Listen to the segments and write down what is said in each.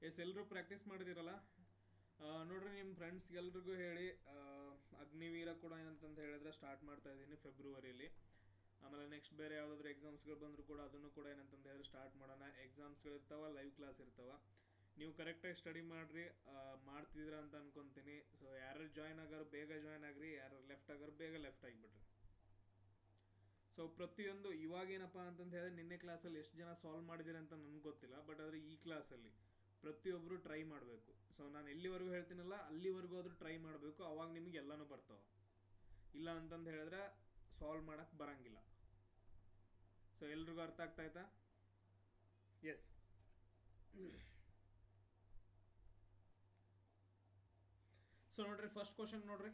S ಎಲ್ಲರೂ practice ಮಾಡಿದಿರಲ್ಲ ಆ, ನೋಡ್ರಿ ನಿಮ್ಮ ಫ್ರೆಂಡ್ಸ್ಗೆಲ್ರಿಗೂ ಹೇಳಿ ಆ, ಅಗ್ನಿವೀರ ಕೂಡ ಏನಂತಂತ ಹೇಳಿದ್ರೆ ಸ್ಟಾರ್ಟ್ ಮಾಡ್ತಾ ಇದ್ದೀನಿ ಫೆಬ್ರವರಿಲಿ ಆಮೇಲೆ ನೆಕ್ಸ್ಟ್ ಬೇರೆ ಯಾವುದಾದ್ರು ಎಕ್ಸಾಮ್ಸ್ಗಳು ಬಂದರೂ ಕೂಡ ಅದನ್ನು ಕೂಡ ಏನಂತಂತ ಹೇಳಿದ್ರೆ ಸ್ಟಾರ್ಟ್ ಮಾಡೋಣ ಎಕ್ಸಾಮ್ಸ್ಗಳು ಇರ್ತಾವ ಲೈವ್ ಕ್ಲಾಸ್ ಇರ್ತಾವ ನೀವು ಕರೆಕ್ಟಾಗಿ ಸ್ಟಡಿ ಮಾಡ್ರಿ ಆ, ಮಾಡ್ತಿದ್ದೀರಾ ಅಂತ ಅನ್ಕೊಂತೀನಿ ಸೊ ಯಾರು ಜಾಯ್ನ್ ಆಗೋರು ಬೇಗ ಜಾಯ್ನ್ ಆಗ್ರಿ ಯಾರು ಲೆಫ್ಟ್ ಆಗೋರು ಬೇಗ ಲೆಫ್ಟ್ ಆಗಿಬಿಟ್ರಿ ಸೊ ಪ್ರತಿಯೊಂದು ಇವಾಗೇನಪ್ಪ ಅಂತಂತ ಹೇಳಿದ್ರೆ ನಿನ್ನೆ ಕ್ಲಾಸಲ್ಲಿ ಎಷ್ಟು ಜನ ಸಾಲ್ವ್ ಮಾಡಿದಿರಿ ಅಂತ ನನಗೆ ಗೊತ್ತಿಲ್ಲ ಬಟ್ ಆದರೆ ಈ ಕ್ಲಾಸಲ್ಲಿ ಪ್ರತಿಯೊಬ್ಬರು ಟ್ರೈ ಮಾಡಬೇಕು ಸೊ ನಾನು ಎಲ್ಲಿವರೆಗೂ ಹೇಳ್ತೀನಲ್ಲ ಅಲ್ಲಿವರೆಗೂ ಆದರೂ ಟ್ರೈ ಮಾಡಬೇಕು ಅವಾಗ ನಿಮಗೆ ಎಲ್ಲನೂ ಬರ್ತಾವ ಇಲ್ಲ ಅಂತಂದು ಹೇಳಿದ್ರೆ ಸಾಲ್ವ್ ಮಾಡಕ್ ಬರಂಗಿಲ್ಲ ಸೊ ಎಲ್ರಿಗೂ ಅರ್ಥ ಆಗ್ತಾ ಆಯ್ತಾ ಎಸ್ ಸೊ ನೋಡ್ರಿ ಫಸ್ಟ್ ಕ್ವಶನ್ ನೋಡ್ರಿ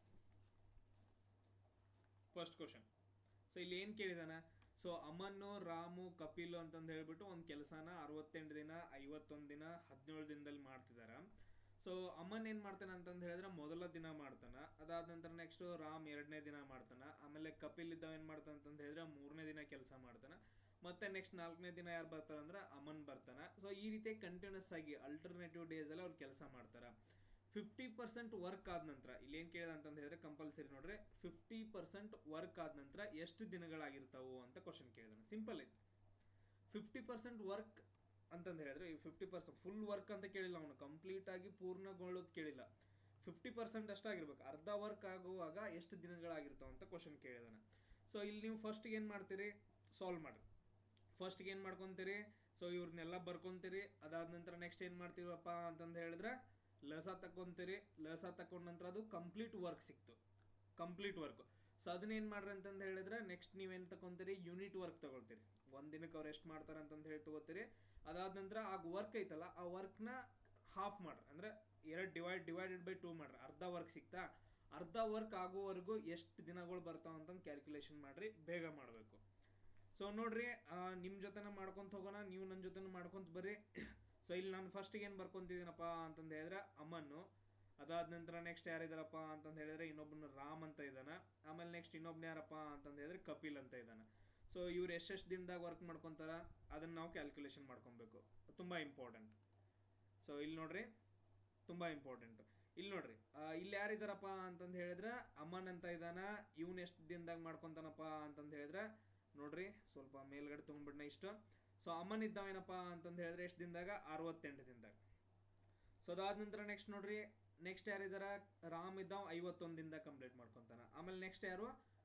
ಫಸ್ಟ್ ಕ್ವಶನ್ ಸೊ ಇಲ್ಲಿ ಏನು ಕೇಳಿದಾನ ಸೊ ಅಮನ್ನು ರಾಮು ಕಪಿಲು ಅಂತಂದು ಹೇಳ್ಬಿಟ್ಟು ಒಂದು ಕೆಲಸನ ಅರವತ್ತೆಂಟು ದಿನ ಐವತ್ತೊಂದು ದಿನ ಹದಿನೇಳು ದಿನದಲ್ಲಿ ಮಾಡ್ತಿದಾರ ಸೊ ಅಮನ್ ಏನ್ ಮಾಡ್ತಾನೆ ಅಂತಂದು ಹೇಳಿದ್ರೆ ಮೊದಲ ದಿನ ಮಾಡ್ತಾನ ಅದಾದ ನಂತರ ನೆಕ್ಸ್ಟ್ ರಾಮ್ ಎರಡನೇ ದಿನ ಮಾಡ್ತಾನ ಆಮೇಲೆ ಕಪಿಲ್ ಇದ್ದವ ಏನ್ ಮಾಡ್ತಾನ ಅಂತಂದು ಹೇಳಿದ್ರೆ ಮೂರನೇ ದಿನ ಕೆಲಸ ಮಾಡ್ತಾನ ಮತ್ತೆ ನೆಕ್ಸ್ಟ್ ನಾಲ್ಕನೇ ದಿನ ಯಾರು ಬರ್ತಾರ ಅಂದ್ರೆ ಅಮನ್ ಬರ್ತಾನ ಸೊ ಈ ರೀತಿ ಕಂಟಿನ್ಯೂಸ್ ಆಗಿ ಅಲ್ಟರ್ನೇಟಿವ್ ಡೇಸ್ ಅಲ್ಲಿ ಅವ್ರು ಕೆಲಸ ಮಾಡ್ತಾರ ಫಿಫ್ಟಿ ಪರ್ಸೆಂಟ್ ವರ್ಕ್ ಆದ ನಂತರ ಇಲ್ಲಿ ಏನ್ ಕೇಳಿದ ಅಂತಂದ ಹೇಳಿದ್ರೆ ಕಂಪಲ್ಸರಿ ನೋಡ್ರಿ ಫಿಫ್ಟಿ ಪರ್ಸೆಂಟ್ ವರ್ಕ್ ಆದ ನಂತರ ಎಷ್ಟು ದಿನಗಳಾಗಿರ್ತಾವು ಅಂತ ಕ್ವಶನ್ ಕೇಳಿದಾನೆ ಸಿಂಪಲ್ ಐತಿ ಫಿಫ್ಟಿ ಪರ್ಸೆಂಟ್ ವರ್ಕ್ ಅಂತಂದು ಹೇಳಿದ್ರೆ ಈ ಫಿಫ್ಟಿ ಪರ್ಸೆಂಟ್ ಫುಲ್ ವರ್ಕ್ ಅಂತ ಕೇಳಿಲ್ಲ ಅವನು ಕಂಪ್ಲೀಟ್ ಆಗಿ ಪೂರ್ಣಗೊಳ್ಳೋದು ಕೇಳಿಲ್ಲ ಫಿಫ್ಟಿ ಪರ್ಸೆಂಟ್ ಅಷ್ಟಾಗಿರ್ಬೇಕು ಅರ್ಧ ವರ್ಕ್ ಆಗುವಾಗ ಎಷ್ಟು ದಿನಗಳಾಗಿರ್ತಾವ ಅಂತ ಕ್ವಶನ್ ಕೇಳಿದಾನೆ ಸೊ ಇಲ್ಲಿ ನೀವು ಫಸ್ಟ್ ಏನ್ ಮಾಡ್ತೀರಿ ಸಾಲ್ವ್ ಮಾಡ್ರಿ ಫಸ್ಟ್ ಏನ್ ಮಾಡ್ಕೊಂತೀರಿ ಸೊ ಇವ್ರನ್ನೆಲ್ಲ ಬರ್ಕೊಂತೀರಿ ಅದಾದ ನಂತರ ನೆಕ್ಸ್ಟ್ ಏನ್ ಮಾಡ್ತೀವಪ್ಪ ಅಂತಂದು ಹೇಳಿದ್ರೆ ಲಸ ತಕೊಂತೀರಿ ಲಸ ತಕೊಂಡ ನಂತರ ಅದು ಕಂಪ್ಲೀಟ್ ವರ್ಕ್ ಸಿಕ್ತು ಕಂಪ್ಲೀಟ್ ವರ್ಕ್ ಸೊ ಅದನ್ನ ಏನ್ ಮಾಡ್ರಿ ಅಂತಂದು ಹೇಳಿದ್ರೆ ನೆಕ್ಸ್ಟ್ ನೀವೇನ್ ತಕೊಂತೀರಿ ಯೂನಿಟ್ ವರ್ಕ್ ತಗೊಳ್ತೀರಿ ಒಂದ್ ದಿನಕ್ಕೆ ಅವ್ರು ಎಷ್ಟು ಮಾಡ್ತಾರ ಅಂತಂದು ಹೇಳಿ ತಗೋತೀರಿ ಅದಾದ ನಂತರ ಆ ವರ್ಕ್ ಐತಲ್ಲ ಆ ವರ್ಕ್ನ ಹಾಫ್ ಮಾಡ್ರಿ ಅಂದ್ರೆ ಎರಡು ಡಿವೈಡ್ ಡಿವೈಡೆಡ್ ಬೈ ಟೂ ಮಾಡ್ರಿ ಅರ್ಧ ವರ್ಕ್ ಸಿಕ್ತಾ ಅರ್ಧ ವರ್ಕ್ ಆಗೋವರೆಗೂ ಎಷ್ಟು ದಿನಗಳು ಬರ್ತಾವ ಅಂತಂದು ಕ್ಯಾಲ್ಕುಲೇಷನ್ ಮಾಡ್ರಿ ಬೇಗ ಮಾಡಬೇಕು ಸೊ ನೋಡ್ರಿ ಆ, ನಿಮ್ ಜೊತೆನ ಮಾಡ್ಕೊಂತ ಹೋಗೋಣ ನೀವು ನನ್ನ ಜೊತೆನೂ ಮಾಡ್ಕೊಂತ ಬರ್ರಿ ಸೊ ಇಲ್ಲಿ ನಾನು ಫಸ್ಟ್ ಏನ್ ಬರ್ಕೊಂತಿದ್ದೀನಪ್ಪ ಅಂತಂದು ಹೇಳಿದ್ರೆ ಅಮ್ಮನ್ನು ಅದಾದ ನಂತರ ನೆಕ್ಸ್ಟ್ ಯಾರಿದಾರಪ್ಪ ಅಂತಂದು ಹೇಳಿದ್ರೆ ಇನ್ನೊಬ್ಬನ ರಾಮ್ ಅಂತ ಇದ್ದಾನ ಆಮೇಲೆ ನೆಕ್ಸ್ಟ್ ಇನ್ನೊಬ್ನ ಯಾರಪ್ಪ ಅಂತಂದು ಹೇಳಿದ್ರೆ ಕಪಿಲ್ ಅಂತ ಇದ್ದಾನ ಸೊ ಇವ್ರು ಎಷ್ಟೆಷ್ಟು ದಿನದಾಗ ವರ್ಕ್ ಮಾಡ್ಕೊಂತಾರ ಅದನ್ನ ನಾವು ಕ್ಯಾಲ್ಕುಲೇಷನ್ ಮಾಡ್ಕೊಬೇಕು ತುಂಬಾ ಇಂಪಾರ್ಟೆಂಟ್ ಸೊ ಇಲ್ಲಿ ನೋಡ್ರಿ ತುಂಬಾ ಇಂಪಾರ್ಟೆಂಟ್ ಇಲ್ಲಿ ನೋಡ್ರಿ ಆ, ಇಲ್ಲಿ ಯಾರಿದಾರಪ್ಪ ಅಂತಂದು ಹೇಳಿದ್ರೆ ಅಮ್ಮನ್ ಅಂತ ಇದ್ದಾನ ಇವ್ನ ಎಷ್ಟು ದಿನದಾಗ ಮಾಡ್ಕೊಂತಾನಪ್ಪ ಅಂತಂದು ಹೇಳಿದ್ರೆ ನೋಡ್ರಿ ಸ್ವಲ್ಪ ಮೇಲ್ಗಡೆ ತುಂಬಿಡ್ನ ಇಷ್ಟು ಸೊ ಅಮ್ಮನ್ ಇದ್ದಾವೇನಪ್ಪ ಅಂತಂದು ಹೇಳಿದ್ರೆ ಎಷ್ಟು ದಿನದಾಗ ಅರವತ್ತೆಂಟು ದಿನದಾಗ ಸೊ ಅದಾದ ನಂತರ ನೆಕ್ಸ್ಟ್ ನೋಡ್ರಿ ನೆಕ್ಸ್ಟ್ ಯಾರಿದಾರ ರಾಮ್ ಇದ್ದಾವ ಐವತ್ತೊಂದು ದಿನದಾಗ ಕಂಪ್ಲೀಟ್ ಮಾಡ್ಕೊಂತಾನ ಆಮೇಲೆ ನೆಕ್ಸ್ಟ್ ಯಾರು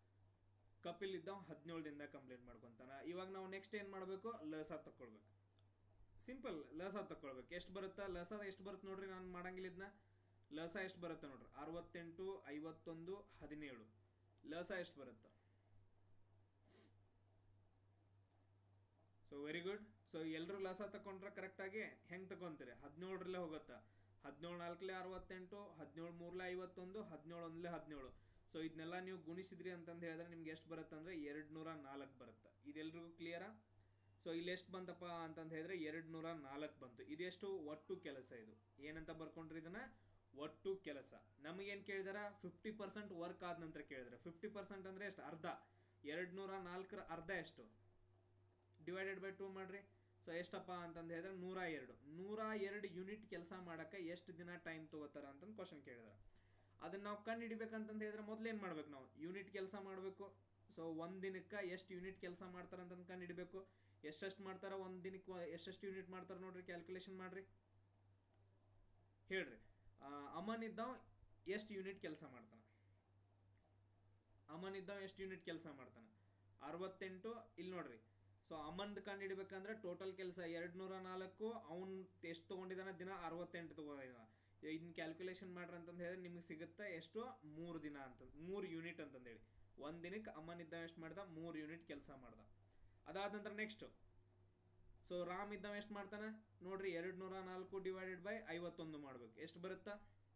ಕಪಿಲ್ ಇದ್ದಾವ ಹದಿನೇಳು ದಿನದಾಗ ಕಂಪ್ಲೀಟ್ ಮಾಡ್ಕೊಂತಾನ ಇವಾಗ ನಾವು ನೆಕ್ಸ್ಟ್ ಏನ್ ಮಾಡ್ಬೇಕು ಲಸ ತಕೊಳ್ಬೇಕು ಸಿಂಪಲ್ ಲಸ ತಕೊಳ್ಬೇಕು ಎಷ್ಟು ಬರುತ್ತಾ ಲಸ ಎಷ್ಟು ಬರುತ್ತೆ ನೋಡ್ರಿ ನಾನು ಮಾಡಂಗಿಲ್ಲ ಇದನ್ನ ಲಸ ಎಷ್ಟು ಬರುತ್ತೆ ನೋಡ್ರಿ ಅರವತ್ತೆಂಟು ಐವತ್ತೊಂದು ಹದಿನೇಳು ಲಸ ಎಷ್ಟು ಬರುತ್ತೆ ಸೊ ವೆರಿ ಗುಡ್ ಸೊ ಎಲ್ರು ಲಸ ತಕೊಂಡ್ರೆ ಕರೆಕ್ಟ್ ಆಗಿ ಹೆಂಗ್ ತಕೊಂತೀರಿ ಹದಿನೇಳರಲ್ಲೇ ಹೋಗುತ್ತಾ ಹದಿನೇಳು ನಾಲ್ಕಲೆ ಅರವತ್ತೆಂಟು ಹದಿನೇಳು ಮೂರ್ಲೆ ಐವತ್ತೊಂದು ಹದಿನೇಳು ಒಂದ್ಲೆ ಹದಿನೇಳು ಸೊ ಇದನ್ನೆಲ್ಲ ನೀವು ಗುಣಿಸಿದ್ರಿ ಅಂತಂದು ಹೇಳಿದ್ರೆ ನಿಮ್ಗೆ ಎಷ್ಟು ಬರುತ್ತೆ ಅಂದ್ರೆ ಎರಡ್ ನೂರ ನಾಲ್ಕು ಬರುತ್ತೆ ಇದೆಲ್ರಿಗೂ ಕ್ಲಿಯರಾ ಸೊ ಇಲ್ಲಿ ಎಷ್ಟು ಬಂತಪ್ಪ ಅಂತಂದು ಹೇಳಿದ್ರೆ ಎರಡ್ ನೂರ ನಾಲ್ಕು ಬಂತು ಇದೆಷ್ಟು ಒಟ್ಟು ಕೆಲಸ ಇದು ಏನಂತ ಬರ್ಕೊಂಡ್ರಿ ಇದನ್ನ ಒಟ್ಟು ಕೆಲಸ ನಮಗೇನ್ ಕೇಳಿದಾರ ಫಿಫ್ಟಿ ಪರ್ಸೆಂಟ್ ವರ್ಕ್ ಆದ ನಂತರ ಕೇಳಿದಾರೆ ಫಿಫ್ಟಿ ಪರ್ಸೆಂಟ್ ಅಂದ್ರೆ ಎಷ್ಟು ಅರ್ಧ ಎರಡ್ ನೂರ ನಾಲ್ಕರ ಅರ್ಧ ಎಷ್ಟು ಡಿವೈಡೆಡ್ ಬೈ ಟೂ ಮಾಡ್ರಿ ಸೊ ಎಷ್ಟಪ್ಪ ಅಂತಂದು ಹೇಳಿದ್ರೆ ನೂರ ಎರಡು ನೂರ ಎರಡು ಯೂನಿಟ್ ಕೆಲಸ ಮಾಡಕ್ಕೆ ಎಷ್ಟು ದಿನ ಟೈಮ್ ತಗೋತಾರ ಅಂತಂದು ಕ್ವಶನ್ ಕೇಳಿದಾರೆ ಅದನ್ನ ನಾವು ಕಂಡು ಹಿಡಿಬೇಕಂತಂದು ಹೇಳಿದ್ರೆ ಮೊದ್ಲು ಏನ್ ಮಾಡ್ಬೇಕು ನಾವು ಯೂನಿಟ್ ಕೆಲಸ ಮಾಡಬೇಕು ಸೊ ಒಂದ್ ದಿನಕ್ಕೆ ಎಷ್ಟು ಯೂನಿಟ್ ಕೆಲಸ ಮಾಡ್ತಾರ ಅಂತಂದು ಕಂಡು ಹಿಡಿಬೇಕು ಎಷ್ಟೆಷ್ಟು ಮಾಡ್ತಾರ ಒಂದ್ ದಿನಕ್ಕೆ ಎಷ್ಟೆಷ್ಟು ಯೂನಿಟ್ ಮಾಡ್ತಾರ ನೋಡ್ರಿ ಕ್ಯಾಲ್ಕುಲೇಷನ್ ಮಾಡ್ರಿ ಹೇಳ್ರಿ ಆ, ಅಮನ್ ಇದ್ದಾವ ಎಷ್ಟು ಯೂನಿಟ್ ಕೆಲಸ ಮಾಡ್ತಾನ ಅಮನ್ ಇದ್ದಾವ ಎಷ್ಟು ಯೂನಿಟ್ ಕೆಲಸ ಮಾಡ್ತಾನ ಅರವತ್ತೆಂಟು ಇಲ್ಲಿ ನೋಡ್ರಿ ಸೊ ಅಮನ್ದ್ ಕಂಡು ಹಿಡಿಬೇಕಂದ್ರೆ ಟೋಟಲ್ ಕೆಲಸ ಎರಡ್ ನೂರ ನಾಲ್ಕು ಅವ್ನ್ ಎಷ್ಟು ತಗೊಂಡಿದಾನ ದಿನ ಅರವತ್ತೆಂಟು ತಗೊಂಡಿದಾನ ಇದನ್ನ ಕ್ಯಾಲ್ಕುಲೇಷನ್ ಮಾಡ್ರಿ ಅಂತಂದು ಹೇಳಿದ್ರೆ ನಿಮ್ಗೆ ಸಿಗುತ್ತೆ ಎಷ್ಟು ಮೂರು ದಿನ ಅಂತ ಮೂರು ಯೂನಿಟ್ ಅಂತಂದು ಹೇಳಿ ಒಂದ್ ದಿನಕ್ಕೆ ಅಮ್ಮನ್ ಇದ್ದಾವ ಎಷ್ಟು ಮಾಡ್ದ ಮೂರು ಯೂನಿಟ್ ಕೆಲಸ ಮಾಡ್ದ ಅದಾದ ನಂತರ ನೆಕ್ಸ್ಟ್ ಸೊ ರಾಮ್ ಇದ್ದಾವ ಎಷ್ಟು ಮಾಡ್ತಾನ ನೋಡ್ರಿ ಎರಡ್ ನೂರ ನಾಲ್ಕು ಡಿವೈಡೆಡ್ ಬೈ ಐವತ್ತೊಂದು ಮಾಡ್ಬೇಕು ಎಷ್ಟು ಬರುತ್ತಾ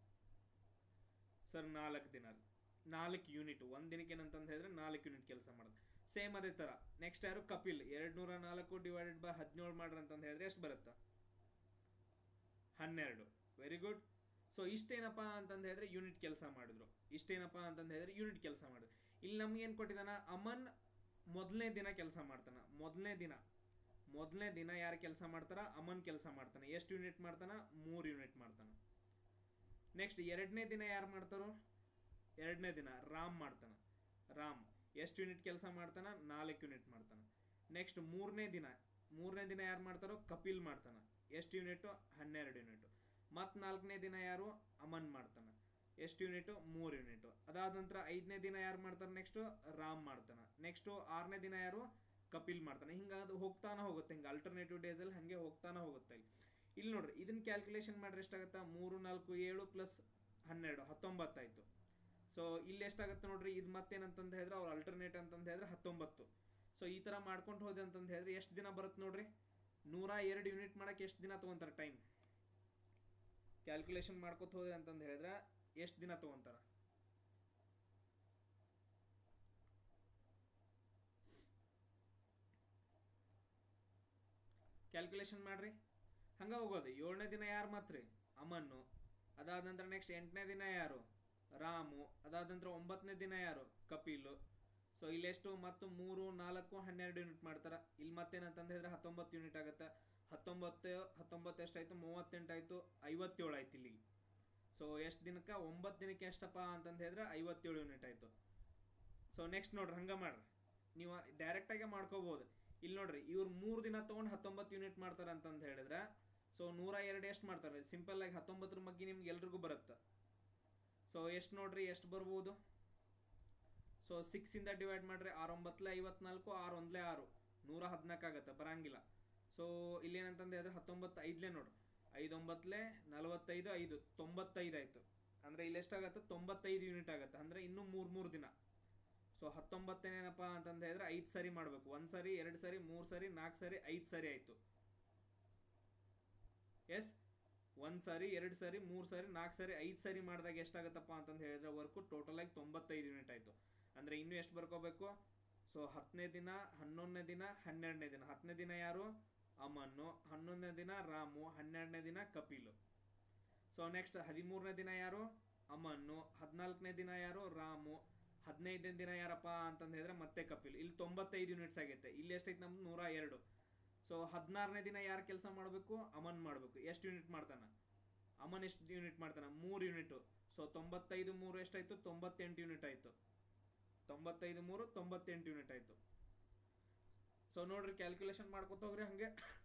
ಸರ್ ನಾಲ್ಕು ದಿನ ನಾಲ್ಕು ಯೂನಿಟ್ ಒಂದ್ ದಿನಕ್ಕೆ ಏನಂತಂದು ಹೇಳಿದ್ರೆ ನಾಲ್ಕು ಯೂನಿಟ್ ಕೆಲಸ ಮಾಡೋದು ಸೇಮ್ ಅದೇ ತರ ನೆಕ್ಸ್ಟ್ ಯಾರು ಕಪಿಲ್ ಎರಡ್ ನೂರ ನಾಲ್ಕು ಡಿವೈಡೆಡ್ ಬೈ ಹದಿನೇಳು ಮಾಡ್ರಿ ಅಂತಂದು ಹೇಳಿದ್ರೆ ಎಷ್ಟು ಬರುತ್ತಾ ಹನ್ನೆರಡು ವೆರಿ ಗುಡ್ ಸೊ ಇಷ್ಟೇನಪ್ಪ ಅಂತಂದು ಹೇಳಿದ್ರೆ ಯೂನಿಟ್ ಕೆಲಸ ಮಾಡಿದ್ರು ಇಷ್ಟೇನಪ್ಪ ಅಂತಂದು ಹೇಳಿದ್ರೆ ಯೂನಿಟ್ ಕೆಲಸ ಮಾಡಿದ್ರು ಇಲ್ಲಿ ನಮ್ಗೆ ಏನ್ ಕೊಟ್ಟಿದಾನ ಅಮನ್ ಮೊದಲನೇ ದಿನ ಕೆಲಸ ಮಾಡ್ತಾನ ಮೊದಲನೇ ದಿನ ಮೊದಲನೇ ದಿನ ಯಾರು ಕೆಲಸ ಮಾಡ್ತಾರ ಅಮನ್ ಕೆಲಸ ಮಾಡ್ತಾನೆ ಎಷ್ಟು ಯೂನಿಟ್ ಮಾಡ್ತಾನ ಮೂರು ಯೂನಿಟ್ ಮಾಡ್ತಾನೆ ನೆಕ್ಸ್ಟ್ ಎರಡನೇ ದಿನ ಯಾರು ಮಾಡ್ತಾರೋ ಎರಡನೇ ದಿನ ರಾಮ್ ಮಾಡ್ತಾನೆ ರಾಮ್ ಎಷ್ಟು ಯೂನಿಟ್ ಕೆಲಸ ಮಾಡ್ತಾನ ನಾಲ್ಕು ಯೂನಿಟ್ ಮಾಡ್ತಾನೆ ನೆಕ್ಸ್ಟ್ ಮೂರನೇ ದಿನ ಮೂರನೇ ದಿನ ಯಾರು ಮಾಡ್ತಾರೋ ಕಪಿಲ್ ಮಾಡ್ತಾನೆ ಎಷ್ಟು ಯೂನಿಟು ಹನ್ನೆರಡು ಯೂನಿಟ್ ಮತ್ತು ನಾಲ್ಕನೇ ದಿನ ಯಾರು ಅಮನ್ ಮಾಡ್ತಾನೆ ಎಷ್ಟು ಯೂನಿಟು ಮೂರು ಯೂನಿಟು ಅದಾದ ನಂತರ ಐದನೇ ದಿನ ಯಾರು ಮಾಡ್ತಾರೆ ನೆಕ್ಸ್ಟು ರಾಮ್ ಮಾಡ್ತಾನೆ ನೆಕ್ಸ್ಟು ಆರನೇ ದಿನ ಯಾರು ಕಪಿಲ್ ಮಾಡ್ತಾನೆ ಹಿಂಗೆ ಅದು ಹೋಗ್ತಾನೆ ಹೋಗುತ್ತೆ ಹಿಂಗೆ ಅಲ್ಟರ್ನೇಟಿವ್ ಡೇಸಲ್ಲಿ ಹಾಗೆ ಹೋಗ್ತಾನೆ ಹೋಗುತ್ತೆ ಇಲ್ಲಿ ಇಲ್ಲಿ ನೋಡ್ರಿ ಇದನ್ನ ಕ್ಯಾಲ್ಕುಲೇಷನ್ ಮಾಡ್ರೆ ಎಷ್ಟಾಗುತ್ತಾ ಮೂರು ನಾಲ್ಕು ಏಳು ಪ್ಲಸ್ ಹನ್ನೆರಡು ಹತ್ತೊಂಬತ್ತಾಯ್ತು ಸೊ ಇಲ್ಲಿ ಎಷ್ಟಾಗುತ್ತೆ ನೋಡ್ರಿ ಇದು ಮತ್ತೇನಂತಂದು ಹೇಳಿದ್ರೆ ಅವ್ರು ಅಲ್ಟರ್ನೇಟ್ ಅಂತಂದು ಹೇಳಿದ್ರೆ ಹತ್ತೊಂಬತ್ತು ಸೊ ಈ ಥರ ಮಾಡ್ಕೊಂಡು ಹೋದೆ ಅಂತಂದು ಹೇಳಿದ್ರೆ ಎಷ್ಟು ದಿನ ಬರುತ್ತೆ ನೋಡ್ರಿ ನೂರ ಎರಡು ಯೂನಿಟ್ ಮಾಡಕ್ಕೆ ಎಷ್ಟು ದಿನ ತೊಗೊಂತಾರೆ ಟೈಮ್ ಕ್ಯಾಲ್ಕುಲೇಷನ್ ಮಾಡ್ಕೊತ ಹೋದ್ರೆ ಅಂತಂದು ಹೇಳಿದ್ರೆ ಎಷ್ಟು ದಿನ ತೊಗೊಂತಾರ ಕ್ಯಾಲ್ಕುಲೇಷನ್ ಮಾಡ್ರಿ ಹಂಗ ಹೋಗೋದು ಏಳನೇ ದಿನ ಯಾರು ಮಾತ್ರಿ ಅಮನ್ನು ಅದಾದ ನಂತರ ನೆಕ್ಸ್ಟ್ ಎಂಟನೇ ದಿನ ಯಾರು ರಾಮು ಅದಾದ ನಂತರ ಒಂಬತ್ತನೇ ದಿನ ಯಾರು ಕಪಿಲು ಸೊ ಇಲ್ಲೆಷ್ಟು ಮತ್ತು ಮೂರು ನಾಲ್ಕು ಹನ್ನೆರಡು ಯೂನಿಟ್ ಮಾಡ್ತಾರ ಇಲ್ಲಿ ಮತ್ತೇನಂತಂದು ಹೇಳಿದ್ರೆ ಹತ್ತೊಂಬತ್ತು ಯೂನಿಟ್ ಆಗುತ್ತೆ ಹತ್ತೊಂಬತ್ತು ಹತ್ತೊಂಬತ್ತು ಎಷ್ಟಾಯ್ತು ಮೂವತ್ತೆಂಟು ಆಯ್ತು ಐವತ್ತೇಳು ಆಯ್ತು ಇಲ್ಲಿ ಸೊ ಎಷ್ಟು ದಿನಕ್ಕೆ ಒಂಬತ್ತು ದಿನಕ್ಕೆ ಎಷ್ಟಪ್ಪ ಅಂತಂದು ಹೇಳಿದ್ರೆ ಐವತ್ತೇಳು ಯೂನಿಟ್ ಆಯ್ತು ಸೊ ನೆಕ್ಸ್ಟ್ ನೋಡ್ರಿ ಹಂಗ ಮಾಡ್ರಿ ನೀವು ಡೈರೆಕ್ಟಾಗೆ ಮಾಡ್ಕೋಬಹುದು ಇಲ್ಲಿ ನೋಡ್ರಿ ಇವ್ರು ಮೂರು ದಿನ ತೊಗೊಂಡು ಹತ್ತೊಂಬತ್ತು ಯೂನಿಟ್ ಮಾಡ್ತಾರೆ ಅಂತಂದು ಹೇಳಿದ್ರೆ ಸೊ ನೂರ ಎರಡು ಎಷ್ಟು ಮಾಡ್ತಾರೆ ಸಿಂಪಲ್ ಆಗಿ ಹತ್ತೊಂಬತ್ತರ ಬಗ್ಗೆ ನಿಮ್ಗೆ ಎಲ್ರಿಗೂ ಬರುತ್ತೆ ಸೊ ಎಷ್ಟು ನೋಡ್ರಿ ಎಷ್ಟು ಬರ್ಬೋದು ಸೊ ಸಿಕ್ಸ್ ಇಂದ ಡಿವೈಡ್ ಮಾಡ್ರಿ ಆರು ಒಂಬತ್ತಲೆ ಐವತ್ನಾಲ್ಕು ಆರು ಒಂದ್ಲೆ ಆರು ನೂರ ಹದಿನಾಲ್ಕು ಆಗತ್ತೆ ಬರಂಗಿಲ್ಲ ಸೊ ಇಲ್ಲೇನಂತಂದು ಹೇಳಿದ್ರೆ ಹತ್ತೊಂಬತ್ತು ಐದ್ಲೆ ನೋಡ್ರಿ ಐದು ಒಂಬತ್ತಲೆ ನಲವತ್ತೈದು ಐದು ತೊಂಬತ್ತೈದು ಆಯ್ತು ಅಂದ್ರೆ ಇಲ್ಲಿ ಎಷ್ಟಾಗತ್ತೆ ತೊಂಬತ್ತೈದು ಯೂನಿಟ್ ಆಗುತ್ತೆ ಅಂದ್ರೆ ಇನ್ನೂ ಮೂರ್ ಮೂರು ದಿನ ಸೊ ಹತ್ತೊಂಬತ್ತನೇನಪ್ಪ ಅಂತಂದು ಹೇಳಿದ್ರೆ ಐದು ಸರಿ ಮಾಡಬೇಕು ಒಂದು ಸರಿ ಎರಡು ಸರಿ ಮೂರು ಸರಿ ನಾಲ್ಕು ಸರಿ ಐದು ಸರಿ ಆಯ್ತು ಎಸ್ ಒಂದು ಸರಿ ಎರಡು ಸರಿ ಮೂರು ಸರಿ ನಾಲ್ಕು ಸರಿ ಐದು ಸರಿ ಮಾಡಿದಾಗ ಎಷ್ಟಾಗತ್ತಪ್ಪ ಅಂತಂದು ಹೇಳಿದ್ರೆ ವರ್ಕು ಟೋಟಲ್ ಆಗಿ ತೊಂಬತ್ತೈದು ಯೂನಿಟ್ ಆಯ್ತು ಅಂದ್ರೆ ಇನ್ನೂ ಎಷ್ಟು ಬರ್ಕೋಬೇಕು ಸೊ ಹತ್ತನೇ ದಿನ ಹನ್ನೊಂದನೇ ದಿನ ಹನ್ನೆರಡನೇ ದಿನ ಹತ್ತನೇ ದಿನ ಯಾರು ಅಮನ್ನು ಹನ್ನೊಂದನೇ ದಿನ ರಾಮು ಹನ್ನೆರಡನೇ ದಿನ ಕಪಿಲು ಸೊ ನೆಕ್ಸ್ಟ್ ಹದಿಮೂರನೇ ದಿನ ಯಾರು ಅಮನ್ನು ಹದಿನಾಲ್ಕನೇ ದಿನ ಯಾರು ರಾಮು ಹದಿನೈದನೇ ದಿನ ಯಾರಪ್ಪ ಅಂತಂದು ಹೇಳಿದ್ರೆ ಮತ್ತೆ ಕಪಿಲ್ ಇಲ್ಲಿ ತೊಂಬತ್ತೈದು ಯೂನಿಟ್ಸ್ ಆಗೈತೆ ಇಲ್ಲಿ ಎಷ್ಟೈತೆ ನಮ್ದು ನೂರ ಎರಡು ಸೊ ಹದಿನಾರನೇ ದಿನ ಯಾರು ಕೆಲಸ ಮಾಡಬೇಕು ಅಮನ್ ಮಾಡಬೇಕು ಎಷ್ಟು ಯೂನಿಟ್ ಮಾಡ್ತಾನ ಅಮನ್ ಎಷ್ಟು ಯೂನಿಟ್ ಮಾಡ್ತಾನ ಮೂರು ಯೂನಿಟ್ ಸೊ ತೊಂಬತ್ತೈದು ಮೂರು ಎಷ್ಟಾಯ್ತು ತೊಂಬತ್ತೆಂಟು ಯೂನಿಟ್ ಆಯ್ತು ತೊಂಬತ್ತೈದು ಮೂರು ತೊಂಬತ್ತೆಂಟು ಯೂನಿಟ್ ಆಯ್ತು ಸೊ ನೋಡ್ರಿ ಕ್ಯಾಲ್ಕುಲೇಷನ್ ಮಾಡ್ಕೊತ ಹೋಗ್ರಿ ಹಂಗೆ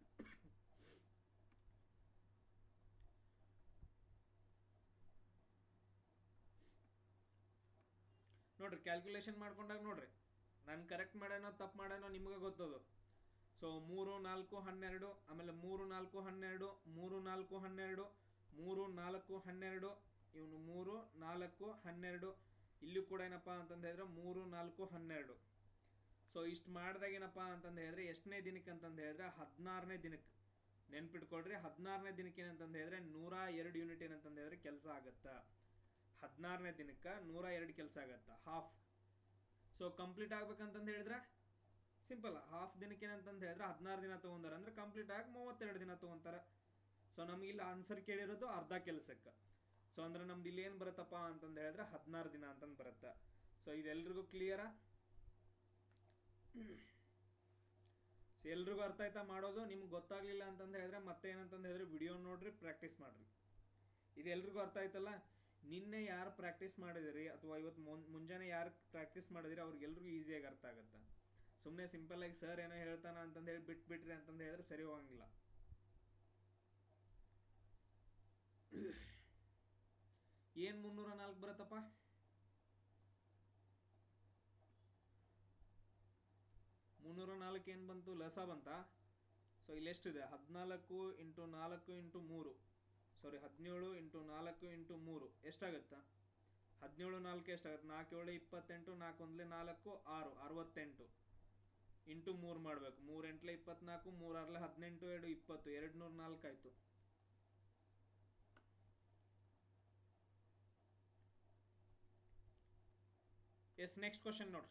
ನೋಡ್ರಿ ಕ್ಯಾಲ್ಕುಲೇಷನ್ ಮಾಡ್ಕೊಂಡಾಗ ನೋಡ್ರಿ ನಾನು ಕರೆಕ್ಟ್ ಮಾಡ್ಯಾನೋ ತಪ್ಪು ಮಾಡ್ಯಾನೋ ನಿಮ್ಗೆ ಗೊತ್ತದು ಸೊ ಮೂರು ನಾಲ್ಕು ಹನ್ನೆರಡು ಆಮೇಲೆ ಮೂರು ನಾಲ್ಕು ಹನ್ನೆರಡು ಮೂರು ನಾಲ್ಕು ಹನ್ನೆರಡು ಮೂರು ನಾಲ್ಕು ಹನ್ನೆರಡು ಇವನು ಮೂರು ನಾಲ್ಕು ಹನ್ನೆರಡು ಇಲ್ಲೂ ಕೂಡ ಏನಪ್ಪ ಅಂತಂದು ಹೇಳಿದ್ರೆ ಮೂರು ನಾಲ್ಕು ಹನ್ನೆರಡು ಸೊ ಇಷ್ಟು ಮಾಡಿದಾಗ ಏನಪ್ಪ ಅಂತಂದು ಹೇಳಿದ್ರೆ ಎಷ್ಟನೇ ದಿನಕ್ಕೆ ಅಂತಂದು ಹೇಳಿದ್ರೆ ಹದಿನಾರನೇ ದಿನಕ್ಕೆ ನೆನ್ಪಿಟ್ಕೊಳ್ರಿ ಹದಿನಾರನೇ ದಿನಕ್ಕೆ ಏನಂತಂದು ಹೇಳಿದ್ರೆ ನೂರ ಎರಡು ಯೂನಿಟ್ ಏನಂತಂದು ಹೇಳಿದ್ರೆ ಕೆಲಸ ಆಗತ್ತಾ ಹದಿನಾರನೇ ದಿನಕ್ಕೆ ನೂರ ಎರಡು ಕೆಲಸ ಆಗತ್ತ ಹಾಫ್ ಸೊ ಕಂಪ್ಲೀಟ್ ಆಗ್ಬೇಕಂತಂದು ಹೇಳಿದ್ರೆ ಸಿಂಪಲ್ ಹಾಫ್ ದಿನಕ್ಕೆ ಏನಂತಂದು ಹೇಳಿದ್ರೆ ಹದಿನಾರು ದಿನ ತೊಗೊಂಡಾರ ಅಂದ್ರೆ ಕಂಪ್ಲೀಟ್ ಆಗಿ ಮೂವತ್ತೆರಡು ದಿನ ತೊಗೊಂತಾರ ಸೊ ನಮ್ಗೆ ಇಲ್ಲಿ ಆನ್ಸರ್ ಕೇಳಿರೋದು ಅರ್ಧ ಕೆಲಸಕ್ಕೆ ಸೊ ಅಂದ್ರೆ ನಮ್ದು ಇಲ್ಲಿ ಏನು ಬರುತ್ತಪ್ಪ ಅಂತಂದು ಹೇಳಿದ್ರೆ ಹದಿನಾರು ದಿನ ಅಂತಂದು ಬರುತ್ತೆ ಸೊ ಇದೆಲ್ರಿಗೂ ಕ್ಲಿಯರಾ ಸೊ ಎಲ್ರಿಗೂ ಅರ್ಥ ಆಯ್ತಾ ಮಾಡೋದು ನಿಮ್ಗೆ ಗೊತ್ತಾಗ್ಲಿಲ್ಲ ಅಂತಂದು ಹೇಳಿದ್ರೆ ಮತ್ತೆ ಏನಂತಂದು ಹೇಳಿದ್ರೆ ವಿಡಿಯೋ ನೋಡ್ರಿ ಪ್ರಾಕ್ಟೀಸ್ ಮಾಡ್ರಿ ಇದು ಎಲ್ರಿಗೂ ಅರ್ಥ ಆಯ್ತಲ್ಲ ನಿನ್ನೆ ಯಾರು ಪ್ರಾಕ್ಟೀಸ್ ಮಾಡಿದಿರಿ ಅಥವಾ ಇವತ್ತು ಮುಂಜಾನೆ ಯಾರು ಪ್ರಾಕ್ಟೀಸ್ ಮಾಡಿದಿರಿ ಅವ್ರಿಗೆಲ್ರಿಗೂ ಈಸಿಯಾಗಿ ಅರ್ಥ ಆಗುತ್ತೆ ಸುಮ್ಮನೆ ಸಿಂಪಲ್ ಆಗಿ ಸರ್ ಏನೋ ಹೇಳ್ತಾನ ಅಂತಂದು ಹೇಳಿ ಬಿಟ್ಬಿಟ್ರಿ ಅಂತಂದು ಹೇಳಿದ್ರೆ ಸರಿ ಹೋಗಂಗಿಲ್ಲ ಏನ್ ಮುನ್ನೂರ ನಾಲ್ಕು ಬರುತ್ತಪ್ಪ ಮುನ್ನೂರ ನಾಲ್ಕು ಏನು ಬಂತು ಲಸ ಬಂತಾ ಸೊ ಇಲ್ಲಿ ಎಷ್ಟಿದೆ ಹದಿನಾಲ್ಕು ಇಂಟು ನಾಲ್ಕು ಇಂಟು ಮೂರು ಸಾರಿ ಹದಿನೇಳು ಇಂಟು ನಾಲ್ಕು ಇಂಟು ಮೂರು ಎಷ್ಟಾಗತ್ತಾ ಹದಿನೇಳು ನಾಲ್ಕು ಎಷ್ಟಾಗುತ್ತೆ ನಾಲ್ಕು ಏಳು ಇಪ್ಪತ್ತೆಂಟು ನಾಲ್ಕು ಒಂದ್ಲೆ ನಾಲ್ಕು ಆರು ಅರವತ್ತೆಂಟು ಇಂಟು ಮೂರು ಮಾಡಬೇಕು ಮೂರು ಎಂಟ್ಲೆ ಇಪ್ಪತ್ನಾಲ್ಕು ಮೂರು ಆರ್ಲೆ ಹದಿನೆಂಟು ಎರಡು ಇಪ್ಪತ್ತು ಎರಡು ನೂರ ನಾಲ್ಕು ಆಯ್ತು ಎಸ್ ನೆಕ್ಸ್ಟ್ ಕ್ವಶನ್ ನೋಡ್ರಿ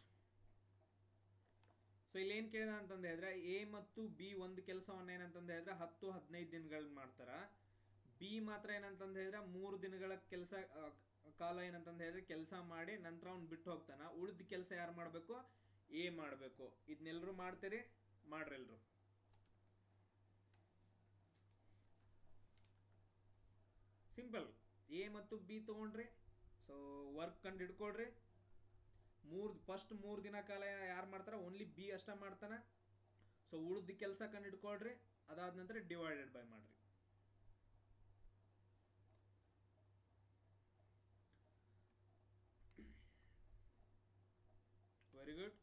ಸೊ ಇಲ್ಲಿ ಏನು ಕೇಳಿದ ಅಂತಂದು ಹೇಳಿದ್ರೆ ಎ ಮತ್ತು ಬಿ ಒಂದು ಕೆಲಸವನ್ನ ಏನಂತಂದು ಹೇಳಿದ್ರೆ ಹತ್ತು ಹದಿನೈದು ದಿನಗಳು ಮಾಡ್ತಾರ ಬಿ ಮಾತ್ರ ಏನಂತಂದು ಹೇಳಿದ್ರೆ ಮೂರು ದಿನಗಳ ಕೆಲಸ ಕಾಲ ಏನಂತಂದು ಹೇಳಿದ್ರೆ ಕೆಲಸ ಮಾಡಿ ನಂತರ ಅವ್ನು ಬಿಟ್ಟು ಹೋಗ್ತಾನ ಉಳಿದ ಕೆಲಸ ಯಾರು ಮಾಡಬೇಕು ಎ ಮಾಡಬೇಕು ಇದನ್ನೆಲ್ಲರೂ ಮಾಡ್ತೀರಿ ಮಾಡ್ರಿ ಎಲ್ರು ಸಿಂಪಲ್ ಎ ಮತ್ತು ಬಿ ತೊಗೊಂಡ್ರಿ ಸೊ ವರ್ಕ್ ಕಂಡು ಹಿಡ್ಕೊಳ್ರಿ ಮೂರು ಫಸ್ಟ್ ಮೂರು ದಿನ ಕಾಲ ಯಾರು ಮಾಡ್ತಾರ ಓನ್ಲಿ ಬಿ ಅಷ್ಟ ಮಾಡ್ತಾನ ಸೊ ಉಳಿದ ಕೆಲಸ ಕಂಡು ಹಿಡ್ಕೊಳ್ರಿ ಅದಾದ ನಂತರ ಡಿವೈಡೆಡ್ ಬೈ ಮಾಡ್ರಿ very good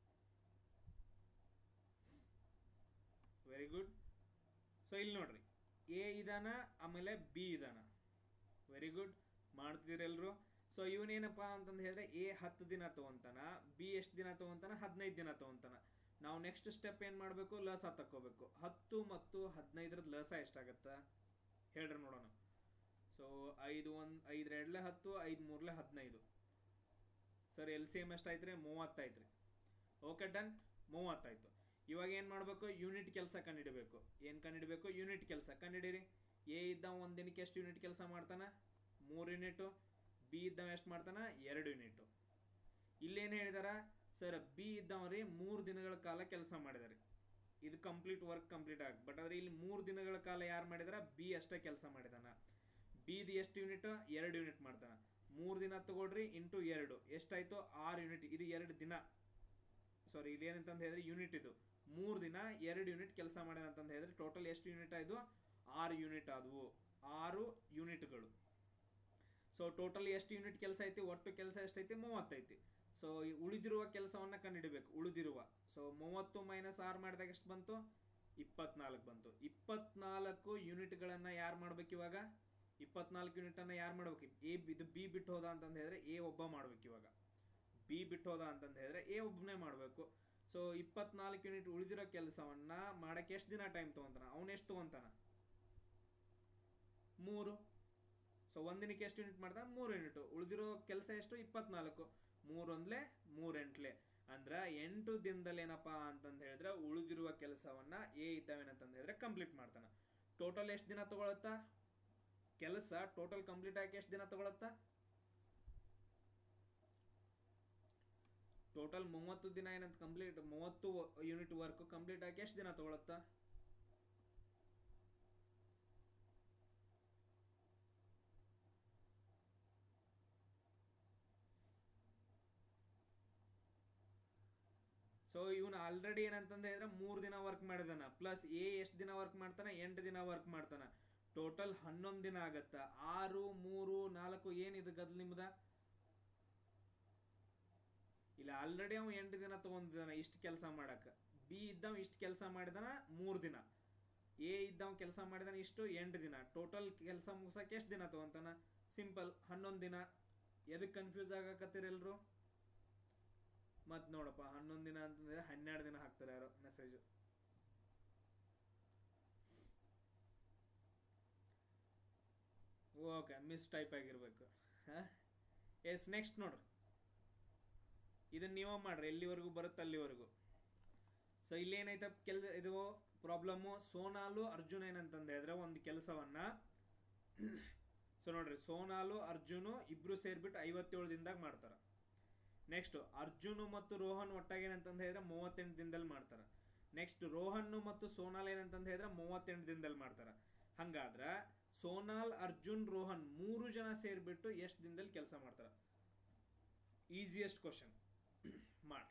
very good so ಇಲ್ಲಿ ನೋಡ್ರಿ ಎ ಇದಾನ ಆಮೇಲೆ ಬಿ ಇದಾನ ವೆರಿ ಗುಡ್ ಮಾಡ್ತಿದ್ದೀರೆಲ್ರು ಸೊ ಇವನೇನಪ್ಪ ಅಂತಂದು ಹೇಳಿದ್ರೆ ಎ ಹತ್ತು ದಿನ ತಗೊಂತಾನ ಬಿ ಎಷ್ಟು ದಿನ ತಗೊಂತಾನ ಹದಿನೈದು ದಿನ ತಗೊಂತಾನ ನಾವು ನೆಕ್ಸ್ಟ್ ಸ್ಟೆಪ್ ಏನು ಮಾಡಬೇಕು ಲಸ ತಕ್ಕೋಬೇಕು ಹತ್ತು ಮತ್ತು ಹದಿನೈದರದ್ದು ಲಸ ಎಷ್ಟಾಗತ್ತ ಹೇಳ್ರಿ ನೋಡೋಣ ಸೊ ಐದು ಒಂದು ಐದು ಎರಡ್ಲೆ ಹತ್ತು ಐದು ಮೂರ್ಲೆ ಹದಿನೈದು ಸರ್ ಎಲ್ ಸಿ ಎಮ್ ಎಷ್ಟಾಯ್ತು ರೀ ಮೂವತ್ತಾಯ್ತು ರೀ ಓಕೆ ಡನ್ ಮೂವತ್ತಾಯ್ತು ಇವಾಗ ಏನು ಮಾಡಬೇಕು ಯೂನಿಟ್ ಕೆಲಸ ಕಂಡುಹಿಡಬೇಕು ಏನು ಕಂಡುಹಿಡಬೇಕು ಯೂನಿಟ್ ಕೆಲಸ ಕಂಡುಹಿಡೀರಿ ಎ ಇದ್ದ ಒಂದು ದಿನಕ್ಕೆ ಎಷ್ಟು ಯೂನಿಟ್ ಕೆಲಸ ಮಾಡ್ತಾನ ಮೂರು ಯೂನಿಟು ಬಿ ಇದ್ದವ ಎಷ್ಟು ಮಾಡ್ತಾನ ಎರಡು ಯೂನಿಟು ಇಲ್ಲೇನು ಹೇಳಿದಾರ ಸರ್ ಬಿ ಇದ್ದವ್ರಿ ಮೂರು ದಿನಗಳ ಕಾಲ ಕೆಲಸ ಮಾಡಿದಾರೆ ಇದು ಕಂಪ್ಲೀಟ್ ವರ್ಕ್ ಕಂಪ್ಲೀಟ್ ಆಗಿ ಬಟ್ ಆದ್ರೆ ಇಲ್ಲಿ ಮೂರು ದಿನಗಳ ಕಾಲ ಯಾರು ಮಾಡಿದಾರ ಬಿ ಅಷ್ಟೇ ಕೆಲಸ ಮಾಡಿದಾನ ಬಿದು ಎಷ್ಟು ಯೂನಿಟ್ ಎರಡು ಯೂನಿಟ್ ಮಾಡ್ತಾನ ಮೂರು ದಿನ ತಗೊಳ್ರಿ ಇಂಟು ಎರಡು ಎಷ್ಟಾಯ್ತು ಆರು ಯೂನಿಟ್ ಇದು ಎರಡು ದಿನ ಸಾರಿ ಇದೇನಂತಂದು ಹೇಳಿದ್ರೆ ಯೂನಿಟ್ ಇದು ಮೂರು ದಿನ ಎರಡು ಯೂನಿಟ್ ಕೆಲಸ ಮಾಡಿದ ಅಂತಂದು ಹೇಳಿದ್ರೆ ಟೋಟಲ್ ಎಷ್ಟು ಯೂನಿಟ್ ಆಯ್ತು ಆರು ಯೂನಿಟ್ ಆದವು ಆರು ಯೂನಿಟ್ಗಳು ಸೊ ಟೋಟಲ್ ಎಷ್ಟು ಯೂನಿಟ್ ಕೆಲಸ ಐತಿ ಒಟ್ಟು ಕೆಲಸ ಎಷ್ಟೈತಿ ಮೂವತ್ತೈತಿ ಸೊ ಈ ಉಳಿದಿರುವ ಕೆಲಸವನ್ನ ಕಂಡುಹಿಡಬೇಕು ಉಳಿದಿರುವ ಸೊ ಮೂವತ್ತು ಮೈನಸ್ ಆರು ಮಾಡಿದಾಗ ಎಷ್ಟು ಬಂತು ಇಪ್ಪತ್ನಾಲ್ಕು ಬಂತು ಇಪ್ಪತ್ನಾಲ್ಕು ಯೂನಿಟ್ಗಳನ್ನ ಯಾರು ಮಾಡ್ಬೇಕು ಇವಾಗ ಇಪ್ಪತ್ನಾಲ್ಕು ಯೂನಿಟ್ ಅನ್ನ ಯಾರು ಮಾಡ್ಬೇಕು ಎ ಇದು ಬಿ ಬಿಟ್ಟು ಹೋದ ಅಂತಂದು ಹೇಳಿದ್ರೆ ಎ ಒಬ್ಬ ಮಾಡ್ಬೇಕು ಇವಾಗ ಬಿ ಬಿಟ್ಟು ಹೋದ ಅಂತಂದು ಹೇಳಿದ್ರೆ ಎ ಒಬ್ಬನೇ ಮಾಡಬೇಕು ಸೊ ಇಪ್ಪತ್ನಾಲ್ಕು ಯೂನಿಟ್ ಉಳಿದಿರೋ ಕೆಲಸವನ್ನ ಮಾಡಕ್ಕೆ ಎಷ್ಟು ದಿನ ಟೈಮ್ ತಗೊಂತಾನ ಅವನು ಎಷ್ಟು ತಗೊಂತಾನ ಮೂರು ಸೊ ಒಂದಿನಕ್ಕೆ ಎಷ್ಟು ಯೂನಿಟ್ ಮಾಡ್ತಾನೆ ಮೂರು ಯೂನಿಟ್ ಉಳಿದಿರೋ ಕೆಲಸ ಎಷ್ಟು ಇಪ್ಪತ್ನಾಲ್ಕು ಮೂರೊಂದ್ಲೆ ಮೂರೆಂಟ್ಲೆ ಅಂದ್ರ ಎಂಟು ದಿನದಲ್ಲಿ ಏನಪ್ಪಾ ಅಂತಂದು ಹೇಳಿದ್ರೆ ಉಳಿದಿರುವ ಕೆಲಸವನ್ನ ಎ ಇದ್ದಾವೇನಂತಂದು ಹೇಳಿದ್ರೆ ಕಂಪ್ಲೀಟ್ ಮಾಡ್ತಾನ ಟೋಟಲ್ ಎಷ್ಟು ದಿನ ತಗೊಳತ್ತಾ ಕೆಲಸ ಟೋಟಲ್ ಕಂಪ್ಲೀಟ್ ಆಗಿ ಎಷ್ಟು ದಿನ ತಗೊಳತ್ತಾ ಟೋಟಲ್ ಮೂವತ್ತು ದಿನ ಏನಂತ ಕಂಪ್ಲೀಟ್ ಮೂವತ್ತು ಯೂನಿಟ್ ವರ್ಕ್ ಕಂಪ್ಲೀಟ್ ಆಗಿ ಎಷ್ಟು ದಿನ ತಗೊಳತ್ತಾ ಸೊ ಇವನು ಆಲ್ರೆಡಿ ಏನಂತಂದ ಹೇಳಿದ್ರೆ ಮೂರು ದಿನ ವರ್ಕ್ ಮಾಡಿದಾನ ಪ್ಲಸ್ ಎ ಎಷ್ಟು ದಿನ ವರ್ಕ್ ಮಾಡ್ತಾನ ಎಂಟು ದಿನ ವರ್ಕ್ ಮಾಡ್ತಾನ ಟೋಟಲ್ ಹನ್ನೊಂದು ದಿನ ಆಗತ್ತ ಆರು ಮೂರು ನಾಲ್ಕು ಏನಿದು ಗದ್ಲು ನಿಮ್ದ ಇಲ್ಲ ಆಲ್ರೆಡಿ ಅವ ಎಂಟು ದಿನ ತಗೊಂಡಿದ್ದಾನ ಇಷ್ಟು ಕೆಲಸ ಮಾಡಕ ಬಿ ಇದ್ದವ ಇಷ್ಟು ಕೆಲಸ ಮಾಡಿದಾನ ಮೂರು ದಿನ ಎ ಇದ್ದವ ಕೆಲಸ ಮಾಡಿದಾನ ಇಷ್ಟು ಎಂಟು ದಿನ ಟೋಟಲ್ ಕೆಲಸ ಮುಗಿಸಕ್ಕೆ ಎಷ್ಟು ದಿನ ತಗೊಂತಾನ ಸಿಂಪಲ್ ಹನ್ನೊಂದು ದಿನ ಎದಕ್ಕೆ ಕನ್ಫ್ಯೂಸ್ ಆಗಕತ್ತೀರೆಲ್ರು ಮತ್ ನೋಡಪ್ಪ ಹನ್ನೊಂದು ದಿನ ಅಂತಂದ್ರೆ ಹನ್ನೆರಡು ದಿನ ಹಾಕ್ತಾರೆ ಯಾರೋ ಮೆಸೇಜ್ ಓಕೆ ಮಿಸ್ ಟೈಪ್ ಆಗಿರ್ಬೇಕು ಎಸ್ ನೆಕ್ಸ್ಟ್ ನೋಡ್ರಿ ಇದನ್ನ ನೀವ ಮಾಡ್ರಿ ಎಲ್ಲಿವರೆಗೂ ಬರುತ್ತೆ ಅಲ್ಲಿವರೆಗೂ ಸೊ ಇಲ್ಲೇನೈತ ಕೆಲ್ ಇದು ಪ್ರಾಬ್ಲಮ್ಮು ಸೋನಾಲು ಅರ್ಜುನ್ ಏನಂತಂದ ಹೇಳಿದ್ರೆ ಒಂದು ಕೆಲಸವನ್ನ ಸೊ ನೋಡ್ರಿ ಸೋನಾಲು ಅರ್ಜುನು ಇಬ್ರು ಸೇರ್ಬಿಟ್ಟು ಐವತ್ತೇಳು ದಿನದಾಗ ಮಾಡ್ತಾರ ನೆಕ್ಸ್ಟ್ ಅರ್ಜುನ್ ಮತ್ತು ರೋಹನ್ ಒಟ್ಟಾಗಿ ಏನಂತಂದ ಹೇಳಿದ್ರೆ ಮೂವತ್ತೆಂಟು ದಿನದಲ್ಲಿ ಮಾಡ್ತಾರ ನೆಕ್ಸ್ಟ್ ರೋಹನ್ ಮತ್ತು ಸೋನಾಲ್ ಏನಂತಂದ ಹೇಳಿದ್ರೆ ಮೂವತ್ತೆಂಟು ದಿನದಲ್ಲಿ ಮಾಡ್ತಾರ ಹಂಗಾದ್ರ ಸೋನಾಲ್ ಅರ್ಜುನ್ ರೋಹನ್ ಮೂರು ಜನ ಸೇರ್ಬಿಟ್ಟು ಎಷ್ಟು ದಿನದಲ್ಲಿ ಕೆಲಸ ಮಾಡ್ತಾರ ಈಸಿಯೆಸ್ಟ್ ಕ್ವಶನ್ ಮಾಡ್ರಿ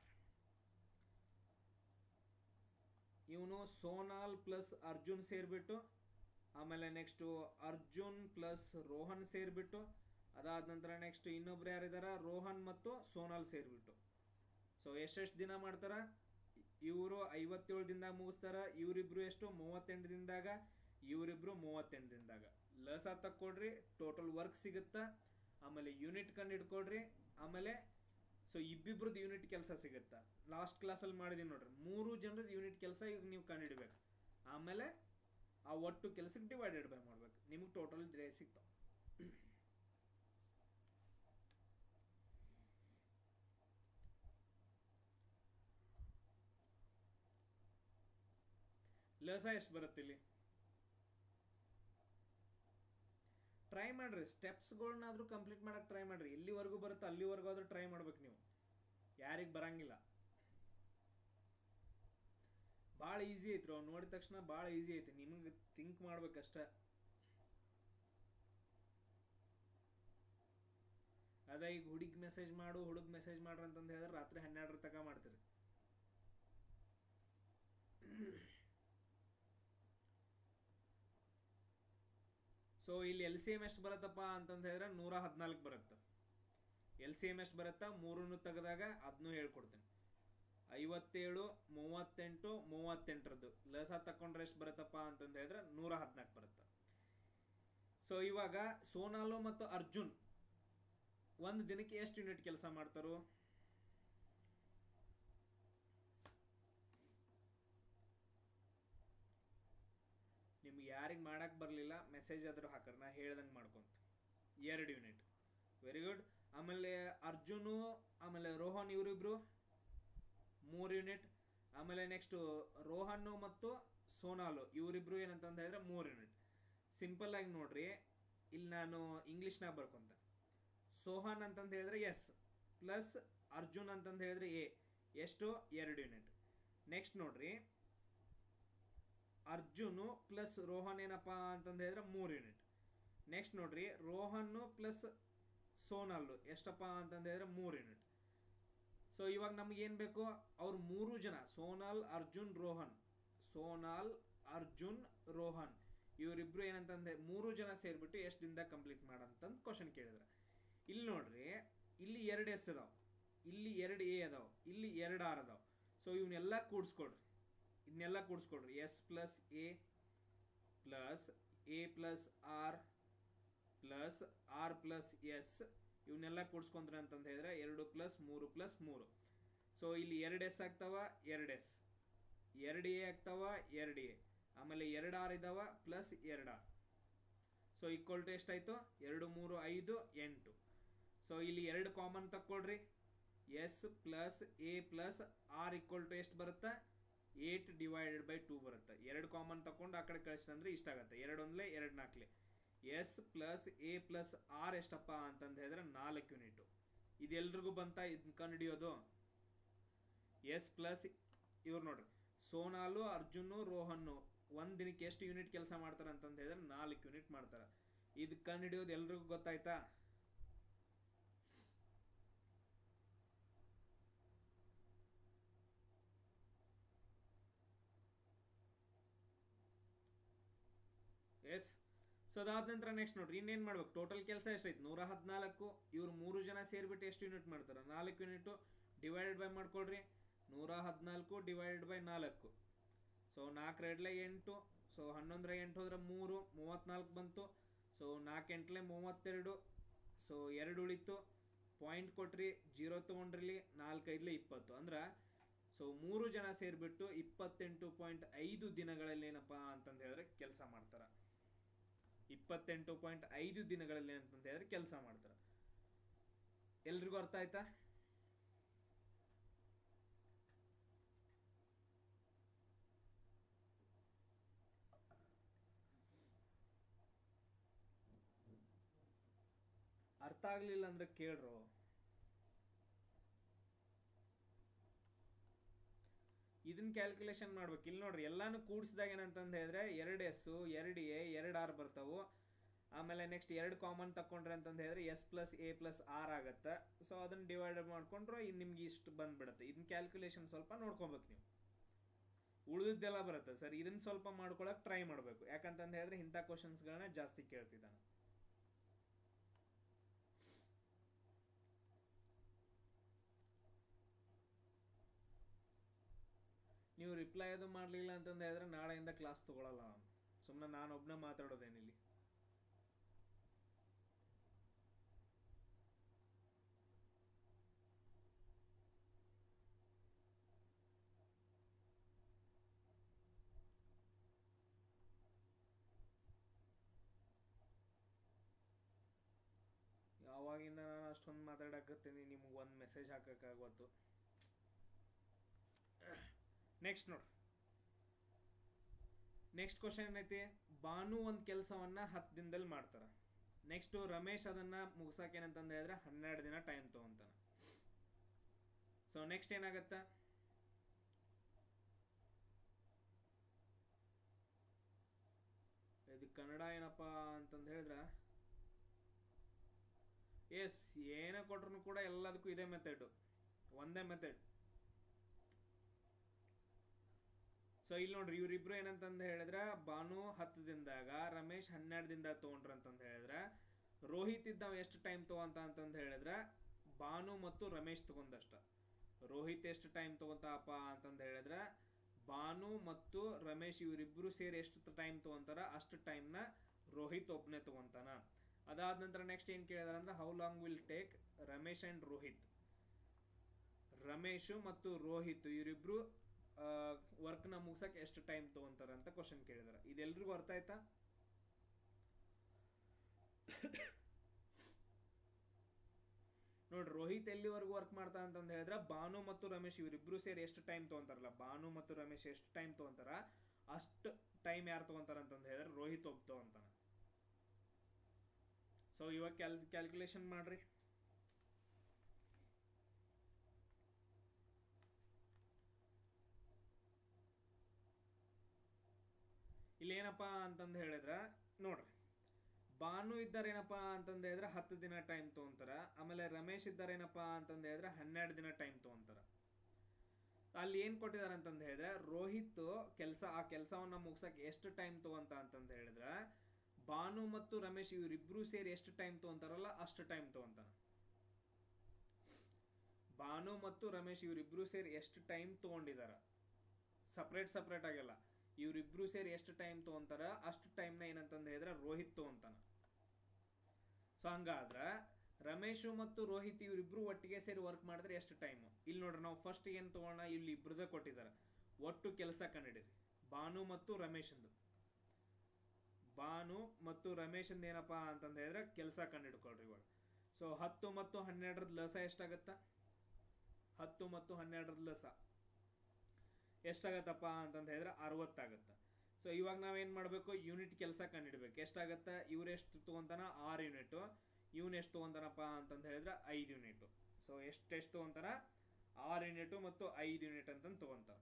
ಇವನು ಸೋನಾಲ್ ಪ್ಲಸ್ ಅರ್ಜುನ್ ಸೇರ್ಬಿಟ್ಟು ಆಮೇಲೆ ನೆಕ್ಸ್ಟ್ ಅರ್ಜುನ್ ಪ್ಲಸ್ ರೋಹನ್ ಸೇರ್ಬಿಟ್ಟು ಅದಾದ ನಂತರ ನೆಕ್ಸ್ಟ್ ಇನ್ನೊಬ್ರು ಯಾರಿದಾರ ರೋಹನ್ ಮತ್ತು ಸೋನಾಲ್ ಸೇರ್ಬಿಟ್ಟು ಸೊ ಎಷ್ಟೆಷ್ಟು ದಿನ ಮಾಡ್ತಾರ ಇವರು ಐವತ್ತೇಳು ದಿನದಾಗ ಮುಗಿಸ್ತಾರ ಇವರಿಬ್ರು ಎಷ್ಟು ಮೂವತ್ತೆಂಟು ದಿನದಾಗ ಇವರಿಬ್ರು ಮೂವತ್ತೆಂಟು ದಿನದಾಗ ಲಸ ತಕ್ಕೊಡ್ರಿ ಟೋಟಲ್ ವರ್ಕ್ ಸಿಗುತ್ತಾ ಆಮೇಲೆ ಯೂನಿಟ್ ಕಂಡು ಹಿಡ್ಕೊಡ್ರಿ ಆಮೇಲೆ ಸೊ ಇಬ್ಬಿಬ್ರದ್ದು ಯೂನಿಟ್ ಕೆಲಸ ಸಿಗುತ್ತಾ ಲಾಸ್ಟ್ ಕ್ಲಾಸಲ್ಲಿ ಮಾಡಿದೀನಿ ನೋಡ್ರಿ ಮೂರು ಜನರದ್ದು ಯೂನಿಟ್ ಕೆಲಸ ಈಗ ನೀವು ಕಂಡುಹಿಡ್ಬೇಕು ಆಮೇಲೆ ಆ ಒಟ್ಟು ಕೆಲಸಕ್ಕೆ ಡಿವೈಡೆಡ್ ಬೈ ಮಾಡ್ಬೇಕು ನಿಮಗೆ ಟೋಟಲ್ ಡೇ ಸಿಗ್ತಾವ ಲಸ ಎಷ್ಟು ಬರುತ್ತೆ ಇಲ್ಲಿ ಟ್ರೈ ಮಾಡ್ರಿ ಸ್ಟೆಪ್ಸ್ಗಳನ್ನಾದ್ರೂ ಕಂಪ್ಲೀಟ್ ಮಾಡಕ್ ಟ್ರೈ ಮಾಡ್ರಿ ಎಲ್ಲಿವರೆಗೂ ಬರುತ್ತೆ ಅಲ್ಲಿವರೆಗೂ ಆದ್ರೂ ಟ್ರೈ ಮಾಡ್ಬೇಕು ನೀವು ಯಾರಿಗೆ ಬರಂಗಿಲ್ಲ ಭಾಳ ಈಸಿ ಐತ್ರಿ ಅವ್ನು ನೋಡಿದ ತಕ್ಷಣ ಭಾಳ ಈಸಿ ಐತಿ ನಿಮಗೆ ಥಿಂಕ್ ಮಾಡ್ಬೇಕಷ್ಟ ಅದ ಈಗ ಹುಡುಗಿ ಮೆಸೇಜ್ ಮಾಡು ಹುಡುಗ ಮೆಸೇಜ್ ಮಾಡ್ರಿ ಅಂತಂದು ಹೇಳಿದ್ರೆ ರಾತ್ರಿ ಹನ್ನೆರಡರ ತನಕ ಮಾಡ್ತೀರಿ ಸೊ ಇಲ್ಲಿ ಎಲ್ ಸಿ ಎಮ್ ಎಷ್ಟು ಬರುತ್ತಪ್ಪ ಅಂತಂದು ಹೇಳಿದ್ರೆ ನೂರ ಹದಿನಾಲ್ಕು ಬರುತ್ತೆ ಎಲ್ ಸಿ ಎಮ್ ಎಷ್ಟು ಬರುತ್ತಾ ಮೂರನ್ನು ತೆಗೆದಾಗ ಅದನ್ನೂ ಹೇಳ್ಕೊಡ್ತೀನಿ ಐವತ್ತೇಳು ಮೂವತ್ತೆಂಟು ಮೂವತ್ತೆಂಟರದ್ದು ಲಸ ತಕೊಂಡ್ರೆ ಎಷ್ಟು ಬರುತ್ತಪ್ಪ ಅಂತಂದು ಹೇಳಿದ್ರೆ ನೂರ ಹದಿನಾಲ್ಕು ಬರುತ್ತೆ ಸೊ ಇವಾಗ ಸೋನಾಲು ಮತ್ತು ಅರ್ಜುನ್ ಒಂದು ದಿನಕ್ಕೆ ಎಷ್ಟು ಯೂನಿಟ್ ಕೆಲಸ ಮಾಡ್ತಾರೋ ನಿಮ್ಗೆ ಯಾರಿಗೆ ಮಾಡಕ್ ಬರಲಿಲ್ಲ ಮೆಸೇಜ್ ಆದ್ರೂ ಹಾಕರ್ ನಾ ಹೇಳ್ದಂಗೆ ಮಾಡ್ಕೊಂತ ಎರಡು ಯೂನಿಟ್ ವೆರಿ ಗುಡ್ ಆಮೇಲೆ ಅರ್ಜುನು ಆಮೇಲೆ ರೋಹನ್ ಇವರಿಬ್ರು ಮೂರು ಯೂನಿಟ್ ಆಮೇಲೆ ನೆಕ್ಸ್ಟ್ ರೋಹನ್ ಮತ್ತು ಸೋನಾಲು ಇವರಿಬ್ರು ಏನಂತಂದ ಹೇಳಿದ್ರೆ ಮೂರು ಯೂನಿಟ್ ಸಿಂಪಲ್ ಆಗಿ ನೋಡ್ರಿ ಇಲ್ಲಿ ನಾನು ಇಂಗ್ಲೀಷ್ನಾಗ ಬರ್ಕೊಂತ ಸೋಹನ್ ಅಂತಂದು ಹೇಳಿದ್ರೆ ಎಸ್ ಪ್ಲಸ್ ಅರ್ಜುನ್ ಅಂತಂದು ಹೇಳಿದ್ರೆ ಎ ಎಷ್ಟು ಎರಡು ಯೂನಿಟ್ ನೆಕ್ಸ್ಟ್ ನೋಡ್ರಿ ಅರ್ಜುನು ಪ್ಲಸ್ ರೋಹನ್ ಏನಪ್ಪ ಅಂತಂದು ಹೇಳಿದ್ರೆ ಮೂರು ಯೂನಿಟ್ ನೆಕ್ಸ್ಟ್ ನೋಡ್ರಿ ರೋಹನ್ನು ಪ್ಲಸ್ ಸೋನಲ್ಲು ಎಷ್ಟಪ್ಪ ಅಂತಂದು ಹೇಳಿದ್ರೆ ಮೂರು ಯೂನಿಟ್ ಸೊ ಇವಾಗ ನಮ್ಗೆ ಏನು ಬೇಕು ಅವ್ರು ಮೂರು ಜನ ಸೋನಾಲ್ ಅರ್ಜುನ್ ರೋಹನ್ ಸೋನಾಲ್ ಅರ್ಜುನ್ ರೋಹನ್ ಇವರಿಬ್ರು ಏನಂತಂದೆ ಮೂರು ಜನ ಸೇರಿಬಿಟ್ಟು ಎಷ್ಟು ದಿನದಾಗ ಕಂಪ್ಲೀಟ್ ಮಾಡಂತಂದು ಕ್ವಶನ್ ಕೇಳಿದ್ರೆ ಇಲ್ಲಿ ನೋಡ್ರಿ ಇಲ್ಲಿ ಎರಡು ಎಸ್ ಅದಾವ ಇಲ್ಲಿ ಎರಡು ಎ ಅದಾವ ಇಲ್ಲಿ ಎರಡು ಆರ್ ಅದಾವ ಸೊ ಇವನ್ನೆಲ್ಲ ಕೂಡಿಸ್ಕೊಡ್ರಿ ಇದನ್ನೆಲ್ಲ ಕೂಡಿಸ್ಕೊಡ್ರಿ S plus A plus A plus R plus R plus S ಇವನ್ನೆಲ್ಲ ಕೂಡಿಸ್ಕೊಂಡ್ರೆ ಅಂತಂದು ಹೇಳಿದ್ರೆ ಎರಡು ಪ್ಲಸ್ ಮೂರು ಪ್ಲಸ್ ಮೂರು ಸೊ ಇಲ್ಲಿ ಎರಡು ಎಸ್ ಆಗ್ತಾವ ಎರಡು ಎಸ್ ಎರಡು ಎ ಆಗ್ತಾವ ಎರಡು ಎ ಆಮೇಲೆ ಎರಡು ಆರ್ ಇದಾವ ಪ್ಲಸ್ ಎರಡು ಆರ್ ಸೊ ಈಕ್ವಲ್ ಟು ಎಷ್ಟಾಯ್ತು ಎರಡು ಮೂರು ಐದು ಎಂಟು ಸೊ ಇಲ್ಲಿ ಎರಡು ಕಾಮನ್ ತಕ್ಕೊಳ್ರಿ S plus A plus R equal to ಎಷ್ಟು ಬರುತ್ತಾ ಏಟ್ ಡಿವೈಡೆಡ್ ಬೈ ಟೂ ಬರುತ್ತೆ ಎರಡು ಕಾಮನ್ ತಕೊಂಡು ಆ ಕಡೆ ಕಳಿಸಿದ್ರೆ ಇಷ್ಟ ಆಗುತ್ತೆ ಎರಡು ಒಂದ್ಲೆ ಎರಡು ನಾಲ್ಕಲೆ S plus A plus R ಎಷ್ಟಪ್ಪ ಅಂತಂದು ಹೇಳಿದ್ರೆ ನಾಲ್ಕು ಯೂನಿಟ್ ಇದೆಲ್ರಿಗೂ ಬಂತ ಇದನ್ನ ಕಂಡುಹಿಡಿಯೋದು ಎಸ್ ಪ್ಲಸ್ ಇವ್ರು ನೋಡ್ರಿ ಸೋನಾಲು ಅರ್ಜುನು ರೋಹನ್ನು ಒಂದ್ ದಿನಕ್ಕೆ ಎಷ್ಟು ಯೂನಿಟ್ ಕೆಲಸ ಮಾಡ್ತಾರೆ ಅಂತಂದು ಹೇಳಿದ್ರೆ ನಾಲ್ಕು ಯೂನಿಟ್ ಮಾಡ್ತಾರೆ ಇದು ಕಂಡುಹಿಡಿಯೋದು ಎಲ್ರಿಗೂ ಗೊತ್ತಾಯ್ತಾ ಎಸ್ ಸೊ ಅದಾದ ನಂತರ ನೆಕ್ಸ್ಟ್ ನೋಡ್ರಿ ಇನ್ನೇನು ಮಾಡ್ಬೇಕು ಟೋಟಲ್ ಕೆಲಸ ಎಷ್ಟೈತೆ ನೂರ ಹದಿನಾಲ್ಕು ಇವ್ರು ಮೂರು ಜನ ಸೇರಿಬಿಟ್ಟು ಎಷ್ಟು ಯೂನಿಟ್ ಮಾಡ್ತಾರೆ ನಾಲ್ಕು ಯೂನಿಟು ಡಿವೈಡೆಡ್ ಬೈ ಮಾಡ್ಕೊಳ್ರಿ ನೂರ ಹದಿನಾಲ್ಕು ಡಿವೈಡೆಡ್ ಬೈ ನಾಲ್ಕು ಸೊ ನಾಲ್ಕು ಎರಡ್ಲೆ ಎಂಟು ಸೊ ಹನ್ನೊಂದರ ಎಂಟು ಹೋದ್ರೆ ಮೂರು ಮೂವತ್ತ್ನಾಲ್ಕು ಬಂತು ಸೊ ನಾಲ್ಕು ಎಂಟ್ಲೆ ಮೂವತ್ತೆರಡು ಸೊ ಎರಡು ಉಳಿತು ಪಾಯಿಂಟ್ ಕೊಟ್ರಿ ಜೀರೋ ತೊಗೊಂಡ್ರಿ ನಾಲ್ಕೈದ್ಲೆ ಇಪ್ಪತ್ತು ಅಂದ್ರೆ ಸೊ ಮೂರು ಜನ ಸೇರಿಬಿಟ್ಟು ಇಪ್ಪತ್ತೆಂಟು ಪಾಯಿಂಟ್ ಐದು ದಿನಗಳಲ್ಲಿ ಏನಪ್ಪ ಅಂತಂದು ಹೇಳಿದ್ರೆ ಕೆಲಸ ಮಾಡ್ತಾರೆ ಇಪ್ಪತ್ತೆಂಟು ಪಾಯಿಂಟ್ ಐದು ದಿನಗಳಲ್ಲಿ ಅಂತಂತ ಹೇಳಿದ್ರೆ ಕೆಲಸ ಮಾಡ್ತಾರೆ ಎಲ್ರಿಗೂ ಅರ್ಥ ಆಯ್ತಾ ಅರ್ಥ ಆಗ್ಲಿಲ್ಲ ಅಂದ್ರೆ ಕೇಳ್ರು ಇದನ್ನ ಕ್ಯಾಲ್ಕುಲೇಷನ್ ಮಾಡ್ಬೇಕು ಇಲ್ಲಿ ನೋಡ್ರಿ ಎಲ್ಲಾನು ಕೂಡಿಸಿದಾಗ ಏನಂತಂದು ಹೇಳಿದ್ರೆ ಎರಡು ಎಸ್ ಎರಡು ಎ ಎರಡು ಆರ್ ಬರ್ತಾವು ಆಮೇಲೆ ನೆಕ್ಸ್ಟ್ ಎರಡು ಕಾಮನ್ ತಕೊಂಡ್ರೆ ಅಂತಂದು ಹೇಳಿದ್ರೆ S plus A plus R ಆಗತ್ತೆ ಸೊ ಅದನ್ನ ಡಿವೈಡ್ ಮಾಡ್ಕೊಂಡ್ರೆ ಇನ್ನು ನಿಮ್ಗೆ ಇಷ್ಟು ಬಂದ್ಬಿಡುತ್ತೆ ಇದನ್ನ ಕ್ಯಾಲ್ಕುಲೇಷನ್ ಸ್ವಲ್ಪ ನೋಡ್ಕೊಬೇಕು ನೀವು ಉಳಿದಿದ್ದೆಲ್ಲ ಬರುತ್ತೆ ಸರ್ ಇದನ್ನ ಸ್ವಲ್ಪ ಮಾಡ್ಕೊಳಕ್ ಟ್ರೈ ಮಾಡಬೇಕು ಯಾಕಂತಂದು ಹೇಳಿದ್ರೆ ಇಂಥ ಕ್ವಶನ್ಸ್ಗಳನ್ನ ಜಾಸ್ತಿ ಕೇಳ್ತಿದ್ದಾನೆ ನೀವು ರಿಪ್ಲೈ ಅದು ಮಾಡಲಿಲ್ಲ ಅಂತಂದು ಹೇಳಿದ್ರೆ ನಾಳೆಯಿಂದ ಕ್ಲಾಸ್ ತಗೊಳಲ್ಲ ನಾನು ಸುಮ್ಮನೆ ನಾನು ಒಬ್ಬನೇ ಮಾತಾಡೋದೇನಿಲ್ಲಿ ಯಾವಾಗಿಂದ ನಾನು ಅಷ್ಟೊಂದು ಮಾತಾಡಕತ್ತೀನಿ ನಿಮ್ಗೆ ಒಂದು ಮೆಸೇಜ್ ಹಾಕಕ್ಕಾಗತ್ತು ನೆಕ್ಸ್ಟ್ ನೋಡ್ರಿ ನೆಕ್ಸ್ಟ್ ಕ್ವಶನ್ ಏನೈತಿ ಭಾನು ಒಂದು ಕೆಲಸವನ್ನ ಹತ್ತು ದಿನದಲ್ಲಿ ಮಾಡ್ತಾರ ನೆಕ್ಸ್ಟ್ ರಮೇಶ್ ಅದನ್ನ ಮುಗ್ಸಕ್ಕೆ ಏನಂತಂದ ಹೇಳಿದ್ರೆ ಹನ್ನೆರಡು ದಿನ ಟೈಮ್ ತಗೊಂತಾನ ಸೊ ನೆಕ್ಸ್ಟ್ ಏನಾಗತ್ತ ಇದು ಕನ್ನಡ ಏನಪ್ಪಾ ಅಂತಂದು ಹೇಳಿದ್ರ ಎಸ್ ಏನೇ ಕೊಟ್ರು ಕೂಡ ಎಲ್ಲದಕ್ಕೂ ಇದೇ ಮೆಥಡ್ ಒಂದೇ ಮೆಥಡ್ ಸೊ ಇಲ್ಲಿ ನೋಡ್ರಿ ಇವ್ರಿಬ್ರು ಏನಂತಂದು ಹೇಳಿದ್ರ ಭಾನು ಹತ್ತು ದಿನದಾಗ ರಮೇಶ್ ಹನ್ನೆರಡು ದಿನದಾಗ ತೊಗೊಂಡ್ರ ಅಂತಂದು ಹೇಳಿದ್ರ ರೋಹಿತ್ ಇದ್ದಾವ ಎಷ್ಟು ಟೈಮ್ ತಗೊಂತ ಅಂತಂದು ಹೇಳಿದ್ರ ಭಾನು ಮತ್ತು ರಮೇಶ್ ತಗೊಂಡಷ್ಟ ರೋಹಿತ್ ಎಷ್ಟು ಟೈಮ್ ತಗೊಂತಾಪ ಅಂತಂದು ಹೇಳಿದ್ರ ಭಾನು ಮತ್ತು ರಮೇಶ್ ಇವರಿಬ್ರು ಸೇರಿ ಎಷ್ಟು ಟೈಮ್ ತಗೊಂತಾರ ಅಷ್ಟು ಟೈಮ್ನ ರೋಹಿತ್ ಒಬ್ಬನೇ ತಗೊಂತಾನ ಅದಾದ ನಂತರ ನೆಕ್ಸ್ಟ್ ಏನು ಕೇಳಿದಾರೆ ಅಂದ್ರೆ how long will take Ramesh and Rohit Ramesh ಮತ್ತು ರೋಹಿತ್ ಇವರಿಬ್ರು ವರ್ಕ್ನ ಮುಗ್ಸಕ್ಕೆ ಎಷ್ಟು ಟೈಮ್ ತಗೊಂತಾರ ಅಂತ ಕ್ವಶನ್ ಕೇಳಿದಾರೆ ಇದೆಲ್ರಿಗೂ ಅರ್ಥ ಆಯ್ತಾ ನೋಡ್ರಿ ರೋಹಿತ್ ಎಲ್ಲಿವರೆಗೂ ವರ್ಕ್ ಮಾಡ್ತಾ ಅಂತಂದು ಹೇಳಿದ್ರೆ ಭಾನು ಮತ್ತು ರಮೇಶ್ ಇವರಿಬ್ರು ಸೇರಿ ಎಷ್ಟು ಟೈಮ್ ತಗೊಂತಾರಲ್ಲ ಭಾನು ಮತ್ತು ರಮೇಶ್ ಎಷ್ಟು ಟೈಮ್ ತಗೊಂತಾರ ಅಷ್ಟು ಟೈಮ್ ಯಾರು ತಗೊಂತಾರ ಅಂತಂದು ಹೇಳಿದ್ರೆ ರೋಹಿತ್ ಒಬ್ಬ ತಗೊಂತಾನ ಸೊ ಇವಾಗ ಕ್ಯಾಲ್ ಕ್ಯಾಲ್ಕುಲೇಷನ್ ಮಾಡ್ರಿ ಇಲ್ಲಿ ಏನಪ್ಪಾ ಅಂತಂದು ಹೇಳಿದ್ರ ನೋಡ್ರಿ ಭಾನು ಇದ್ದಾರೇನಪ್ಪಾ ಅಂತಂದು ಹೇಳಿದ್ರೆ ಹತ್ತು ದಿನ ಟೈಮ್ ತಗೊಂತಾರ ಆಮೇಲೆ ರಮೇಶ್ ಇದ್ದಾರೇನಪ್ಪಾ ಅಂತಂದು ಹೇಳಿದ್ರೆ ಹನ್ನೆರಡು ದಿನ ಟೈಮ್ ತಗೊಂತಾರ ಅಲ್ಲಿ ಏನ್ ಕೊಟ್ಟಿದಾರೆ ಅಂತಂದು ಹೇಳಿದ್ರೆ ರೋಹಿತ್ ಕೆಲಸ ಆ ಕೆಲಸವನ್ನ ಮುಗ್ಸಕ್ಕೆ ಎಷ್ಟು ಟೈಮ್ ತಗೊಂತ ಅಂತಂದು ಹೇಳಿದ್ರೆ ಭಾನು ಮತ್ತು ರಮೇಶ್ ಇವರಿಬ್ರು ಸೇರಿ ಎಷ್ಟು ಟೈಮ್ ತಗೊಂತಾರಲ್ಲ ಅಷ್ಟು ಟೈಮ್ ತಗೊಂತಾನ ಭಾನು ಮತ್ತು ರಮೇಶ್ ಇವರಿಬ್ರು ಸೇರಿ ಎಷ್ಟು ಟೈಮ್ ತಗೊಂಡಿದಾರ ಸಪ್ರೇಟ್ ಸಪ್ರೇಟ್ ಆಗಿಲ್ಲ ಇವರಿಬ್ರು ಸೇರಿ ಎಷ್ಟು ಟೈಮ್ ತಗೊಂತಾರ ಅಷ್ಟು ಟೈಮ್ನ ಏನಂತಂದು ಹೇಳಿದ್ರೆ ರೋಹಿತ್ ತಗೊಂತಾನ ಸೊ ಹಂಗಾದ್ರ ರಮೇಶು ಮತ್ತು ರೋಹಿತ್ ಇವರಿಬ್ರು ಒಟ್ಟಿಗೆ ಸೇರಿ ವರ್ಕ್ ಮಾಡಿದ್ರೆ ಎಷ್ಟು ಟೈಮ್ ಇಲ್ಲಿ ನೋಡ್ರಿ ನಾವು ಫಸ್ಟ್ ಏನ್ ತಗೋಣ ಇಲ್ಲಿ ಇಬ್ರದ ಕೊಟ್ಟಿದ್ದಾರೆ ಒಟ್ಟು ಕೆಲಸ ಕಂಡಿಡಿರಿ ಭಾನು ಮತ್ತು ರಮೇಶಂದು ಭಾನು ಮತ್ತು ರಮೇಶಂದ ಏನಪ್ಪಾ ಅಂತಂದ ಹೇಳಿದ್ರೆ ಕೆಲಸ ಕಂಡಿಡ್ಕೊಳ್ರಿ ಇವಾಗ ಸೊ ಹತ್ತು ಮತ್ತು ಹನ್ನೆರಡರದ ಲಸ ಎಷ್ಟಾಗತ್ತ ಹತ್ತು ಮತ್ತು ಹನ್ನೆರಡರದ ಲಸ ಎಷ್ಟಾಗತ್ತಪ್ಪ ಅಂತಂದ ಹೇಳಿದ್ರೆ ಅರವತ್ತಾಗತ್ತ ಸೊ ಇವಾಗ ನಾವೇನ್ ಮಾಡಬೇಕು ಯೂನಿಟ್ ಕೆಲಸ ಕಂಡಿಡ್ಬೇಕು ಎಷ್ಟಾಗತ್ತ ಇವ್ರು ಎಷ್ಟು ತಗೊಂತಾನ ಆರು ಯೂನಿಟ್ ಇವನ್ ಎಷ್ಟು ತಗೊಂತಾನಪ್ಪ ಅಂತಂದ ಹೇಳಿದ್ರೆ ಐದು ಯೂನಿಟ್ ಸೊ ಎಷ್ಟು ಎಷ್ಟು ತಗೊಂತಾನ ಆರು ಯೂನಿಟ್ ಮತ್ತು ಐದು ಯೂನಿಟ್ ಅಂತ ತಗೊಂತಾರ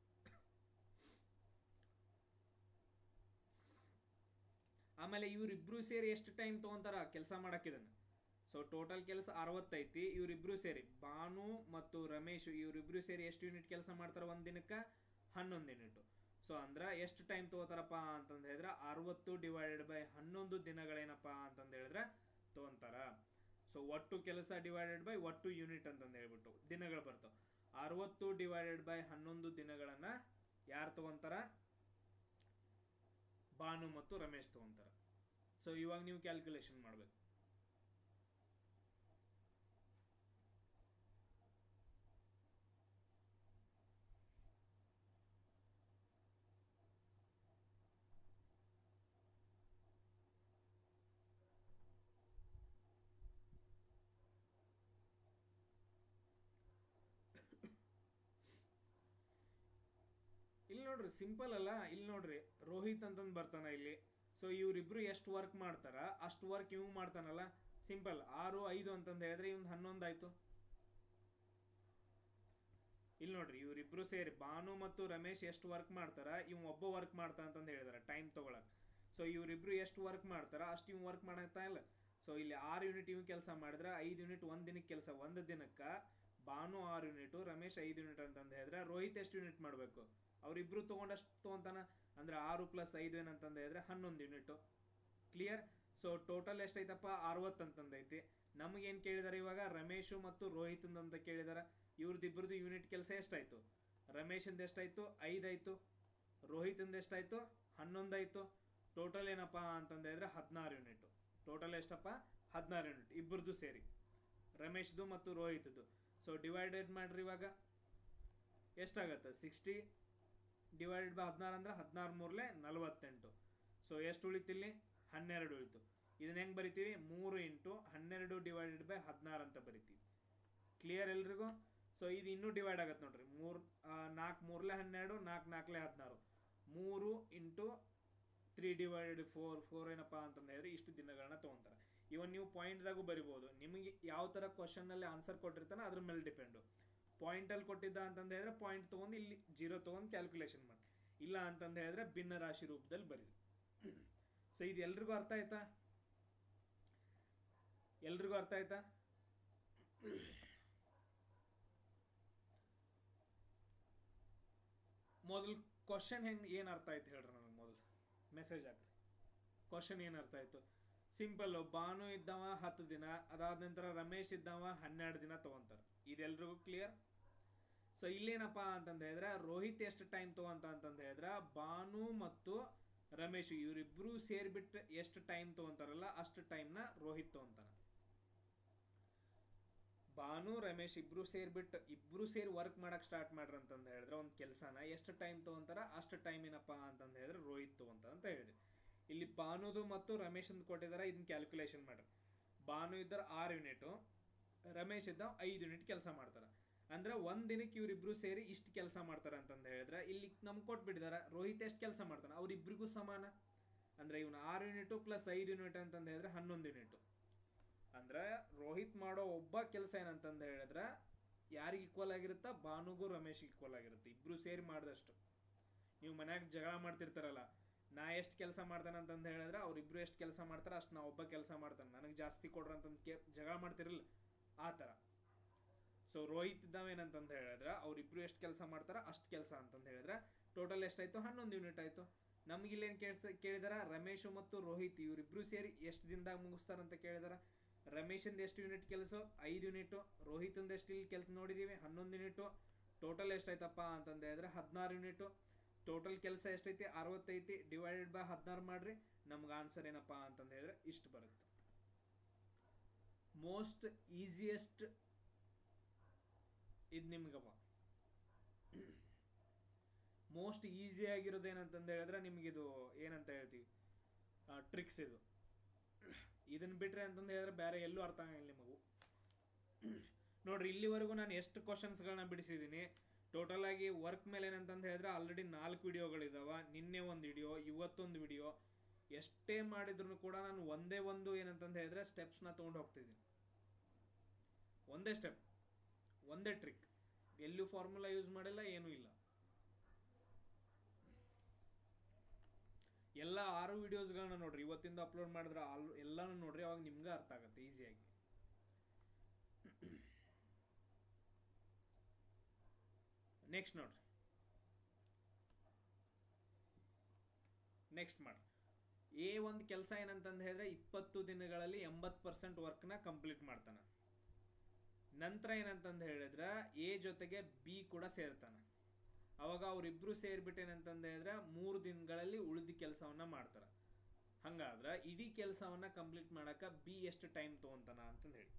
ಆಮೇಲೆ ಇವ್ರಿಬ್ರು ಸೇರಿ ಎಷ್ಟು ಟೈಮ್ ತಗೊಂತಾರ ಕೆಲಸ ಮಾಡಕ್ ಇದನ್ನ ಸೊ ಟೋಟಲ್ ಕೆಲಸ ಅರವತ್ತೈತಿ ಇವರಿಬ್ರು ಸೇರಿ ಭಾನು ಮತ್ತು ರಮೇಶ್ ಇವರಿಬ್ರು ಸೇರಿ ಎಷ್ಟು ಯೂನಿಟ್ ಕೆಲಸ ಮಾಡ್ತಾರ ಒಂದ್ ದಿನಕ್ಕ ಹನ್ನೊಂದು ಯೂನಿಟ್ ಸೊ ಅಂದ್ರ ಎಷ್ಟು ಟೈಮ್ ತಗೋತಾರಪ್ಪ ಅಂತಂದ್ ಹೇಳಿದ್ರೆ ಅರವತ್ತು ಡಿವೈಡೆಡ್ ಬೈ ಹನ್ನೊಂದು ದಿನಗಳೇನಪ್ಪ ಅಂತಂದ್ ಹೇಳಿದ್ರೆ ತಗೊಂತಾರ ಸೊ ಒಟ್ಟು ಕೆಲಸ ಡಿವೈಡೆಡ್ ಬೈ ಒಟ್ಟು ಯೂನಿಟ್ ಅಂತಂದ್ ಹೇಳ್ಬಿಟ್ಟು ದಿನಗಳು ಬರ್ತಾವ ಅರವತ್ತು ಡಿವೈಡೆಡ್ ಬೈ ಹನ್ನೊಂದು ದಿನಗಳನ್ನ ಯಾರು ತಗೊಂತಾರ ಭಾನು ಮತ್ತು ರಮೇಶ್ ತಗೊಂತಾರ ಸೊ ಇವಾಗ ನೀವು ಕ್ಯಾಲ್ಕುಲೇಷನ್ ಮಾಡ್ಬೇಕು ಇಲ್ಲಿ ನೋಡ್ರಿ ಸಿಂಪಲ್ ಅಲ್ಲ ಇಲ್ಲಿ ನೋಡ್ರಿ ರೋಹಿತ್ ಅಂತಂದ್ ಬರ್ತಾನ ಇಲ್ಲಿ ಸೊ ಇವ್ರಿಬ್ರು ಎಷ್ಟು ವರ್ಕ್ ಮಾಡ್ತಾರ ಅಷ್ಟು ವರ್ಕ್ ಇವ್ ಮಾಡ್ತಾನಲ್ಲ ಸಿಂಪಲ್ ಆರು ಐದು ಅಂತಂದ್ ಹೇಳಿದ್ರೆ ಇವ್ ಹನ್ನೊಂದು ಆಯ್ತು ಇಲ್ಲಿ ನೋಡ್ರಿ ಇವ್ರಿಬ್ರು ಸೇರಿ ಭಾನು ಮತ್ತು ರಮೇಶ್ ಎಷ್ಟು ವರ್ಕ್ ಮಾಡ್ತಾರ ಇವ್ ಒಬ್ಬ ವರ್ಕ್ ಮಾಡ್ತಾ ಅಂತಂದ್ ಹೇಳಿದಾರೆ ಟೈಮ್ ತಗೊಳಕ್ ಸೊ ಇವ್ರಿಬ್ರು ಎಷ್ಟು ವರ್ಕ್ ಮಾಡ್ತಾರ ಅಷ್ಟು ಇವ್ ವರ್ಕ್ ಮಾಡಕ್ತಾ ಇಲ್ಲ ಸೊ ಇಲ್ಲಿ ಆರು ಯೂನಿಟ್ ಇವ್ ಕೆಲಸ ಮಾಡಿದ್ರೆ ಐದು ಯೂನಿಟ್ ಒಂದ್ ದಿನಕ್ಕೆ ಕೆಲಸ ಒಂದ್ ದಿನಕ್ಕ ಭಾನು ಆರು ಯೂನಿಟ್ ರಮೇಶ್ ಐದು ಯೂನಿಟ್ ಅಂತಂದ್ ಹೇಳಿದ್ರೆ ರೋಹಿತ್ ಎಷ್ಟು ಯೂನಿಟ್ ಮಾಡ್ಬೇಕು ಅವ್ರಿಬ್ರು ತಗೊಂಡಷ್ಟು ತಗೊಂತಾನ ಅಂದ್ರೆ ಆರು ಪ್ಲಸ್ ಐದು ಏನಂತಂದ ಹೇಳಿದ್ರೆ ಹನ್ನೊಂದು ಯೂನಿಟ್ ಕ್ಲಿಯರ್ ಸೊ ಟೋಟಲ್ ಎಷ್ಟೈತಪ್ಪ ಅರವತ್ತು ಅಂತಂದೈತಿ ನಮಗೇನ್ ಕೇಳಿದಾರೆ ಇವಾಗ ರಮೇಶು ಮತ್ತು ರೋಹಿತ್ ಅಂತ ಕೇಳಿದಾರ ಇವ್ರದಿಬ್ಬರದು ಯೂನಿಟ್ ಕೆಲಸ ಎಷ್ಟಾಯ್ತು ರಮೇಶಂದ ಎಷ್ಟಾಯ್ತು ಐದಾಯ್ತು ರೋಹಿತಂದ ಎಷ್ಟಾಯ್ತು ಹನ್ನೊಂದಾಯ್ತು ಟೋಟಲ್ ಏನಪ್ಪ ಅಂತಂದ ಹೇಳಿದ್ರೆ ಹದಿನಾರು ಯೂನಿಟ್ ಟೋಟಲ್ ಎಷ್ಟಪ್ಪ ಹದಿನಾರು ಯೂನಿಟ್ ಇಬ್ಬರದು ಸೇರಿ ರಮೇಶ್ದು ಮತ್ತು ರೋಹಿತ್ದು ಸೊ ಡಿವೈಡೆಡ್ ಮಾಡ್ರಿ ಇವಾಗ ಎಷ್ಟಾಗತ್ತೆ ಸಿಕ್ಸ್ಟಿ ಡಿವೈಡೆಡ್ ಬೈ ಹದಿನಾರು ಅಂದ್ರೆ ಹದಿನಾರು ಮೂರ್ಲೆ ನಲವತ್ತೆಂಟು ಸೊ ಎಷ್ಟು ಉಳಿತಿಲ್ಲಿ ಹನ್ನೆರಡು ಉಳಿತು ಇದನ್ನ ಹೆಂಗ್ ಬರಿತೀವಿ ಮೂರು ಇಂಟು ಹನ್ನೆರಡು ಡಿವೈಡೆಡ್ ಬೈ ಹದಿನಾರು ಅಂತ ಬರಿತೀವಿ ಕ್ಲಿಯರ್ ಎಲ್ರಿಗೂ ಸೊ ಇದು ಇನ್ನೂ ಡಿವೈಡ್ ಆಗತ್ತೆ ನೋಡ್ರಿ ಮೂರ್ ನಾಲ್ಕು ಮೂರ್ಲೆ ಹನ್ನೆರಡು ನಾಲ್ಕು ನಾಲ್ಕಲೆ ಹದಿನಾರು ಮೂರು into three divided four four ಏನಪ್ಪಾ ಅಂತಂದ ಹೇಳಿದ್ರೆ ಇಷ್ಟು ದಿನಗಳನ್ನ ತಗೊಂತಾರೆ ಇವನ್ ನೀವು ಪಾಯಿಂಟ್ದಾಗೂ ಬರಿಬೋದು ನಿಮಗೆ ಯಾವ ತರ ಕ್ವಶನ್ ಅಲ್ಲಿ ಆನ್ಸರ್ ಕೊಟ್ಟಿರ್ತಾನೆ ಅದ್ರ ಮೇಲೆ ಡಿಪೆಂಡು ಪಾಯಿಂಟ್ ಅಲ್ಲಿ ಕೊಟ್ಟಿದ್ದ ಅಂತಂದ ಹೇಳಿದ್ರೆ ಪಾಯಿಂಟ್ ತಗೊಂಡು ಇಲ್ಲಿ ಜೀರೋ ತಗೊಂಡು ಕ್ಯಾಲ್ಕುಲೇಷನ್ ಮಾಡಿ ಇಲ್ಲ ಅಂತಂದ ಹೇಳಿದ್ರೆ ಭಿನ್ನ ರಾಶಿ ರೂಪದಲ್ಲಿ ಬರೀರಿ ಸೊ ಇದು ಎಲ್ರಿಗೂ ಅರ್ಥ ಆಯ್ತಾ ಎಲ್ರಿಗೂ ಅರ್ಥ ಆಯ್ತಾ ಮೊದಲು ಕ್ವಶನ್ ಹೆಂಗ್ ಏನ್ ಅರ್ಥ ಆಯ್ತು ಹೇಳ್ರಿ ನನಗೆ ಮೊದಲು ಮೆಸೇಜ್ ಹಾಕ್ರಿ ಕ್ವಶನ್ ಏನ್ ಅರ್ಥ ಆಯ್ತು ಸಿಂಪಲ್ ಭಾನು ಇದ್ದವ ಹತ್ತು ದಿನ ಅದಾದ ನಂತರ ರಮೇಶ್ ಇದ್ದವ ಹನ್ನೆರಡು ದಿನ ತಗೊಂತಾರ ಇದೆಲ್ರಿಗೂ ಕ್ಲಿಯರ್ ಸೊ ಇಲ್ಲೇನಪ್ಪ ಅಂತಂದ ಹೇಳಿದ್ರೆ ರೋಹಿತ್ ಎಷ್ಟು ಟೈಮ್ ತಗೊಂತ ಅಂತಂದ ಹೇಳಿದ್ರೆ ಭಾನು ಮತ್ತು ರಮೇಶ್ ಇವರಿಬ್ರು ಸೇರ್ಬಿಟ್ಟು ಎಷ್ಟು ಟೈಮ್ ತಗೊಂತಾರಲ್ಲ ಅಷ್ಟು ಟೈಮ್ನ ರೋಹಿತ್ ತಗೊಂತಾನ ಭಾನು ರಮೇಶ್ ಇಬ್ರು ಸೇರ್ಬಿಟ್ಟು ಇಬ್ರು ಸೇರಿ ವರ್ಕ್ ಮಾಡಕ್ ಸ್ಟಾರ್ಟ್ ಮಾಡ್ರಿ ಅಂತಂದ ಹೇಳಿದ್ರೆ ಒಂದು ಕೆಲಸನ ಎಷ್ಟು ಟೈಮ್ ತಗೊಂತಾರ ಅಷ್ಟು ಟೈಮ್ ಏನಪ್ಪ ಅಂತಂದ ಹೇಳಿದ್ರೆ ರೋಹಿತ್ ತಗೊಂತಾರ ಅಂತ ಹೇಳಿದೆ ಇಲ್ಲಿ ಭಾನುದು ಮತ್ತು ರಮೇಶ್ ಅಂತ ಕೊಟ್ಟಿದ್ದಾರೆ ಇದನ್ನ ಕ್ಯಾಲ್ಕುಲೇಷನ್ ಮಾಡ್ರಿ ಭಾನು ಇದ್ದರೆ ಆರು ಯೂನಿಟು ರಮೇಶ್ ಇದ್ದ ಐದು ಯೂನಿಟ್ ಕೆಲಸ ಮಾಡ್ತಾರೆ ಅಂದ್ರೆ ಒಂದ್ ದಿನಕ್ಕೆ ಇವರಿಬ್ರು ಸೇರಿ ಇಷ್ಟು ಕೆಲಸ ಮಾಡ್ತಾರೆ ಅಂತಂದ ಹೇಳಿದ್ರೆ ಇಲ್ಲಿ ನಮ್ಗೆ ಕೊಟ್ಬಿಟ್ಟಿದಾರೆ ರೋಹಿತ್ ಎಷ್ಟು ಕೆಲಸ ಮಾಡ್ತಾನೆ ಅವ್ರಿಬ್ರಿಗೂ ಸಮಾನ ಅಂದ್ರೆ ಇವನು ಆರು ಯೂನಿಟ್ ಪ್ಲಸ್ ಐದು ಯೂನಿಟ್ ಅಂತಂದ ಹೇಳಿದ್ರೆ ಹನ್ನೊಂದು ಯೂನಿಟ್ ಅಂದ್ರೆ ರೋಹಿತ್ ಮಾಡೋ ಒಬ್ಬ ಕೆಲಸ ಏನಂತಂದ ಹೇಳಿದ್ರೆ ಯಾರಿಗೆ ಈಕ್ವಲ್ ಆಗಿರುತ್ತಾ ಭಾನುಗೂ ರಮೇಶ್ ಈಕ್ವಲ್ ಆಗಿರುತ್ತೆ ಇಬ್ರು ಸೇರಿ ಮಾಡಿದಷ್ಟು ನೀವು ಮನ್ಯಾಗ ಜಗಳ ಮಾಡ್ತಿರ್ತಾರಲ್ಲ ನಾ ಎಷ್ಟು ಕೆಲಸ ಮಾಡ್ತಾನೆ ಅಂತಂದು ಹೇಳಿದ್ರೆ ಅವ್ರಿಬ್ರು ಎಷ್ಟು ಕೆಲಸ ಮಾಡ್ತಾರೆ ಅಷ್ಟು ನಾ ಒಬ್ಬ ಕೆಲಸ ಮಾಡ್ತಾನೆ ನನಗೆ ಜಾಸ್ತಿ ಕೊಡ್ರಿ ಅಂತಂದು ಕೇ ಜಗಳ ಮಾಡ್ತಿರಲ್ಲ ಆ ಥರ ಸೊ ರೋಹಿತ್ ಇದ್ದಾವ ಏನಂತಂದು ಹೇಳಿದ್ರೆ ಅವ್ರಿಬ್ರು ಎಷ್ಟು ಕೆಲಸ ಮಾಡ್ತಾರ ಅಷ್ಟು ಕೆಲಸ ಅಂತಂದು ಹೇಳಿದ್ರೆ ಟೋಟಲ್ ಎಷ್ಟಾಯ್ತು ಹನ್ನೊಂದು ಯೂನಿಟ್ ಆಯ್ತು ನಮ್ಗಿಲ್ಲೇನು ಕೇಳ್ಸ ಕೇಳಿದಾರ ರಮೇಶು ಮತ್ತು ರೋಹಿತ್ ಇವರಿಬ್ರು ಸೇರಿ ಎಷ್ಟು ದಿನದಾಗ ಮುಗಿಸ್ತಾರಂತ ಕೇಳಿದಾರ ರಮೇಶಂದ ಎಷ್ಟು ಯೂನಿಟ್ ಕೆಲಸ ಐದು ಯೂನಿಟ್ ರೋಹಿತಂದ ಎಷ್ಟು ಇಲ್ಲಿ ಕೆಲಸ ನೋಡಿದೀವಿ ಹನ್ನೊಂದು ಯೂನಿಟ್ ಟೋಟಲ್ ಎಷ್ಟಾಯ್ತಪ್ಪ ಅಂತಂದು ಹೇಳಿದ್ರೆ ಹದಿನಾರು ಯೂನಿಟ್ ಟೋಟಲ್ ಕೆಲಸ ಎಷ್ಟೈತಿ ಅರವತ್ತೈತಿ ಡಿವೈಡೆಡ್ ಬೈ ಹದಿನಾರು ಮಾಡ್ರಿ ನಮ್ಗೆ ಆನ್ಸರ್ ಏನಪ್ಪಾ ಅಂತಂದು ಹೇಳಿದ್ರೆ ಇಷ್ಟು ಬರುತ್ತೆ ಮೋಸ್ಟ್ ಈಸಿಯೆಸ್ಟ್ ಇದು ನಿಮ್ಗಪ್ಪ ಮೋಸ್ಟ್ ಈಸಿ ಆಗಿರೋದು ಏನಂತಂದು ಹೇಳಿದ್ರೆ ನಿಮ್ಗಿದು ಏನಂತ ಹೇಳ್ತೀವಿ ಟ್ರಿಕ್ಸ್ ಇದು ಇದನ್ನ ಬಿಟ್ರೆ ಅಂತಂದು ಹೇಳಿದ್ರೆ ಬೇರೆ ಎಲ್ಲೂ ಅರ್ಥ ಆಗಂಗಿಲ್ಲ ನಿಮಗೂ ನೋಡ್ರಿ ಇಲ್ಲಿವರೆಗೂ ನಾನು ಎಷ್ಟು ಕ್ವಶನ್ಸ್ಗಳನ್ನ ಬಿಡಿಸಿದ್ದೀನಿ ಟೋಟಲ್ ಆಗಿ ವರ್ಕ್ ಮೇಲೆ ಏನಂತಂದು ಹೇಳಿದ್ರೆ ಆಲ್ರೆಡಿ ನಾಲ್ಕು ವಿಡಿಯೋಗಳಿದಾವ ನಿನ್ನೆ ಒಂದು ವಿಡಿಯೋ ಇವತ್ತೊಂದು ವಿಡಿಯೋ ಎಷ್ಟೇ ಮಾಡಿದ್ರು ಕೂಡ ನಾನು ಒಂದೇ ಒಂದು ಏನಂತಂದು ಹೇಳಿದ್ರೆ ಸ್ಟೆಪ್ಸ್ನ ತೊಗೊಂಡು ಹೋಗ್ತಿದ್ದೀನಿ ಒಂದೇ ಸ್ಟೆಪ್ ಒಂದೇ ಟ್ರಿಕ್ ಎಲ್ಲೂ ಫಾರ್ಮುಲಾ ಯೂಸ್ ಮಾಡಿಲ್ಲ ಏನೂ ಇಲ್ಲ ಎಲ್ಲ ಆರು ವಿಡಿಯೋಸ್ಗಳನ್ನ ನೋಡ್ರಿ ಇವತ್ತಿಂದ ಅಪ್ಲೋಡ್ ಮಾಡಿದ್ರೆ ಆಲ್ ಎಲ್ಲಾನು ನೋಡ್ರಿ ಅವಾಗ ನಿಮ್ಗೆ ಅರ್ಥ ಆಗುತ್ತೆ ಈಸಿಯಾಗಿ ನೆಕ್ಸ್ಟ್ ನೋಡ್ರಿ ನೆಕ್ಸ್ಟ್ ಮಾಡ್ರಿ ಎ ಒಂದು ಕೆಲಸ ಏನಂತಂದು ಹೇಳಿದ್ರೆ ಇಪ್ಪತ್ತು ದಿನಗಳಲ್ಲಿ ಎಂಬತ್ತು ಪರ್ಸೆಂಟ್ ವರ್ಕ್ನ ಕಂಪ್ಲೀಟ್ ಮಾಡ್ತಾನೆ ನಂತರ ಏನಂತಂದು ಹೇಳಿದ್ರೆ ಎ ಜೊತೆಗೆ ಬಿ ಕೂಡ ಸೇರ್ತಾನೆ ಅವಾಗ ಅವರಿಬ್ರು ಸೇರ್ಬಿಟ್ಟು ಏನಂತಂದು ಹೇಳಿದ್ರೆ ಮೂರು ದಿನಗಳಲ್ಲಿ ಉಳಿದ ಕೆಲಸವನ್ನ ಮಾಡ್ತಾರೆ ಹಂಗಾದ್ರೆ ಇಡೀ ಕೆಲಸವನ್ನ ಕಂಪ್ಲೀಟ್ ಮಾಡಕ ಬಿ ಎಷ್ಟು ಟೈಮ್ ತಗೊಂತಾನ ಅಂತಂದು ಹೇಳಿ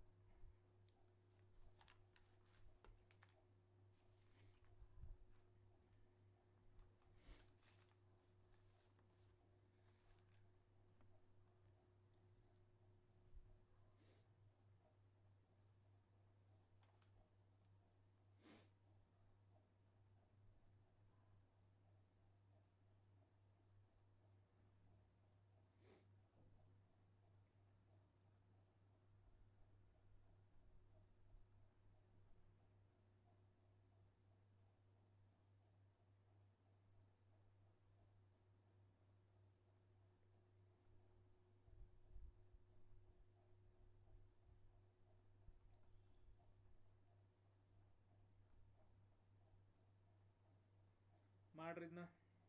ಮಾಡ್ರಿ ಇದನ್ನ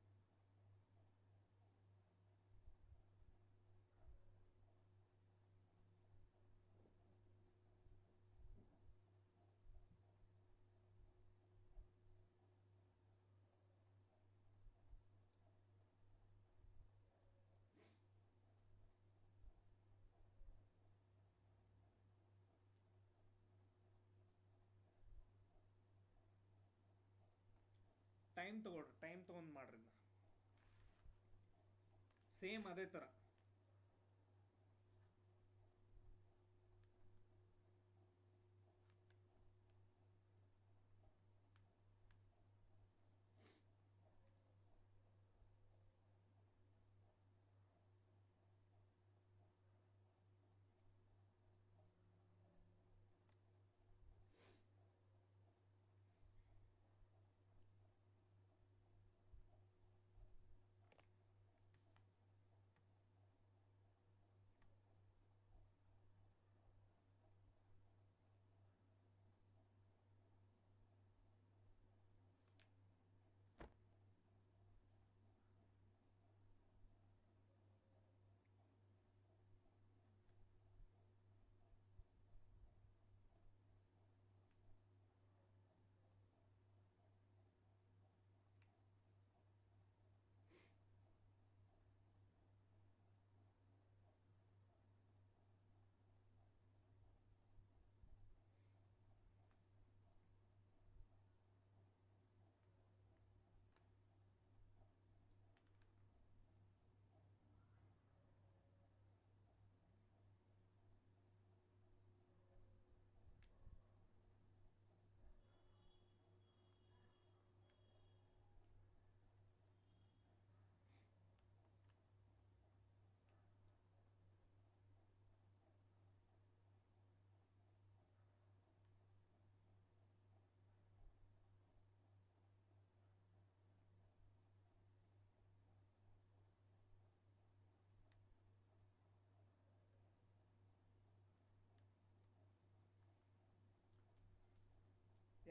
ಟೈಮ್ ತಗೊಳ್ರಿ ಟೈಮ್ ತಗೊಂಡ್ ಮಾಡ್ರಿ ಸೇಮ್ ಅದೇ ತರ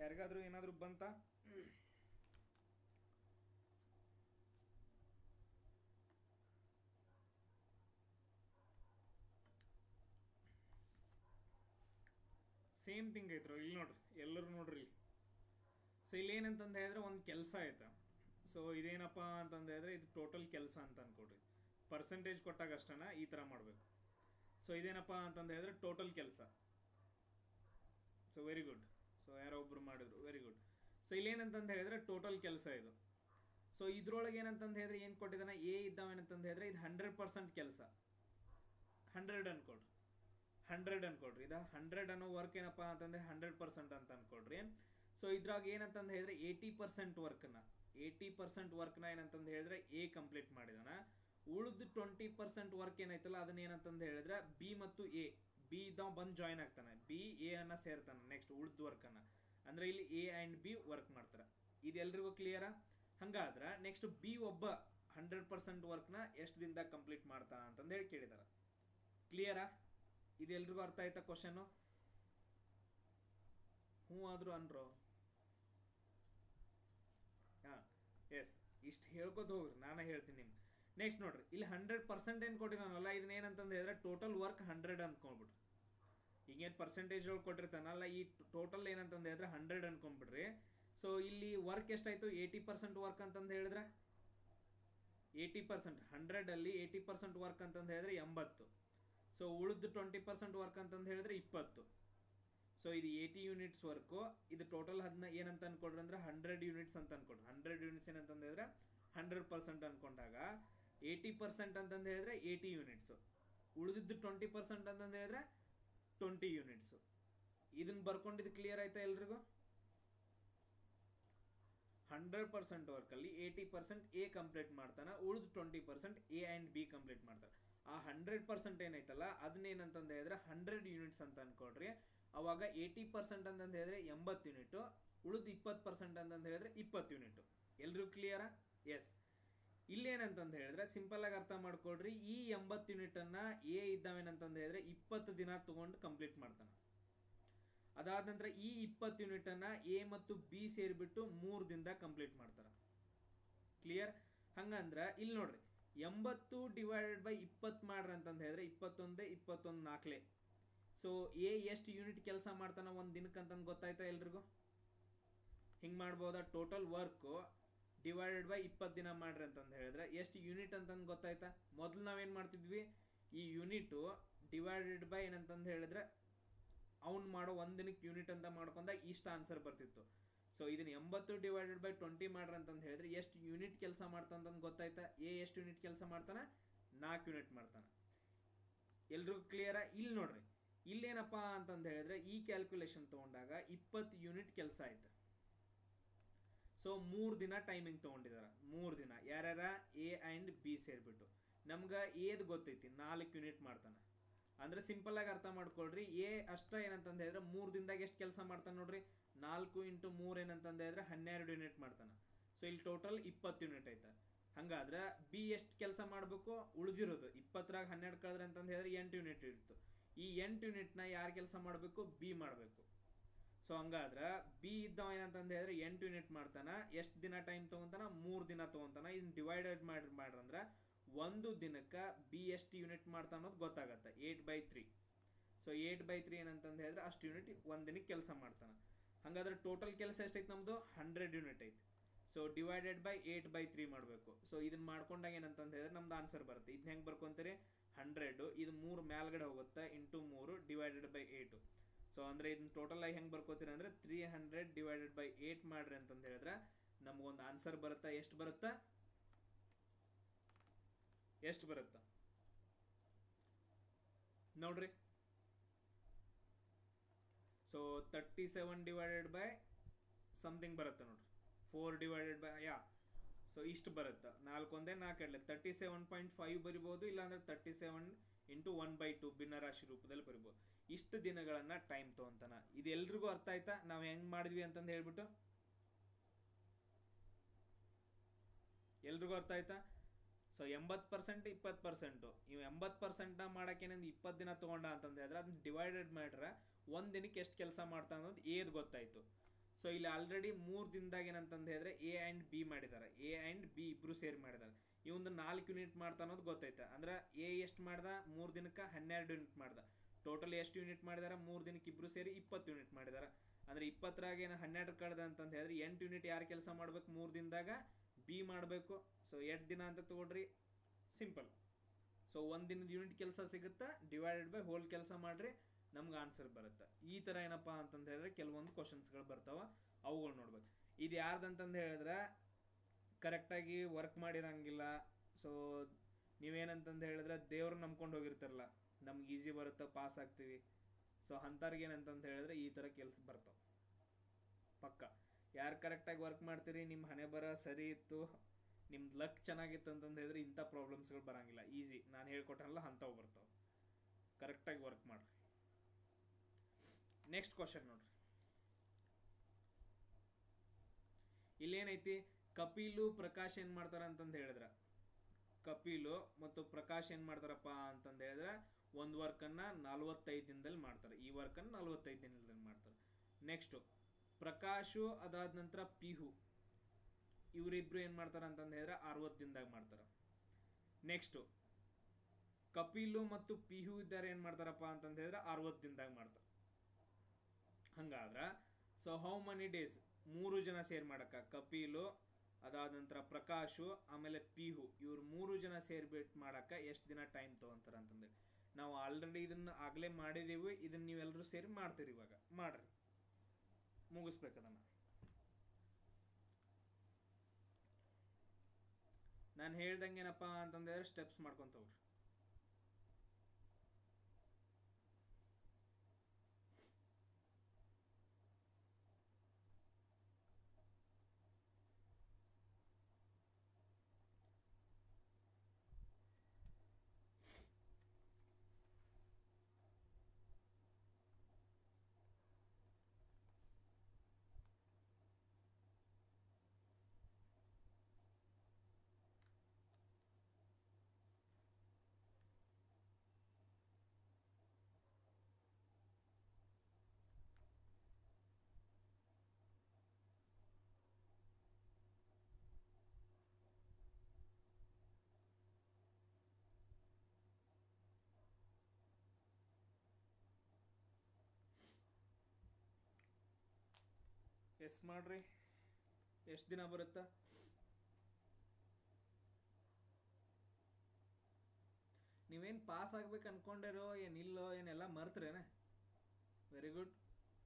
ಯಾರಿಗಾದ್ರೂ ಏನಾದರೂ ಬಂತಾ ಸೇಮ್ ಥಿಂಗ್ ಐತ್ರು ಇಲ್ಲಿ ನೋಡ್ರಿ ಎಲ್ಲರೂ ನೋಡ್ರಿ ಇಲ್ಲಿ ಸೊ ಇಲ್ಲಿ ಏನಂತಂದು ಹೇಳಿದ್ರೆ ಒಂದು ಕೆಲಸ ಆಯ್ತಾ ಸೊ ಇದೇನಪ್ಪ ಅಂತಂದು ಹೇಳಿದ್ರೆ ಇದು ಟೋಟಲ್ ಕೆಲಸ ಅಂತ ಅನ್ಕೊಡ್ರಿ ಪರ್ಸೆಂಟೇಜ್ ಕೊಟ್ಟಾಗ ಅಷ್ಟನ ಈ ಥರ ಮಾಡಬೇಕು ಸೊ ಇದೇನಪ್ಪ ಅಂತಂದು ಹೇಳಿದ್ರೆ ಟೋಟಲ್ ಕೆಲಸ ಸೊ ವೆರಿ ಗುಡ್ ಸೊ ಯಾರೋ ಒಬ್ರು ಮಾಡಿದ್ರು ವೆರಿ ಗುಡ್ ಸೊ ಇಲ್ಲಿ ಏನಂತಂದು ಹೇಳಿದ್ರೆ ಟೋಟಲ್ ಕೆಲಸ ಇದು ಸೊ ಇದ್ರೊಳಗೆ ಏನಂತಂದು ಹೇಳಿದ್ರೆ ಏನು ಕೊಟ್ಟಿದ್ದಾನೆ ಎ ಇದ್ದಾವೇನಂತಂದು ಹೇಳಿದ್ರೆ ಇದು ಹಂಡ್ರೆಡ್ ಪರ್ಸೆಂಟ್ ಕೆಲಸ ಹಂಡ್ರೆಡ್ ಅನ್ಕೊಡ್ರಿ ಹಂಡ್ರೆಡ್ ಅನ್ಕೊಡ್ರಿ ಇದು ಹಂಡ್ರೆಡ್ ಅನ್ನೋ ವರ್ಕ್ ಏನಪ್ಪ ಅಂತಂದ್ರೆ ಹಂಡ್ರೆಡ್ ಪರ್ಸೆಂಟ್ ಅಂತ ಅನ್ಕೊಡ್ರಿ ಸೊ ಇದ್ರಾಗ ಏನಂತಂದು ಹೇಳಿದ್ರೆ ಏಯ್ಟಿ ಪರ್ಸೆಂಟ್ ವರ್ಕ್ನ ಏಯ್ಟಿ ಪರ್ಸೆಂಟ್ ವರ್ಕ್ನ ಏನಂತಂದು ಹೇಳಿದ್ರೆ ಎ ಕಂಪ್ಲೀಟ್ ಮಾಡಿದಾನ ಉಳಿದು ಟ್ವೆಂಟಿ ಪರ್ಸೆಂಟ್ ವರ್ಕ್ ಏನೈತಲ್ಲ ಅದನ್ನ ಏನಂತಂದು ಹೇಳಿದ್ರೆ ಬಿ ಮತ್ತು ಎ ಬಿ ಇದ್ದವ ಬಂದು ಜಾಯ್ನ್ ಆಗ್ತಾನೆ ಬಿ ಎ ಅನ್ನ ಸೇರ್ತಾನೆ ನೆಕ್ಸ್ಟ್ ಉಳಿದ ವರ್ಕ್ ಅನ್ನ ಅಂದ್ರೆ ಇಲ್ಲಿ ಎ ಆ್ಯಂಡ್ ಬಿ ವರ್ಕ್ ಮಾಡ್ತಾರೆ ಇದು ಎಲ್ರಿಗೂ ಕ್ಲಿಯರಾ ಹಂಗಾದ್ರೆ ನೆಕ್ಸ್ಟ್ ಬಿ ಒಬ್ಬ ಹಂಡ್ರೆಡ್ ಪರ್ಸೆಂಟ್ ವರ್ಕ್ನ ಎಷ್ಟು ದಿನದಾಗ ಕಂಪ್ಲೀಟ್ ಮಾಡ್ತಾ ಅಂತಂದು ಹೇಳಿ ಕೇಳಿದಾರೆ ಕ್ಲಿಯರಾ ಇದು ಎಲ್ರಿಗೂ ಅರ್ಥ ಆಯ್ತಾ ಕ್ವಶನು ಹ್ಞೂ ಆದ್ರು ಅನ್ರೋ ಹಾ ಎಸ್ ಇಷ್ಟು ಹೇಳ್ಕೊತ ಹೋಗ್ರಿ ನಾನೇ ಹೇಳ್ತೀನಿ ನಿಮ್ಗೆ ನೆಕ್ಸ್ಟ್ ನೋಡ್ರಿ ಇಲ್ಲಿ ಹಂಡ್ರೆಡ್ ಪರ್ಸೆಂಟ್ ಏನು ಕೊಟ್ಟಿದ್ದಾನಲ್ಲ ಇದನ್ನ ಏನಂತಂದು ಹೇಳಿದ್ರೆ ಟೋಟಲ್ ವರ್ಕ್ ಹಂಡ್ರೆಡ್ ಅನ್ಕೊಂಡ್ಬಿಡ್ರಿ ಈಗೇನು ಪರ್ಸೆಂಟೇಜ್ ಒಳಗೆ ಕೊಟ್ಟಿರ್ತಾನಲ್ಲ ಈ ಟೋಟಲ್ ಏನಂತಂದು ಹೇಳಿದ್ರೆ ಹಂಡ್ರೆಡ್ ಅನ್ಕೊಂಡ್ಬಿಡ್ರಿ ಸೊ ಇಲ್ಲಿ ವರ್ಕ್ ಎಷ್ಟಾಯ್ತು ಏಯ್ಟಿ ಪರ್ಸೆಂಟ್ ವರ್ಕ್ ಅಂತಂದು ಹೇಳಿದ್ರೆ ಏಯ್ಟಿ ಪರ್ಸೆಂಟ್ ಹಂಡ್ರೆಡಲ್ಲಿ ಏಯ್ಟಿ ಪರ್ಸೆಂಟ್ ವರ್ಕ್ ಅಂತಂದು ಹೇಳಿದ್ರೆ ಎಂಬತ್ತು ಸೊ ಉಳಿದು ಟ್ವೆಂಟಿ ಪರ್ಸೆಂಟ್ ವರ್ಕ್ ಅಂತಂದು ಹೇಳಿದ್ರೆ ಇಪ್ಪತ್ತು ಸೊ ಇದು ಏಯ್ಟಿ ಯೂನಿಟ್ಸ್ ವರ್ಕು ಇದು ಟೋಟಲ್ ಅದನ್ನ ಏನಂತ ಅನ್ಕೊಡ್ರಿ ಅಂದ್ರೆ ಹಂಡ್ರೆಡ್ ಯೂನಿಟ್ಸ್ ಅಂತ ಅನ್ಕೊಡ್ರಿ ಹಂಡ್ರೆಡ್ ಯೂನಿಟ್ಸ್ ಏನಂತಂದು ಹೇಳಿದ್ರೆ ಹಂಡ್ರೆಡ್ ಪರ್ಸೆಂಟ್ ಅನ್ಕೊಂಡಾಗ ಏಯ್ಟಿ ಪರ್ಸೆಂಟ್ ಅಂತಂದು ಹೇಳಿದ್ರೆ ಏಯ್ಟಿ ಯೂನಿಟ್ಸು ಉಳಿದಿದ್ದು ಟ್ವೆಂಟಿ ಪರ್ಸೆಂಟ್ ಅಂತಂದು ಹೇಳಿದ್ರೆ ಟ್ವೆಂಟಿ ಯೂನಿಟ್ಸು ಇದನ್ನ ಬರ್ಕೊಂಡಿದ್ದು ಕ್ಲಿಯರ್ ಆಯ್ತಾ ಎಲ್ರಿಗೂ ಹಂಡ್ರೆಡ್ ಪರ್ಸೆಂಟ್ ವರ್ಕಲ್ಲಿ ಏಯ್ಟಿ ಪರ್ಸೆಂಟ್ ಎ ಕಂಪ್ಲೀಟ್ ಮಾಡ್ತಾನೆ ಉಳಿದು twenty percent A and B complete ಮಾಡ್ತಾರೆ ಆ ಹಂಡ್ರೆಡ್ ಪರ್ಸೆಂಟ್ ಏನೈತಲ್ಲ ಅದನ್ನೇನಂತಂದು ಹೇಳಿದ್ರೆ ಹಂಡ್ರೆಡ್ ಯೂನಿಟ್ಸ್ ಅಂತ ಅನ್ಕೊಡ್ರಿ ಅವಾಗ ಏಯ್ಟಿ ಪರ್ಸೆಂಟ್ ಅಂತಂದು ಹೇಳಿದ್ರೆ ಎಂಬತ್ತು ಯೂನಿಟು ಉಳಿದು ಇಪ್ಪತ್ತು ಪರ್ಸೆಂಟ್ ಅಂತಂದು ಹೇಳಿದ್ರೆ ಇಪ್ಪತ್ತು ಯೂನಿಟು ಎಲ್ರಿಗೂ ಕ್ಲಿಯರಾ ಎಸ್ ಇಲ್ಲೇನಂತಂದು ಹೇಳಿದ್ರೆ ಸಿಂಪಲ್ ಆಗಿ ಅರ್ಥ ಮಾಡ್ಕೊಳ್ರಿ ಈ ಎಂಬತ್ತು ಯೂನಿಟ್ ಅನ್ನ ಎ ಇದ್ದಾವೇನಂತಂದು ಹೇಳಿದ್ರೆ ಇಪ್ಪತ್ತು ದಿನ ತಗೊಂಡು ಕಂಪ್ಲೀಟ್ ಮಾಡ್ತಾನೆ ಅದಾದ ನಂತರ ಈ ಇಪ್ಪತ್ತು ಯೂನಿಟ್ ಅನ್ನ ಎ ಮತ್ತು ಬಿ ಸೇರಿಬಿಟ್ಟು ಮೂರು ದಿನದಾಗ ಕಂಪ್ಲೀಟ್ ಮಾಡ್ತಾರೆ ಕ್ಲಿಯರ್ ಹಂಗಂದ್ರ ಇಲ್ಲಿ ನೋಡ್ರಿ ಎಂಬತ್ತು ಡಿವೈಡೆಡ್ ಬೈ ಇಪ್ಪತ್ತು ಮಾಡ್ರಿ ಅಂತಂದು ಹೇಳಿದ್ರೆ ಇಪ್ಪತ್ತೊಂದೇ ಇಪ್ಪತ್ತೊಂದು ನಾಲ್ಕಲೆ ಸೊ ಎ ಎಷ್ಟು ಯೂನಿಟ್ ಕೆಲಸ ಮಾಡ್ತಾನ ಒಂದು ದಿನಕ್ಕೆ ಅಂತಂದು ಗೊತ್ತಾಯ್ತಾ ಎಲ್ರಿಗೂ ಹಿಂಗೆ ಮಾಡ್ಬೋದಾ ಟೋಟಲ್ ವರ್ಕು ಡಿವೈಡೆಡ್ ಬೈ ಇಪ್ಪತ್ತು ದಿನ ಮಾಡ್ರಿ ಅಂತಂದು ಹೇಳಿದ್ರೆ ಎಷ್ಟು ಯೂನಿಟ್ ಅಂತಂದು ಗೊತ್ತಾಯ್ತಾ ಮೊದಲು ನಾವೇನು ಮಾಡ್ತಿದ್ವಿ ಈ ಯೂನಿಟು ಡಿವೈಡೆಡ್ ಬೈ ಏನಂತಂದು ಹೇಳಿದ್ರೆ ಅವ್ನು ಮಾಡೋ ಒಂದು ದಿನಕ್ಕೆ ಯೂನಿಟ್ ಅಂತ ಮಾಡ್ಕೊಂಡಾಗ ಇಷ್ಟ ಆನ್ಸರ್ ಬರ್ತಿತ್ತು ಸೊ ಇದನ್ನ ಎಂಬತ್ತು ಡಿವೈಡೆಡ್ ಬೈ ಟ್ವೆಂಟಿ ಮಾಡ್ರಿ ಅಂತಂದು ಹೇಳಿದ್ರೆ ಎಷ್ಟು ಯೂನಿಟ್ ಕೆಲಸ ಮಾಡ್ತಾನಂತಂದು ಗೊತ್ತಾಯ್ತಾ ಎ ಎಷ್ಟು ಯೂನಿಟ್ ಕೆಲಸ ಮಾಡ್ತಾನೆ ನಾಲ್ಕು ಯೂನಿಟ್ ಮಾಡ್ತಾನೆ ಎಲ್ರಿಗೂ ಕ್ಲಿಯರಾ ಇಲ್ಲಿ ನೋಡ್ರಿ ಇಲ್ಲೇನಪ್ಪ ಅಂತಂದು ಹೇಳಿದ್ರೆ ಈ ಕ್ಯಾಲ್ಕುಲೇಷನ್ ತೊಗೊಂಡಾಗ ಇಪ್ಪತ್ತು ಯೂನಿಟ್ ಕೆಲಸ ಆಯ್ತು ಸೊ ಮೂರು ದಿನ ಟೈಮಿಂಗ್ ತೊಗೊಂಡಿದ್ದಾರೆ ಮೂರು ದಿನ ಯಾರ್ಯಾರ ಎ ಆ್ಯಂಡ್ ಬಿ ಸೇರಿಬಿಟ್ಟು ನಮ್ಗೆ ಏದು ಗೊತ್ತೈತಿ ನಾಲ್ಕು ಯೂನಿಟ್ ಮಾಡ್ತಾನೆ ಅಂದ್ರೆ ಸಿಂಪಲ್ ಆಗಿ ಅರ್ಥ ಮಾಡ್ಕೊಳ್ರಿ ಎ ಅಷ್ಟ ಏನಂತಂದು ಹೇಳಿದ್ರೆ ಮೂರು ದಿನದಾಗ ಎಷ್ಟು ಕೆಲಸ ಮಾಡ್ತಾನೆ ನೋಡ್ರಿ ನಾಲ್ಕು ಇಂಟು ಮೂರು ಏನಂತಂದು ಹೇಳಿದ್ರೆ ಹನ್ನೆರಡು ಯೂನಿಟ್ ಮಾಡ್ತಾನೆ ಸೊ ಇಲ್ಲಿ ಟೋಟಲ್ ಇಪ್ಪತ್ತು ಯೂನಿಟ್ ಐತೆ ಹಂಗಾದ್ರೆ ಬಿ ಎಷ್ಟು ಕೆಲಸ ಮಾಡಬೇಕು ಉಳಿದಿರೋದು ಇಪ್ಪತ್ತರಾಗ ಹನ್ನೆರಡು ಕಳೆದ್ರೆ ಅಂತಂದು ಹೇಳಿದ್ರೆ ಎಂಟು ಯೂನಿಟ್ ಇತ್ತು ಈ ಎಂಟು ಯೂನಿಟ್ನ ಯಾರು ಕೆಲಸ ಮಾಡಬೇಕು ಬಿ ಮಾಡಬೇಕು ಸೊ ಹಂಗಾದ್ರೆ ಬಿ ಇದ್ದವ ಏನಂತಂದು ಹೇಳಿದ್ರೆ ಎಂಟು ಯೂನಿಟ್ ಮಾಡ್ತಾನ ಎಷ್ಟು ದಿನ ಟೈಮ್ ತೊಗೊಂತಾನ ಮೂರು ದಿನ ತೊಗೊಂತಾನ ಇದನ್ನ ಡಿವೈಡೆಡ್ ಮಾಡಿ ಮಾಡ್ರಂದ್ರೆ ಒಂದು ದಿನಕ್ಕೆ ಬಿ ಎಷ್ಟು ಯೂನಿಟ್ ಮಾಡ್ತಾ ಅನ್ನೋದು ಗೊತ್ತಾಗತ್ತೆ eight by three so eight by three ಏನಂತಂದು ಹೇಳಿದ್ರೆ ಅಷ್ಟು ಯೂನಿಟ್ ಒಂದು ದಿನಕ್ಕೆ ಕೆಲಸ ಮಾಡ್ತಾನೆ ಹಾಗಾದ್ರೆ ಟೋಟಲ್ ಕೆಲಸ ಎಷ್ಟೈತೆ ನಮ್ಮದು ಹಂಡ್ರೆಡ್ ಯೂನಿಟ್ ಐತೆ so divided by eight by three ಮಾಡಬೇಕು ಸೊ ಇದನ್ನ ಮಾಡ್ಕೊಂಡಾಗ ಏನಂತಂದು ಹೇಳಿದ್ರೆ ನಮ್ದು ಆನ್ಸರ್ ಬರುತ್ತೆ ಇದನ್ನ ಹೆಂಗೆ ಬರ್ಕೊಂತೀರಿ ಹಂಡ್ರೆಡು ಇದು ಮೂರು ಮೇಲ್ಗಡೆ ಹೋಗುತ್ತೆ ಇಂಟು ಮೂರು ಡಿವೈಡೆಡ್ ಬೈ ಏಟು ಸೊ ಅಂದರೆ ಇದನ್ನ ಟೋಟಲ್ ಆಗಿ ಹೆಂಗೆ ಬರ್ಕೋತೀರಿ ಅಂದರೆ three hundred divided by eight ಮಾಡ್ರಿ ಅಂತಂದು ಹೇಳಿದ್ರೆ ನಮಗೊಂದು ಆನ್ಸರ್ ಬರುತ್ತಾ ಎಷ್ಟು ಬರುತ್ತಾ ಎಷ್ಟು ಬರುತ್ತಾ ನೋಡ್ರಿ so thirty seven divided by something ಬರುತ್ತೆ ನೋಡ್ರಿ four divided by yeah so ಇಷ್ಟು ಬರುತ್ತೆ ನಾಲ್ಕು ಒಂದೇ ನಾಲ್ಕು ಎರಡಲೆ ತರ್ಟಿ ಸೆವೆನ್ ಪಾಯಿಂಟ್ ಫೈವ್ ಬರಿಬೋದು ಇಲ್ಲಾಂದ್ರೆ thirty seven into one by two ಭಿನ್ನರಾಶಿ ರೂಪದಲ್ಲಿ ಬರಿಬೋದು ಇಷ್ಟು ದಿನಗಳನ್ನ ಟೈಮ್ ತೊಗೊಂತಾನ ಇದು ಎಲ್ರಿಗೂ ಅರ್ಥ ಆಯ್ತಾ ನಾವು ಹೆಂಗ್ ಮಾಡಿದ್ವಿ ಅಂತಂದು ಹೇಳ್ಬಿಟ್ಟು ಎಲ್ರಿಗೂ ಅರ್ಥ ಆಯ್ತಾ ಸೊ ಎಂಬತ್ತು ಪರ್ಸೆಂಟ್ ಇಪ್ಪತ್ತು ಪರ್ಸೆಂಟು ಇವು ಎಂಬತ್ತು ಪರ್ಸೆಂಟ್ನ ಮಾಡೋಕ್ಕೇನಂದು ಇಪ್ಪತ್ತು ದಿನ ತೊಗೊಂಡ ಅಂತಂದು ಹೇಳಿದ್ರೆ ಅದನ್ನ ಡಿವೈಡೆಡ್ ಮಾಡ್ರೆ ಒಂದು ದಿನಕ್ಕೆ ಎಷ್ಟು ಕೆಲಸ ಮಾಡ್ತಾ ಅನ್ನೋದು ಏದು ಗೊತ್ತಾಯ್ತು ಸೊ ಇಲ್ಲಿ ಆಲ್ರೆಡಿ ಮೂರು ದಿನದಾಗ ಏನಂತಂದು ಹೇಳಿದ್ರೆ ಎ ಆ್ಯಂಡ್ ಬಿ ಮಾಡಿದ್ದಾರೆ ಎ ಆ್ಯಂಡ್ ಬಿ ಇಬ್ರು ಸೇರಿ ಮಾಡಿದ್ದಾರೆ ಈ ಒಂದು ನಾಲ್ಕು ಯೂನಿಟ್ ಮಾಡ್ತಾ ಅನ್ನೋದು ಗೊತ್ತೈತೆ ಅಂದ್ರೆ ಎ ಎಷ್ಟು ಮಾಡ್ದ ಮೂರು ದಿನಕ್ಕೆ ಹನ್ನೆರಡು ಯೂನಿಟ್ ಮಾಡ್ದ ಟೋಟಲ್ ಎಷ್ಟು ಯೂನಿಟ್ ಮಾಡಿದಾರೆ ಮೂರು ದಿನಕ್ಕೆ ಇಬ್ರು ಸೇರಿ ಇಪ್ಪತ್ತು ಯೂನಿಟ್ ಮಾಡಿದಾರೆ ಅಂದ್ರೆ ಇಪ್ಪತ್ತರಾಗ ಏನು ಹನ್ನೆರಡು ಕಡ್ದ ಅಂತಂದು ಹೇಳಿದ್ರೆ ಎಂಟು ಯೂನಿಟ್ ಯಾರು ಕೆಲಸ ಮಾಡ್ಬೇಕು ಮೂರು ದಿನದಾಗ ಬಿ ಮಾಡಬೇಕು ಸೊ ಎಷ್ಟು ದಿನ ಅಂತ ತಗೊಳ್ರಿ ಸಿಂಪಲ್ ಸೊ ಒಂದು ದಿನದ ಯೂನಿಟ್ ಕೆಲಸ ಸಿಗುತ್ತಾ ಡಿವೈಡೆಡ್ ಬೈ ಹೋಲ್ ಕೆಲಸ ಮಾಡ್ರಿ ನಮ್ಗೆ ಆನ್ಸರ್ ಬರುತ್ತೆ ಈ ಥರ ಏನಪ್ಪ ಅಂತಂದು ಹೇಳಿದ್ರೆ ಕೆಲವೊಂದು ಕ್ವಶನ್ಸ್ಗಳು ಬರ್ತಾವ ಅವುಗಳು ನೋಡ್ಬೇಕು ಇದು ಯಾರ್ದಂತಂದು ಹೇಳಿದ್ರೆ ಕರೆಕ್ಟಾಗಿ ವರ್ಕ್ ಮಾಡಿರಂಗಿಲ್ಲ ಸೊ ನೀವೇನಂತಂದು ಹೇಳಿದ್ರೆ ದೇವ್ರು ನಂಬ್ಕೊಂಡು ಹೋಗಿರ್ತಾರಲ್ಲ ನಮ್ಗೆ ಈಸಿ ಬರುತ್ತೆ ಪಾಸ್ ಆಗ್ತೀವಿ ಸೊ ಅಂಥವ್ರಿಗೆ ಏನಂತಂದು ಹೇಳಿದ್ರೆ ಈ ಥರ ಕೆಲಸ ಬರ್ತಾವೆ ಪಕ್ಕ ಯಾರು ಕರೆಕ್ಟಾಗಿ ವರ್ಕ್ ಮಾಡ್ತೀರಿ ನಿಮ್ಮ ಹಣೆ ಬರ ಸರಿ ಇತ್ತು ನಿಮ್ದು ಲಕ್ ಚೆನ್ನಾಗಿತ್ತು ಅಂತಂದು ಹೇಳಿದ್ರೆ ಇಂಥ ಪ್ರಾಬ್ಲಮ್ಸ್ಗಳು ಬರಂಗಿಲ್ಲ ಈಸಿ ನಾನು ಹೇಳ್ಕೊಟ್ಟನಲ್ಲ ಅಂಥವು ಬರ್ತಾವೆ ಕರೆಕ್ಟಾಗಿ ವರ್ಕ್ ಮಾಡ್ರಿ ನೆಕ್ಸ್ಟ್ ಕ್ವಶನ್ ನೋಡ್ರಿ ಇಲ್ಲೇನೈತಿ ಕಪಿಲು ಪ್ರಕಾಶ್ ಏನ್ ಮಾಡ್ತಾರ ಅಂತಂದು ಹೇಳಿದ್ರ ಕಪಿಲು ಮತ್ತು ಪ್ರಕಾಶ್ ಏನ್ ಮಾಡ್ತಾರಪ್ಪ ಅಂತಂದು ಹೇಳಿದ್ರೆ ಒಂದು ವರ್ಕನ್ನ ನಲ್ವತ್ತೈದು ದಿನದಲ್ಲಿ ಮಾಡ್ತಾರೆ ಈ ವರ್ಕನ್ನು ನಲ್ವತ್ತೈದು ದಿನದಲ್ಲಿ ಮಾಡ್ತಾರೆ ನೆಕ್ಸ್ಟು ಪ್ರಕಾಶು ಅದಾದ ನಂತರ ಪಿಹು ಇವರಿಬ್ರು ಏನು ಮಾಡ್ತಾರೆ ಅಂತಂದು ಹೇಳಿದ್ರೆ ಅರವತ್ತು ದಿನದಾಗ ಮಾಡ್ತಾರೆ ನೆಕ್ಸ್ಟು ಕಪಿಲು ಮತ್ತು ಪಿಹು ಇದ್ದಾರೆ ಏನು ಮಾಡ್ತಾರಪ್ಪ ಅಂತಂದು ಹೇಳಿದ್ರೆ ಅರವತ್ತು ದಿನದಾಗ ಮಾಡ್ತಾರೆ ಹಂಗಾದ್ರೆ ಸೊ ಹೌ ಮನಿ ಡೇಸ್ ಮೂರು ಜನ ಸೇರ್ ಮಾಡಕ್ಕ ಕಪಿಲು ಅದಾದ ನಂತರ ಪ್ರಕಾಶು ಆಮೇಲೆ ಪಿಹು ಇವ್ರು ಮೂರು ಜನ ಸೇರ್ಬಿಟ್ಟು ಮಾಡಕ್ಕ ಎಷ್ಟು ದಿನ ಟೈಮ್ ತಗೊಂತಾರ ಅಂತಂದೇಳಿ ನಾವು ಆಲ್ರೆಡಿ ಇದನ್ನ ಆಗ್ಲೇ ಮಾಡಿದೀವಿ ಇದನ್ನ ನೀವೆಲ್ಲರೂ ಸೇರಿ ಮಾಡ್ತೀರಿ ಇವಾಗ ಮಾಡ್ರಿ ಮುಗಿಸ್ಬೇಕು ಅದನ್ನ ನಾನು ಹೇಳ್ದಂಗೆ ಏನಪ್ಪ ಅಂತಂದ್ರೆ ಸ್ಟೆಪ್ಸ್ ಮಾಡ್ಕೊಂತ ಹೋಗ್ರಿ ಎಸ್ ಮಾಡ್ರಿ ಎಷ್ಟು ದಿನ ಬರುತ್ತಾ ನೀವೇನು ಪಾಸ್ ಆಗ್ಬೇಕು ಅನ್ಕೊಂಡಿರೋ ಏನಿಲ್ಲೋ ಏನೆಲ್ಲ ಮರ್ತರೇನ ವೆರಿ ಗುಡ್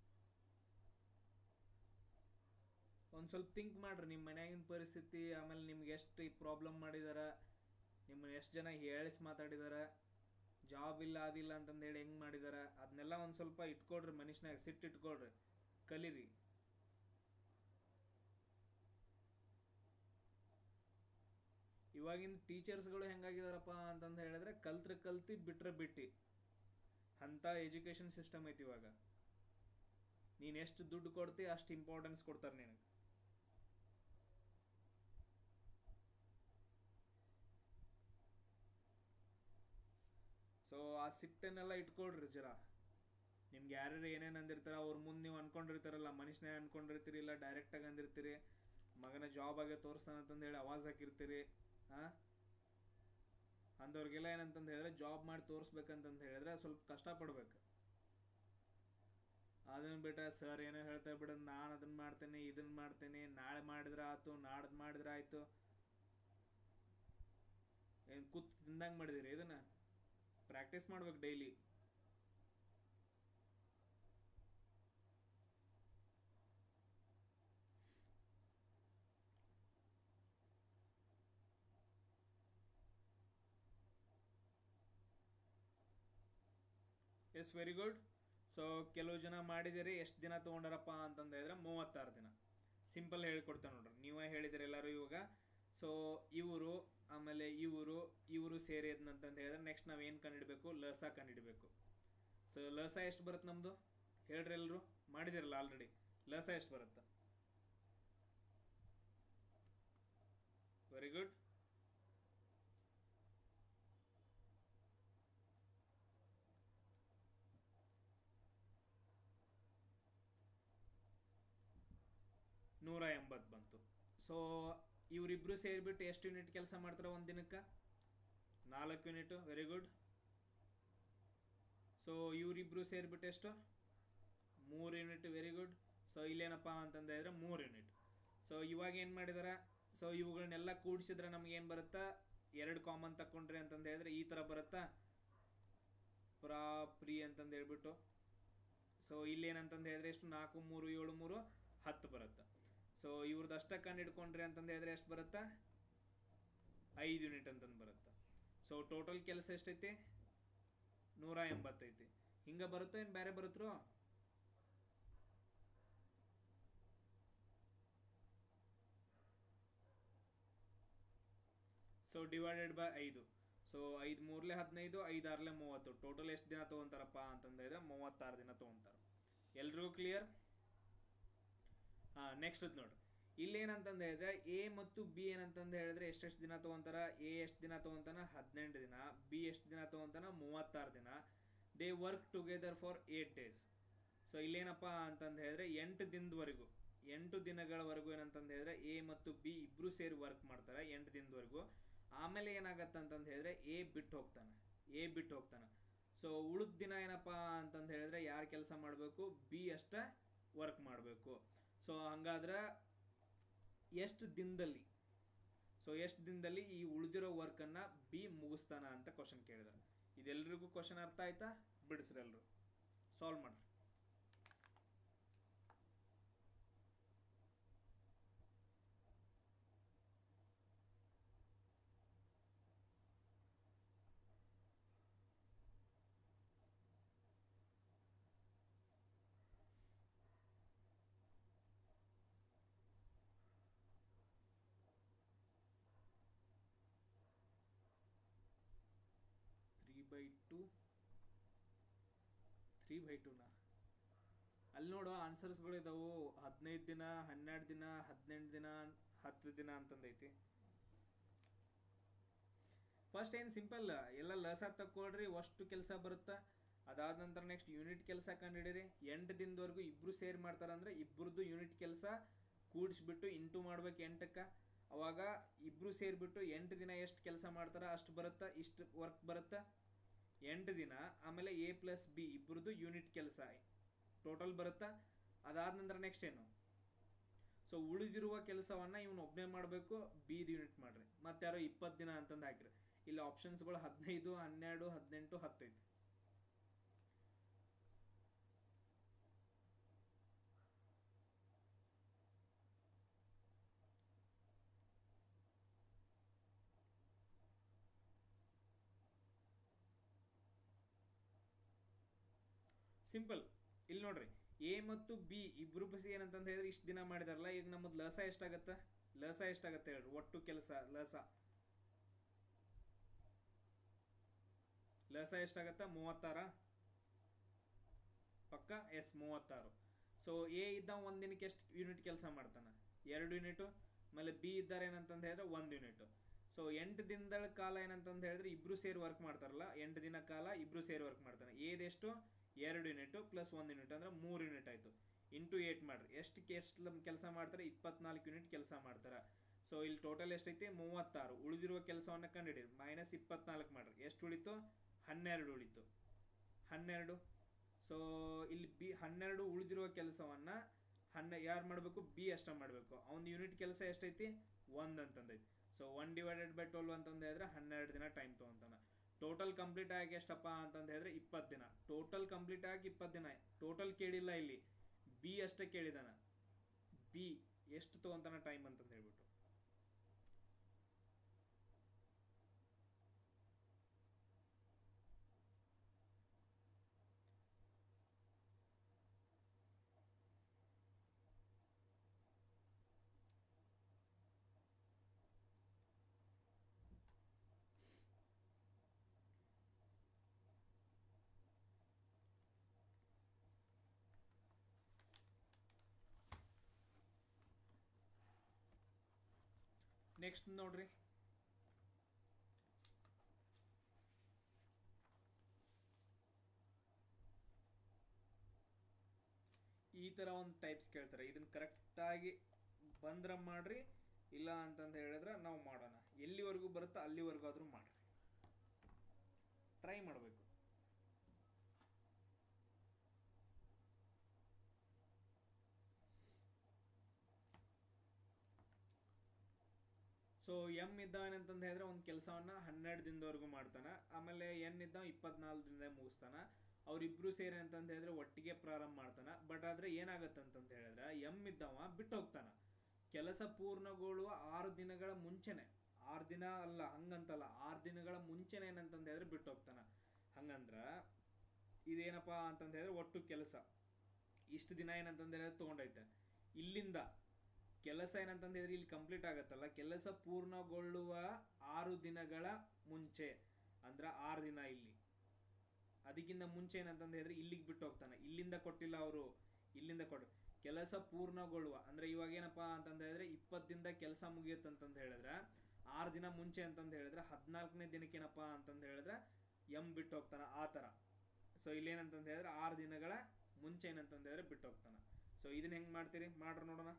ಒಂದು ಸ್ವಲ್ಪ ಥಿಂಕ್ ಮಾಡ್ರಿ ನಿಮ್ಮ ಮನ್ಯಾಗಿನ ಪರಿಸ್ಥಿತಿ ಆಮೇಲೆ ನಿಮ್ಗೆ ಎಷ್ಟು ಈ ಪ್ರಾಬ್ಲಮ್ ಮಾಡಿದಾರ ನಿಮ್ಮನ್ನ ಎಷ್ಟು ಜನ ಹೇಳಿಸಿ ಮಾತಾಡಿದಾರ ಜಾಬ್ ಇಲ್ಲ ಅದಿಲ್ಲ ಅಂತಂದು ಹೇಳಿ ಹೆಂಗೆ ಮಾಡಿದಾರ ಅದನ್ನೆಲ್ಲ ಒಂದು ಸ್ವಲ್ಪ ಇಟ್ಕೊಳ್ರಿ ಮನುಷ್ಯನಾಗ ಸಿಟ್ಟು ಇಟ್ಕೊಳ್ರಿ ಕಲೀರಿ ಇವಾಗಿನ ಟೀಚರ್ಸ್ಗಳು ಹೆಂಗಾಗಿದಾರಪ್ಪ ಅಂತಂದು ಹೇಳಿದ್ರೆ ಕಲ್ತ್ರೆ ಕಲ್ತಿ ಬಿಟ್ರೆ ಬಿಟ್ಟು ಅಂಥ ಎಜುಕೇಶನ್ ಸಿಸ್ಟಮ್ ಐತಿ ಇವಾಗ ನೀನು ಎಷ್ಟು ದುಡ್ಡು ಕೊಡ್ತಿ ಅಷ್ಟು ಇಂಪಾರ್ಟೆನ್ಸ್ ಕೊಡ್ತಾರೆ ನಿನಗೆ ಸೊ ಆ ಸಿಟ್ಟನ್ನೆಲ್ಲ ಇಟ್ಕೊಳ್ರಿ ಜರ ನಿಮ್ಗೆ ಯಾರ್ಯಾರು ಏನೇನು ಅಂದಿರ್ತಾರ ಅವ್ರ ಮುಂದೆ ನೀವು ಅನ್ಕೊಂಡಿರ್ತಾರಲ್ಲ ಮನುಷ್ಯನೇ ಅನ್ಕೊಂಡಿರ್ತೀರಿ ಇಲ್ಲ ಡೈರೆಕ್ಟಾಗಿ ಅಂದಿರ್ತೀರಿ ಮಗನ ಜಾಬ್ ಆಗೇ ತೋರಿಸ್ತಾನ ಅಂತಂದು ಹೇಳಿ ಅವಾಜ್ ಹಾಕಿರ್ತೀರಿ ಹಾಂ ಅಂದವ್ರಿಗೆಲ್ಲ ಏನಂತಂದು ಹೇಳಿದ್ರೆ ಜಾಬ್ ಮಾಡಿ ತೋರಿಸ್ಬೇಕಂತಂದು ಹೇಳಿದ್ರೆ ಸ್ವಲ್ಪ ಕಷ್ಟಪಡ್ಬೇಕು ಅದನ್ನ ಬಿಟ್ಟ ಸರ್ ಏನೋ ಹೇಳ್ತಾ ಬಿಡ ನಾನು ಅದನ್ನ ಮಾಡ್ತೇನೆ ಇದನ್ನ ಮಾಡ್ತೇನೆ ನಾಳೆ ಮಾಡಿದ್ರೆ ಆಯ್ತು ನಾಡ್ದು ಮಾಡಿದ್ರೆ ಆಯ್ತು ಏನು ಕೂತ್ ತಿಂದಂಗೆ ಮಾಡಿದಿರಿ ಇದನ್ನ ಪ್ರಾಕ್ಟೀಸ್ ಮಾಡ್ಬೇಕು daily yes very good so ಕೆಲವು ಜನ ಮಾಡಿದಿರಿ ಎಷ್ಟು ದಿನ ತೊಗೊಂಡಾರಪ್ಪ ಅಂತಂದು ಹೇಳಿದ್ರೆ ಮೂವತ್ತಾರು ದಿನ ಸಿಂಪಲ್ ಹೇಳ್ಕೊಡ್ತೇನೆ ನೋಡ್ರಿ ನೀವೇ ಹೇಳಿದಿರಿ ಎಲ್ಲರೂ ಇವಾಗ ಸೊ ಇವರು ಆಮೇಲೆ ಇವರು ಇವರು ಸೇರಿದ್ನಂತಂದು ಹೇಳಿದ್ರೆ ನೆಕ್ಸ್ಟ್ ನಾವು ಏನು ಕಂಡಿಡ್ಬೇಕು ಲಸ ಕಂಡಿಡ್ಬೇಕು ಸೊ ಲಸ ಎಷ್ಟು ಬರುತ್ತೆ ನಮ್ಮದು ಹೇಳ್ರಿ ಎಲ್ಲರೂ ಮಾಡಿದಿರಲ್ಲ ಆಲ್ರೆಡಿ ಲಸ ಎಷ್ಟು ಬರುತ್ತೆ ವೆರಿ ಗುಡ್ ನೂರ ಎಂಬತ್ತು ಬಂತು ಸೊ ಇವರಿಬ್ರು ಸೇರಿಬಿಟ್ಟು ಎಷ್ಟು ಯೂನಿಟ್ ಕೆಲಸ ಮಾಡ್ತಾರೆ ಒಂದು ದಿನಕ್ಕೆ ನಾಲ್ಕು ಯೂನಿಟ್ ವೆರಿ ಗುಡ್ ಸೊ ಇವರಿಬ್ರು ಸೇರಿಬಿಟ್ಟು ಎಷ್ಟು ಮೂರು ಯೂನಿಟ್ ವೆರಿ ಗುಡ್ ಸೊ ಇಲ್ಲೇನಪ್ಪ ಅಂತಂದ ಹೇಳಿದ್ರೆ ಮೂರು ಯೂನಿಟ್ ಸೊ ಇವಾಗ ಏನು ಮಾಡಿದಾರೆ ಸೊ ಇವುಗಳನ್ನೆಲ್ಲ ಕೂಡಿಸಿದ್ರೆ ನಮ್ಗೆ ಏನು ಬರುತ್ತಾ ಎರಡು ಕಾಮನ್ ತಕೊಂಡ್ರಿ ಅಂತಂದು ಹೇಳಿದ್ರೆ ಈ ಥರ ಬರುತ್ತಾ ಪ್ರಾ ಪ್ರಿ ಅಂತಂದು ಹೇಳ್ಬಿಟ್ಟು ಸೊ ಇಲ್ಲೇನಂತಂದು ಹೇಳಿದ್ರೆ ಎಷ್ಟು ನಾಲ್ಕು ಮೂರು ಏಳು ಮೂರು ಹತ್ತು ಬರುತ್ತೆ ಸೊ ಇವ್ರದ್ದು ಅಷ್ಟ ಕಂಡು ಹಿಡ್ಕೊಂಡ್ರಿ ಅಂತಂದು ಹೇಳಿದ್ರೆ ಎಷ್ಟು ಬರುತ್ತಾ ಐದು ಯೂನಿಟ್ ಅಂತಂದು ಬರುತ್ತೆ ಸೊ ಟೋಟಲ್ ಕೆಲಸ ಎಷ್ಟೈತಿ ನೂರ ಎಂಬತ್ತೈತಿ ಹಿಂಗ ಬರುತ್ತೋ ಏನು ಬೇರೆ ಬರುತ್ತೋ ಸೊ ಡಿವೈಡೆಡ್ ಬೈ ಐದು ಸೊ ಐದು ಮೂರ್ಲೆ ಹದಿನೈದು ಐದು ಆರ್ಲೆ ಮೂವತ್ತು ಟೋಟಲ್ ಎಷ್ಟು ದಿನ ತೊಗೊಂತಾರಪ್ಪ ಅಂತಂದ್ರೆ ಮೂವತ್ತಾರು ದಿನ ತೊಗೊಂತಾರೆ ಎಲ್ರಿಗೂ ಕ್ಲಿಯರ್ ಹಾಂ ನೆಕ್ಸ್ಟ್ ನೋಡ್ರಿ ಇಲ್ಲಿ ಏನಂತಂದು ಹೇಳಿದ್ರೆ ಎ ಮತ್ತು ಬಿ ಏನಂತಂದು ಹೇಳಿದ್ರೆ ಎಷ್ಟೆಷ್ಟು ದಿನ ತೊಗೊಂತಾರ ಎ ಎಷ್ಟು ದಿನ ತೊಗೊಂತಾನ ಹದಿನೆಂಟು ದಿನ ಬಿ ಎಷ್ಟು ದಿನ ತೊಗೊಂತಾನ ಮೂವತ್ತಾರು ದಿನ they work together for eight days so ಇಲ್ಲೇನಪ್ಪ ಅಂತಂದು ಹೇಳಿದ್ರೆ ಎಂಟು ದಿನದವರೆಗೂ ಎಂಟು ದಿನಗಳವರೆಗೂ ಏನಂತಂದು ಹೇಳಿದ್ರೆ ಎ ಮತ್ತು ಬಿ ಇಬ್ರು ಸೇರಿ ವರ್ಕ್ ಮಾಡ್ತಾರೆ ಎಂಟು ದಿನದವರೆಗೂ ಆಮೇಲೆ ಏನಾಗತ್ತೆ ಅಂತಂದು ಹೇಳಿದ್ರೆ ಎ ಬಿಟ್ಟು ಹೋಗ್ತಾನೆ ಎ ಬಿಟ್ಟು ಹೋಗ್ತಾನೆ ಸೊ ಉಳಿದ ದಿನ ಏನಪ್ಪ ಅಂತಂದು ಹೇಳಿದ್ರೆ ಯಾರು ಕೆಲಸ ಮಾಡಬೇಕು ಬಿ ಅಷ್ಟ ವರ್ಕ್ ಮಾಡಬೇಕು ಸೊ ಹಂಗಾದ್ರೆ ಎಷ್ಟು ದಿನದಲ್ಲಿ ಸೊ ಎಷ್ಟು ದಿನದಲ್ಲಿ ಈ ಉಳಿದಿರೋ ವರ್ಕನ್ನು ಬಿ ಮುಗಿಸ್ತಾನ ಅಂತ ಕ್ವಶನ್ ಕೇಳಿದ ಇದೆಲ್ರಿಗೂ ಕ್ವಶನ್ ಅರ್ಥ ಆಯ್ತಾ ಬಿಡಿಸ್ರಿ ಎಲ್ರು ಸಾಲ್ವ್ ಮಾಡ್ರಿ three by two three by ಟೂನಾ ಅಲ್ಲಿ ನೋಡು ಆನ್ಸರ್ಸ್ಗಳು ಇದಾವು ಹದಿನೈದು ದಿನ ಹನ್ನೆರಡು ದಿನ ಹದಿನೆಂಟು ದಿನ ಹತ್ತು ದಿನ ಅಂತಂದೈತಿ ಫಸ್ಟ್ ಏನು ಸಿಂಪಲ್ ಎಲ್ಲ ಲಸ ತಕ್ಕೊಳ್ರಿ ಅಷ್ಟು ಕೆಲಸ ಬರುತ್ತಾ ಅದಾದ ನಂತರ ನೆಕ್ಸ್ಟ್ ಯೂನಿಟ್ ಕೆಲಸ ಕಂಡುಹಿಡಿರಿ ಎಂಟು ದಿನದವರೆಗೂ ಇಬ್ರು ಸೇರ್ ಮಾಡ್ತಾರಂದ್ರೆ ಇಬ್ರದ್ದು ಯೂನಿಟ್ ಕೆಲಸ ಕೂಡಿಸ್ಬಿಟ್ಟು ಇಂಟು ಮಾಡ್ಬೇಕು ಎಂಟಕ್ಕೆ ಅವಾಗ ಇಬ್ರು ಸೇರಿಬಿಟ್ಟು ಎಂಟು ದಿನ ಎಷ್ಟು ಕೆಲಸ ಮಾಡ್ತಾರ ಅಷ್ಟು ಬರುತ್ತಾ ಇಷ್ಟು ವರ್ಕ್ ಬರುತ್ತಾ ಎಂಟು ದಿನ ಆಮೇಲೆ ಎ ಪ್ಲಸ್ ಬಿ ಇಬ್ರದ್ದು ಯೂನಿಟ್ ಕೆಲಸ ಟೋಟಲ್ ಬರುತ್ತಾ ಅದಾದ ನಂತರ ನೆಕ್ಸ್ಟ್ ಏನು ಸೊ ಉಳಿದಿರುವ ಕೆಲಸವನ್ನ ಇವನು ಒಬ್ಬನೇ ಮಾಡಬೇಕು ಬಿದು ಯೂನಿಟ್ ಮಾಡ್ರಿ ಮತ್ತೆ ಯಾರೋ ಇಪ್ಪತ್ತು ದಿನ ಅಂತಂದು ಹಾಕಿರಿ ಇಲ್ಲಿ ಆಪ್ಷನ್ಸ್ಗಳು ಹದಿನೈದು ಹನ್ನೆರಡು ಹದಿನೆಂಟು ಹತ್ತೈದು ಸಿಂಪಲ್ ಇಲ್ಲಿ ನೋಡ್ರಿ ಎ ಮತ್ತು ಬಿ ಇಬ್ರು ಬಸಿ ಏನಂತಂದ ಹೇಳಿದ್ರೆ ಇಷ್ಟು ದಿನ ಮಾಡಿದಾರಲ್ಲ ಈಗ ನಮ್ಮದು ಲಸ ಎಷ್ಟಾಗತ್ತ ಲಸ ಎಷ್ಟಾಗತ್ತೆ ಹೇಳ್ರಿ ಒಟ್ಟು ಕೆಲಸ ಲಸ ಲಸ ಎಷ್ಟಾಗತ್ತ ಮೂವತ್ತಾರ ಪಕ್ಕ ಎಸ್ ಮೂವತ್ತಾರು ಸೊ ಎ ಇದ್ದ ಒಂದ್ ದಿನಕ್ಕೆ ಎಷ್ಟು ಯೂನಿಟ್ ಕೆಲಸ ಮಾಡ್ತಾನ ಎರಡು ಯೂನಿಟ್ ಆಮೇಲೆ ಬಿ ಇದ್ದಾರೆ ಏನಂತಂದ ಹೇಳಿದ್ರೆ ಒಂದು ಯೂನಿಟ್ ಸೊ ಎಂಟು ದಿನದ ಕಾಲ ಏನಂತಂದ ಹೇಳಿದ್ರೆ ಇಬ್ರು ಸೇರಿ ವರ್ಕ್ ಮಾಡ್ತಾರಲ್ಲ ಎಂಟು ದಿನ ಕಾಲ ಇಬ್ರು ಸೇರಿ ವರ್ಕ್ ಮಾಡ್ತಾನೆ ಏದೆಷ್ಟು ಎರಡು ಯೂನಿಟ್ ಪ್ಲಸ್ ಒಂದು ಯೂನಿಟ್ ಅಂದ್ರೆ ಮೂರು ಯೂನಿಟ್ ಆಯ್ತು ಇಂಟು ಏಟ್ ಮಾಡ್ರಿ ಎಷ್ಟು ಎಷ್ಟು ಕೆಲಸ ಮಾಡ್ತಾರೆ ಇಪ್ಪತ್ನಾಲ್ಕು ಯೂನಿಟ್ ಕೆಲಸ ಮಾಡ್ತಾರೆ ಸೊ ಇಲ್ಲಿ ಟೋಟಲ್ ಎಷ್ಟೈತಿ ಮೂವತ್ತಾರು ಉಳಿದಿರುವ ಕೆಲಸವನ್ನ ಕಂಡುಹಿಡಿರಿ ಮೈನಸ್ ಇಪ್ಪತ್ನಾಲ್ಕು ಮಾಡ್ರಿ ಎಷ್ಟು ಉಳಿತು ಹನ್ನೆರಡು ಉಳಿತು ಹನ್ನೆರಡು ಸೊ ಇಲ್ಲಿ ಬಿ ಹನ್ನೆರಡು ಉಳಿದಿರುವ ಕೆಲಸವನ್ನ ಹನ್ನೆ ಯಾರು ಮಾಡಬೇಕು ಬಿ ಅಷ್ಟ ಮಾಡಬೇಕು ಅವ್ನ ಯೂನಿಟ್ ಕೆಲಸ ಎಷ್ಟೈತಿ ಒಂದ್ ಅಂತಂದೈತಿ so one divided by twelve ಅಂತಂದು ಹೇಳಿದ್ರೆ ಹನ್ನೆರಡು ದಿನ ಟೈಮ್ ತೊಗೊಂತಾನ ಟೋಟಲ್ ಕಂಪ್ಲೀಟ್ ಆಗಿ ಎಷ್ಟಪ್ಪ ಅಂತಂದು ಹೇಳಿದ್ರೆ ಇಪ್ಪತ್ತು ದಿನ ಟೋಟಲ್ ಕಂಪ್ಲೀಟ್ ಆಗಿ ಇಪ್ಪತ್ತು ದಿನ ಟೋಟಲ್ ಕೇಳಿಲ್ಲ ಇಲ್ಲಿ ಬಿ ಅಷ್ಟೇ ಕೇಳಿದಾನ ಬಿ ಎಷ್ಟು ತೊಗೊಂತಾನ ಟೈಮ್ ಅಂತಂದು ಹೇಳ್ಬಿಟ್ಟು ನೆಕ್ಸ್ಟ್ ನೋಡ್ರಿ ಈ ತರ ಒಂದು ಟೈಪ್ಸ್ ಕೇಳ್ತಾರೆ ಇದನ್ನ ಕರೆಕ್ಟಾಗಿ ಬಂದ್ರ ಮಾಡ್ರಿ ಇಲ್ಲ ಅಂತಂದು ಹೇಳಿದ್ರೆ ನಾವು ಮಾಡೋಣ ಎಲ್ಲಿವರೆಗೂ ಬರುತ್ತೋ ಅಲ್ಲಿವರೆಗೂ ಆದ್ರೂ ಮಾಡ್ರಿ ಟ್ರೈ ಮಾಡಬೇಕು ಸೊ ಎಮ್ ಇದ್ದವನಂತಂದು ಹೇಳಿದ್ರೆ ಒಂದು ಕೆಲಸವನ್ನ ಹನ್ನೆರಡು ದಿನದವರೆಗೂ ಮಾಡ್ತಾನ ಆಮೇಲೆ ಎನ್ ಇದ್ದವ ಇಪ್ಪತ್ನಾಲ್ಕು ದಿನದಾಗ ಮುಗಿಸ್ತಾನ ಅವ್ರಿಬ್ರು ಸೇರಿ ಅಂತಂದು ಹೇಳಿದ್ರೆ ಒಟ್ಟಿಗೆ ಪ್ರಾರಂಭ ಮಾಡ್ತಾನ ಬಟ್ ಆದ್ರೆ ಏನಾಗತ್ತಂತಂದು ಹೇಳಿದ್ರೆ ಎಮ್ ಇದ್ದವ ಬಿಟ್ಟು ಹೋಗ್ತಾನ ಕೆಲಸ ಪೂರ್ಣಗೊಳ್ಳುವ ಆರು ದಿನಗಳ ಮುಂಚೆನೆ ಆರು ದಿನ ಅಲ್ಲ ಹಂಗಂತಲ್ಲ ಆರು ದಿನಗಳ ಮುಂಚೆನೆ ಏನಂತಂದು ಹೇಳಿದ್ರೆ ಬಿಟ್ಟು ಹೋಗ್ತಾನ ಹಂಗಂದ್ರ ಇದೇನಪ್ಪ ಅಂತಂದು ಹೇಳಿದ್ರೆ ಒಟ್ಟು ಕೆಲಸ ಇಷ್ಟು ದಿನ ಏನಂತಂದು ಹೇಳಿದ್ರೆ ತೊಗೊಂಡೈತೆ ಇಲ್ಲಿಂದ ಕೆಲಸ ಏನಂತಂದು ಹೇಳಿದ್ರೆ ಇಲ್ಲಿ ಕಂಪ್ಲೀಟ್ ಆಗತ್ತಲ್ಲ ಕೆಲಸ ಪೂರ್ಣಗೊಳ್ಳುವ ಆರು ದಿನಗಳ ಮುಂಚೆ ಅಂದ್ರ ಆರು ದಿನ ಇಲ್ಲಿ ಅದಕ್ಕಿಂತ ಮುಂಚೆ ಏನಂತಂದು ಹೇಳಿದ್ರೆ ಇಲ್ಲಿಗೆ ಬಿಟ್ಟು ಹೋಗ್ತಾನೆ ಇಲ್ಲಿಂದ ಕೊಟ್ಟಿಲ್ಲ ಅವರು ಇಲ್ಲಿಂದ ಕೊಟ್ಟು ಕೆಲಸ ಪೂರ್ಣಗೊಳ್ಳುವ ಅಂದ್ರೆ ಇವಾಗ ಏನಪ್ಪಾ ಅಂತಂದ ಹೇಳಿದ್ರೆ ಇಪ್ಪತ್ತು ದಿನದ ಕೆಲಸ ಮುಗಿಯುತ್ತಂತಂದು ಹೇಳಿದ್ರೆ ಆರು ದಿನ ಮುಂಚೆ ಅಂತಂದು ಹೇಳಿದ್ರೆ ಹದಿನಾಲ್ಕನೇ ದಿನಕ್ಕೆ ಏನಪ್ಪಾ ಅಂತಂದು ಹೇಳಿದ್ರೆ ಎಂ ಬಿಟ್ಟು ಹೋಗ್ತಾನ ಆ ತರ ಸೊ ಇಲ್ಲೇನಂತಂದು ಹೇಳಿದ್ರೆ ಆರು ದಿನಗಳ ಮುಂಚೆ ಏನಂತಂದು ಹೇಳಿದ್ರೆ ಬಿಟ್ಟು ಹೋಗ್ತಾನ ಸೊ ಇದನ್ನ ಹೆಂಗ್ ಮಾಡ್ತೀರಿ ಮಾಡ್ರಿ ನೋಡೋಣ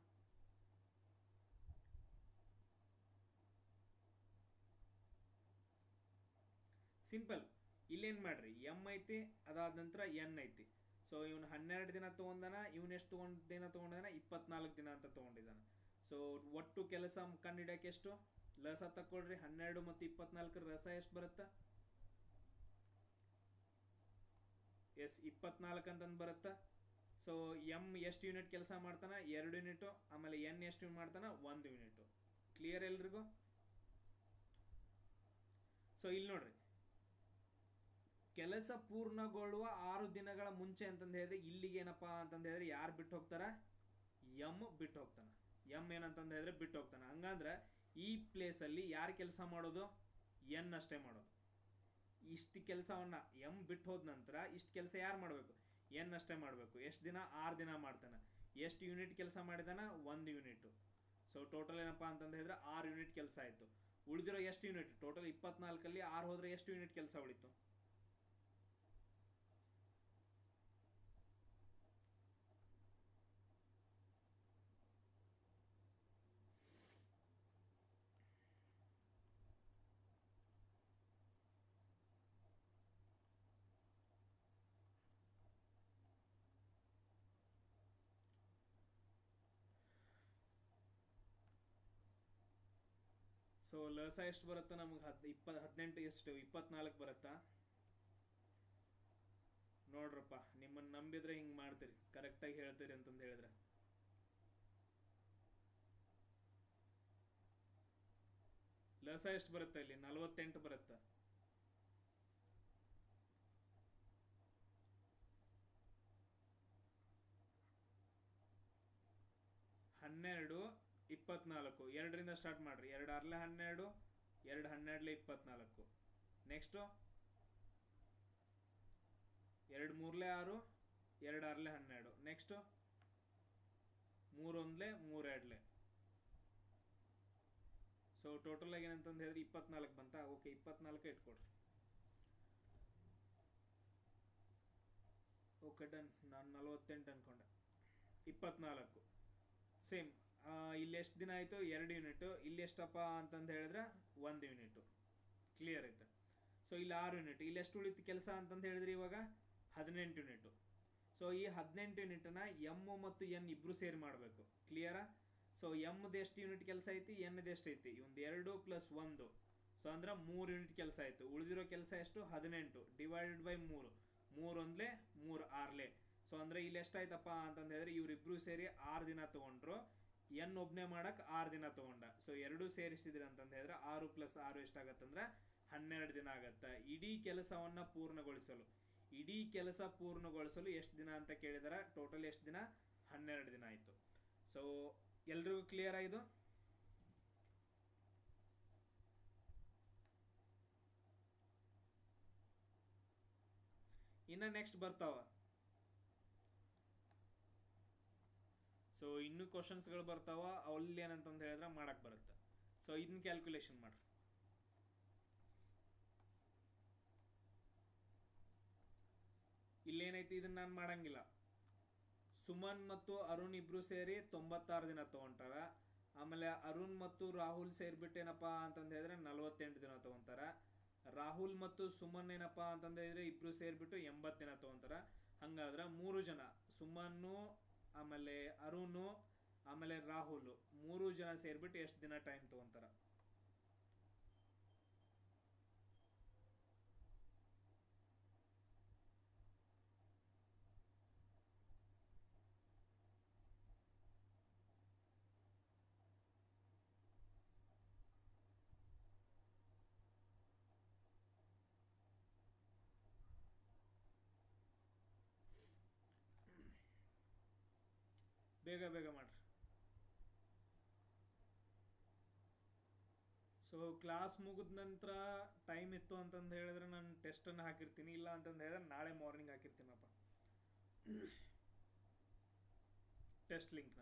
ಸಿಂಪಲ್ ಇಲ್ಲೇನ್ ಮಾಡ್ರಿ ಎಂ ಐತಿ ಅದಾದ ನಂತರ ಎನ್ ಐತಿ ಸೊ ಇವನು ಹನ್ನೆರಡು ದಿನ ತಗೊಂಡನ ಇವನ್ ಎಷ್ಟು ತಗೊಂಡ್ ದಿನ ತಗೊಂಡನ ಇಪ್ಪತ್ನಾಲ್ಕು ದಿನ ಅಂತ ತಗೊಂಡಿದ್ದಾನ ಸೊ ಒಟ್ಟು ಕೆಲಸ ಕಂಡಿಡಿಯಕ್ಕೆ ಎಷ್ಟು ಲಸ ತಕೊಳ್ರಿ ಹನ್ನೆರಡು ಮತ್ತು ಇಪ್ಪತ್ನಾಲ್ಕರ ರಸ ಎಷ್ಟು ಬರುತ್ತಾ ಎಸ್ ಇಪ್ಪತ್ನಾಲ್ಕು ಅಂತಂದು ಬರುತ್ತಾ ಸೊ ಎಂ ಎಷ್ಟು ಯೂನಿಟ್ ಕೆಲಸ ಮಾಡ್ತಾನ ಎರಡು ಯೂನಿಟು ಆಮೇಲೆ ಎನ್ ಎಷ್ಟು ಮಾಡ್ತಾನ ಒಂದು ಯೂನಿಟ್ ಕ್ಲಿಯರ್ ಎಲ್ರಿಗೂ ಸೊ ಇಲ್ಲಿ ನೋಡ್ರಿ ಕೆಲಸ ಪೂರ್ಣಗೊಳ್ಳುವ ಆರು ದಿನಗಳ ಮುಂಚೆ ಅಂತಂದು ಹೇಳಿದ್ರೆ ಇಲ್ಲಿಗೆ ಏನಪ್ಪಾ ಅಂತಂದು ಹೇಳಿದ್ರೆ ಯಾರು ಬಿಟ್ಟು ಹೋಗ್ತಾರ ಎಮ್ ಬಿಟ್ಟು ಹೋಗ್ತಾನ ಎಮ್ ಏನಂತಂದು ಹೇಳಿದ್ರೆ ಬಿಟ್ಟು ಹೋಗ್ತಾನ ಹಂಗಂದ್ರೆ ಈ ಪ್ಲೇಸ್ ಅಲ್ಲಿ ಯಾರು ಕೆಲಸ ಮಾಡೋದು ಎನ್ ಅಷ್ಟೇ ಮಾಡೋದು ಇಷ್ಟು ಕೆಲಸವನ್ನ ಎಮ್ ಬಿಟ್ಟು ಹೋದ ನಂತರ ಇಷ್ಟು ಕೆಲಸ ಯಾರು ಮಾಡಬೇಕು ಎನ್ ಅಷ್ಟೇ ಮಾಡಬೇಕು ಎಷ್ಟು ದಿನ ಆರು ದಿನ ಮಾಡ್ತಾನೆ ಎಷ್ಟು ಯೂನಿಟ್ ಕೆಲಸ ಮಾಡಿದಾನ ಒಂದು ಯೂನಿಟ್ ಸೊ ಟೋಟಲ್ ಏನಪ್ಪಾ ಅಂತಂದು ಹೇಳಿದ್ರೆ ಆರು ಯೂನಿಟ್ ಕೆಲಸ ಆಯ್ತು ಉಳಿದಿರೋ ಎಷ್ಟು ಯೂನಿಟ್ ಟೋಟಲ್ ಇಪ್ಪತ್ನಾಲ್ಕಲ್ಲಿ ಆರು ಹೋದ್ರೆ ಎಷ್ಟು ಯೂನಿಟ್ ಕೆಲಸ ಉಳಿತು ಸೊ ಲಸ ಎಷ್ಟು ಬರುತ್ತಾ ನಮ್ಗೆ ಹದ್ ಇಪ್ಪತ್ ಹದಿನೆಂಟು ಎಷ್ಟು ಇಪ್ಪತ್ನಾಲ್ಕು ಬರುತ್ತಾ ನೋಡ್ರಪ್ಪ ನಿಮ್ಮನ್ನ ನಂಬಿದ್ರೆ ಹಿಂಗ್ ಮಾಡ್ತೀರಿ ಕರೆಕ್ಟಾಗಿ ಹೇಳ್ತೀರಿ ಅಂತಂದು ಹೇಳಿದ್ರೆ ಲಸ ಎಷ್ಟು ಬರುತ್ತೆ ಇಲ್ಲಿ ನಲವತ್ತೆಂಟು ಬರುತ್ತಾ ಹನ್ನೆರಡು ಇಪ್ಪತ್ನಾಲ್ಕು ಎರಡರಿಂದ ಸ್ಟಾರ್ಟ್ ಮಾಡ್ರಿ ಎರಡು ಅರ್ಲೆ ಹನ್ನೆರಡು ಎರಡು ಹನ್ನೆರಡ್ಲೆ ಇಪ್ಪತ್ನಾಲ್ಕು ನೆಕ್ಸ್ಟು ಎರಡು ಮೂರ್ಲೆ ಆರು ಎರಡು ಆರ್ಲೆ ಹನ್ನೆರಡು ನೆಕ್ಸ್ಟು ಮೂರೊಂದ್ಲೆ ಮೂರೆರಡ್ಲೆ ಸೊ ಟೋಟಲ್ ಆಗಿ ಏನಂತಂದು ಹೇಳಿದ್ರೆ ಇಪ್ಪತ್ನಾಲ್ಕು ಬಂತ ಓಕೆ ಇಪ್ಪತ್ನಾಲ್ಕು ಇಟ್ಕೊಡ್ರಿ ಓಕೆ ಡನ್ ನಾನು ನಲವತ್ತೆಂಟು ಅನ್ಕೊಂಡೆ ಇಪ್ಪತ್ನಾಲ್ಕು ಸೇಮ್ ಇಲ್ಲಿ ಎಷ್ಟು ದಿನ ಆಯಿತು ಎರಡು ಯೂನಿಟು ಇಲ್ಲಿ ಎಷ್ಟಪ್ಪ ಅಂತಂದು ಹೇಳಿದ್ರೆ ಒಂದು ಯೂನಿಟು ಕ್ಲಿಯರ್ ಐತೆ ಸೊ ಇಲ್ಲಿ ಆರು ಯೂನಿಟ್ ಇಲ್ಲಿ ಎಷ್ಟು ಉಳಿತು ಕೆಲಸ ಅಂತಂದು ಹೇಳಿದ್ರೆ ಇವಾಗ ಹದಿನೆಂಟು ಯೂನಿಟು ಸೊ ಈ ಹದಿನೆಂಟು ಯೂನಿಟನ್ನ ಎಮ್ ಮತ್ತು ಎನ್ ಇಬ್ರು ಸೇರಿ ಮಾಡಬೇಕು ಕ್ಲಿಯರಾ ಸೊ ಎಮ್ದು ಎಷ್ಟು ಯೂನಿಟ್ ಕೆಲಸ ಐತಿ ಎನ್ದು ಎಷ್ಟು ಐತಿ ಒಂದು ಎರಡು ಪ್ಲಸ್ ಒಂದು ಸೊ ಅಂದ್ರೆ ಮೂರು ಯೂನಿಟ್ ಕೆಲಸ ಆಯಿತು ಉಳಿದಿರೋ ಕೆಲಸ ಎಷ್ಟು ಹದಿನೆಂಟು ಡಿವೈಡೆಡ್ ಬೈ ಮೂರು ಮೂರು ಒಂದ್ಲೆ ಮೂರು ಆರ್ಲೆ ಸೊ ಅಂದ್ರೆ ಇಲ್ಲಿ ಎಷ್ಟಾಯ್ತಪ್ಪ ಅಂತಂದು ಹೇಳಿದ್ರೆ ಇವರಿಬ್ರು ಸೇರಿ ಆರು ದಿನ ತಗೊಂಡ್ರು ಎನ್ ಒಬ್ನೇ ಮಾಡಕ್ ಆರು ದಿನ ತಗೊಂಡ ಸೊ ಎರಡು ಸೇರಿಸಿದ್ರಿ ಅಂತಂದು ಹೇಳಿದ್ರೆ ಆರು ಪ್ಲಸ್ ಆರು ಎಷ್ಟಾಗತ್ತಂದ್ರೆ ಹನ್ನೆರಡು ದಿನ ಆಗತ್ತ ಇಡೀ ಕೆಲಸವನ್ನ ಪೂರ್ಣಗೊಳಿಸಲು ಇಡೀ ಕೆಲಸ ಪೂರ್ಣಗೊಳಿಸಲು ಎಷ್ಟು ದಿನ ಅಂತ ಕೇಳಿದಾರ ಟೋಟಲ್ ಎಷ್ಟು ದಿನ ಹನ್ನೆರಡು ದಿನ ಆಯ್ತು ಸೊ ಎಲ್ರಿಗೂ ಕ್ಲಿಯರ್ ಆಯ್ತು ಇನ್ನ ನೆಕ್ಸ್ಟ್ ಬರ್ತಾವ ಸೊ ಇನ್ನೂ ಕ್ವಶನ್ಸ್ಗಳು ಬರ್ತಾವ ಅಲ್ಲಿ ಏನಂತಂದು ಹೇಳಿದ್ರೆ ಮಾಡಕ್ ಬರುತ್ತೆ ಸೊ ಇದನ್ನ ಕ್ಯಾಲ್ಕುಲೇಷನ್ ಮಾಡ್ರಿ ಇಲ್ಲೇನೈತಿ ಇದನ್ನ ನಾನು ಮಾಡಂಗಿಲ್ಲ ಸುಮನ್ ಮತ್ತು ಅರುಣ್ ಇಬ್ರು ಸೇರಿ ತೊಂಬತ್ತಾರು ದಿನ ತಗೊಂತಾರ ಆಮೇಲೆ ಅರುಣ್ ಮತ್ತು ರಾಹುಲ್ ಸೇರ್ಬಿಟ್ಟು ಏನಪ್ಪಾ ಅಂತಂದ ಹೇಳಿದ್ರೆ ನಲವತ್ತೆಂಟು ದಿನ ತಗೊಂತಾರ ರಾಹುಲ್ ಮತ್ತು ಸುಮನ್ ಏನಪ್ಪಾ ಅಂತಂದ ಹೇಳಿದ್ರೆ ಇಬ್ರು ಸೇರ್ಬಿಟ್ಟು ಎಂಬತ್ತು ದಿನ ತಗೊಂತಾರ ಹಂಗಾದ್ರೆ ಮೂರು ಜನ ಸುಮನ್ನು ಆಮೇಲೆ ಅರುಣ್ ಆಮೇಲೆ ರಾಹುಲ್ ಮೂರು ಜನ ಸೇರ್ಬಿಟ್ಟು ಎಷ್ಟು ದಿನ ಟೈಮ್ ತಗೊಂತಾರ ಬೇಗ ಬೇಗ ಮಾಡ್ರಿ ಸೊ ಕ್ಲಾಸ್ ಮುಗಿದ ನಂತರ ಟೈಮ್ ಇತ್ತು ಅಂತಂದು ಹೇಳಿದ್ರೆ ನಾನು ಟೆಸ್ಟನ್ನು ಹಾಕಿರ್ತೀನಿ ಇಲ್ಲ ಅಂತಂದು ಹೇಳಿದ್ರೆ ನಾಳೆ ಮಾರ್ನಿಂಗ್ ಹಾಕಿರ್ತೀನಪ್ಪ ಟೆಸ್ಟ್ ಲಿಂಕ್ನ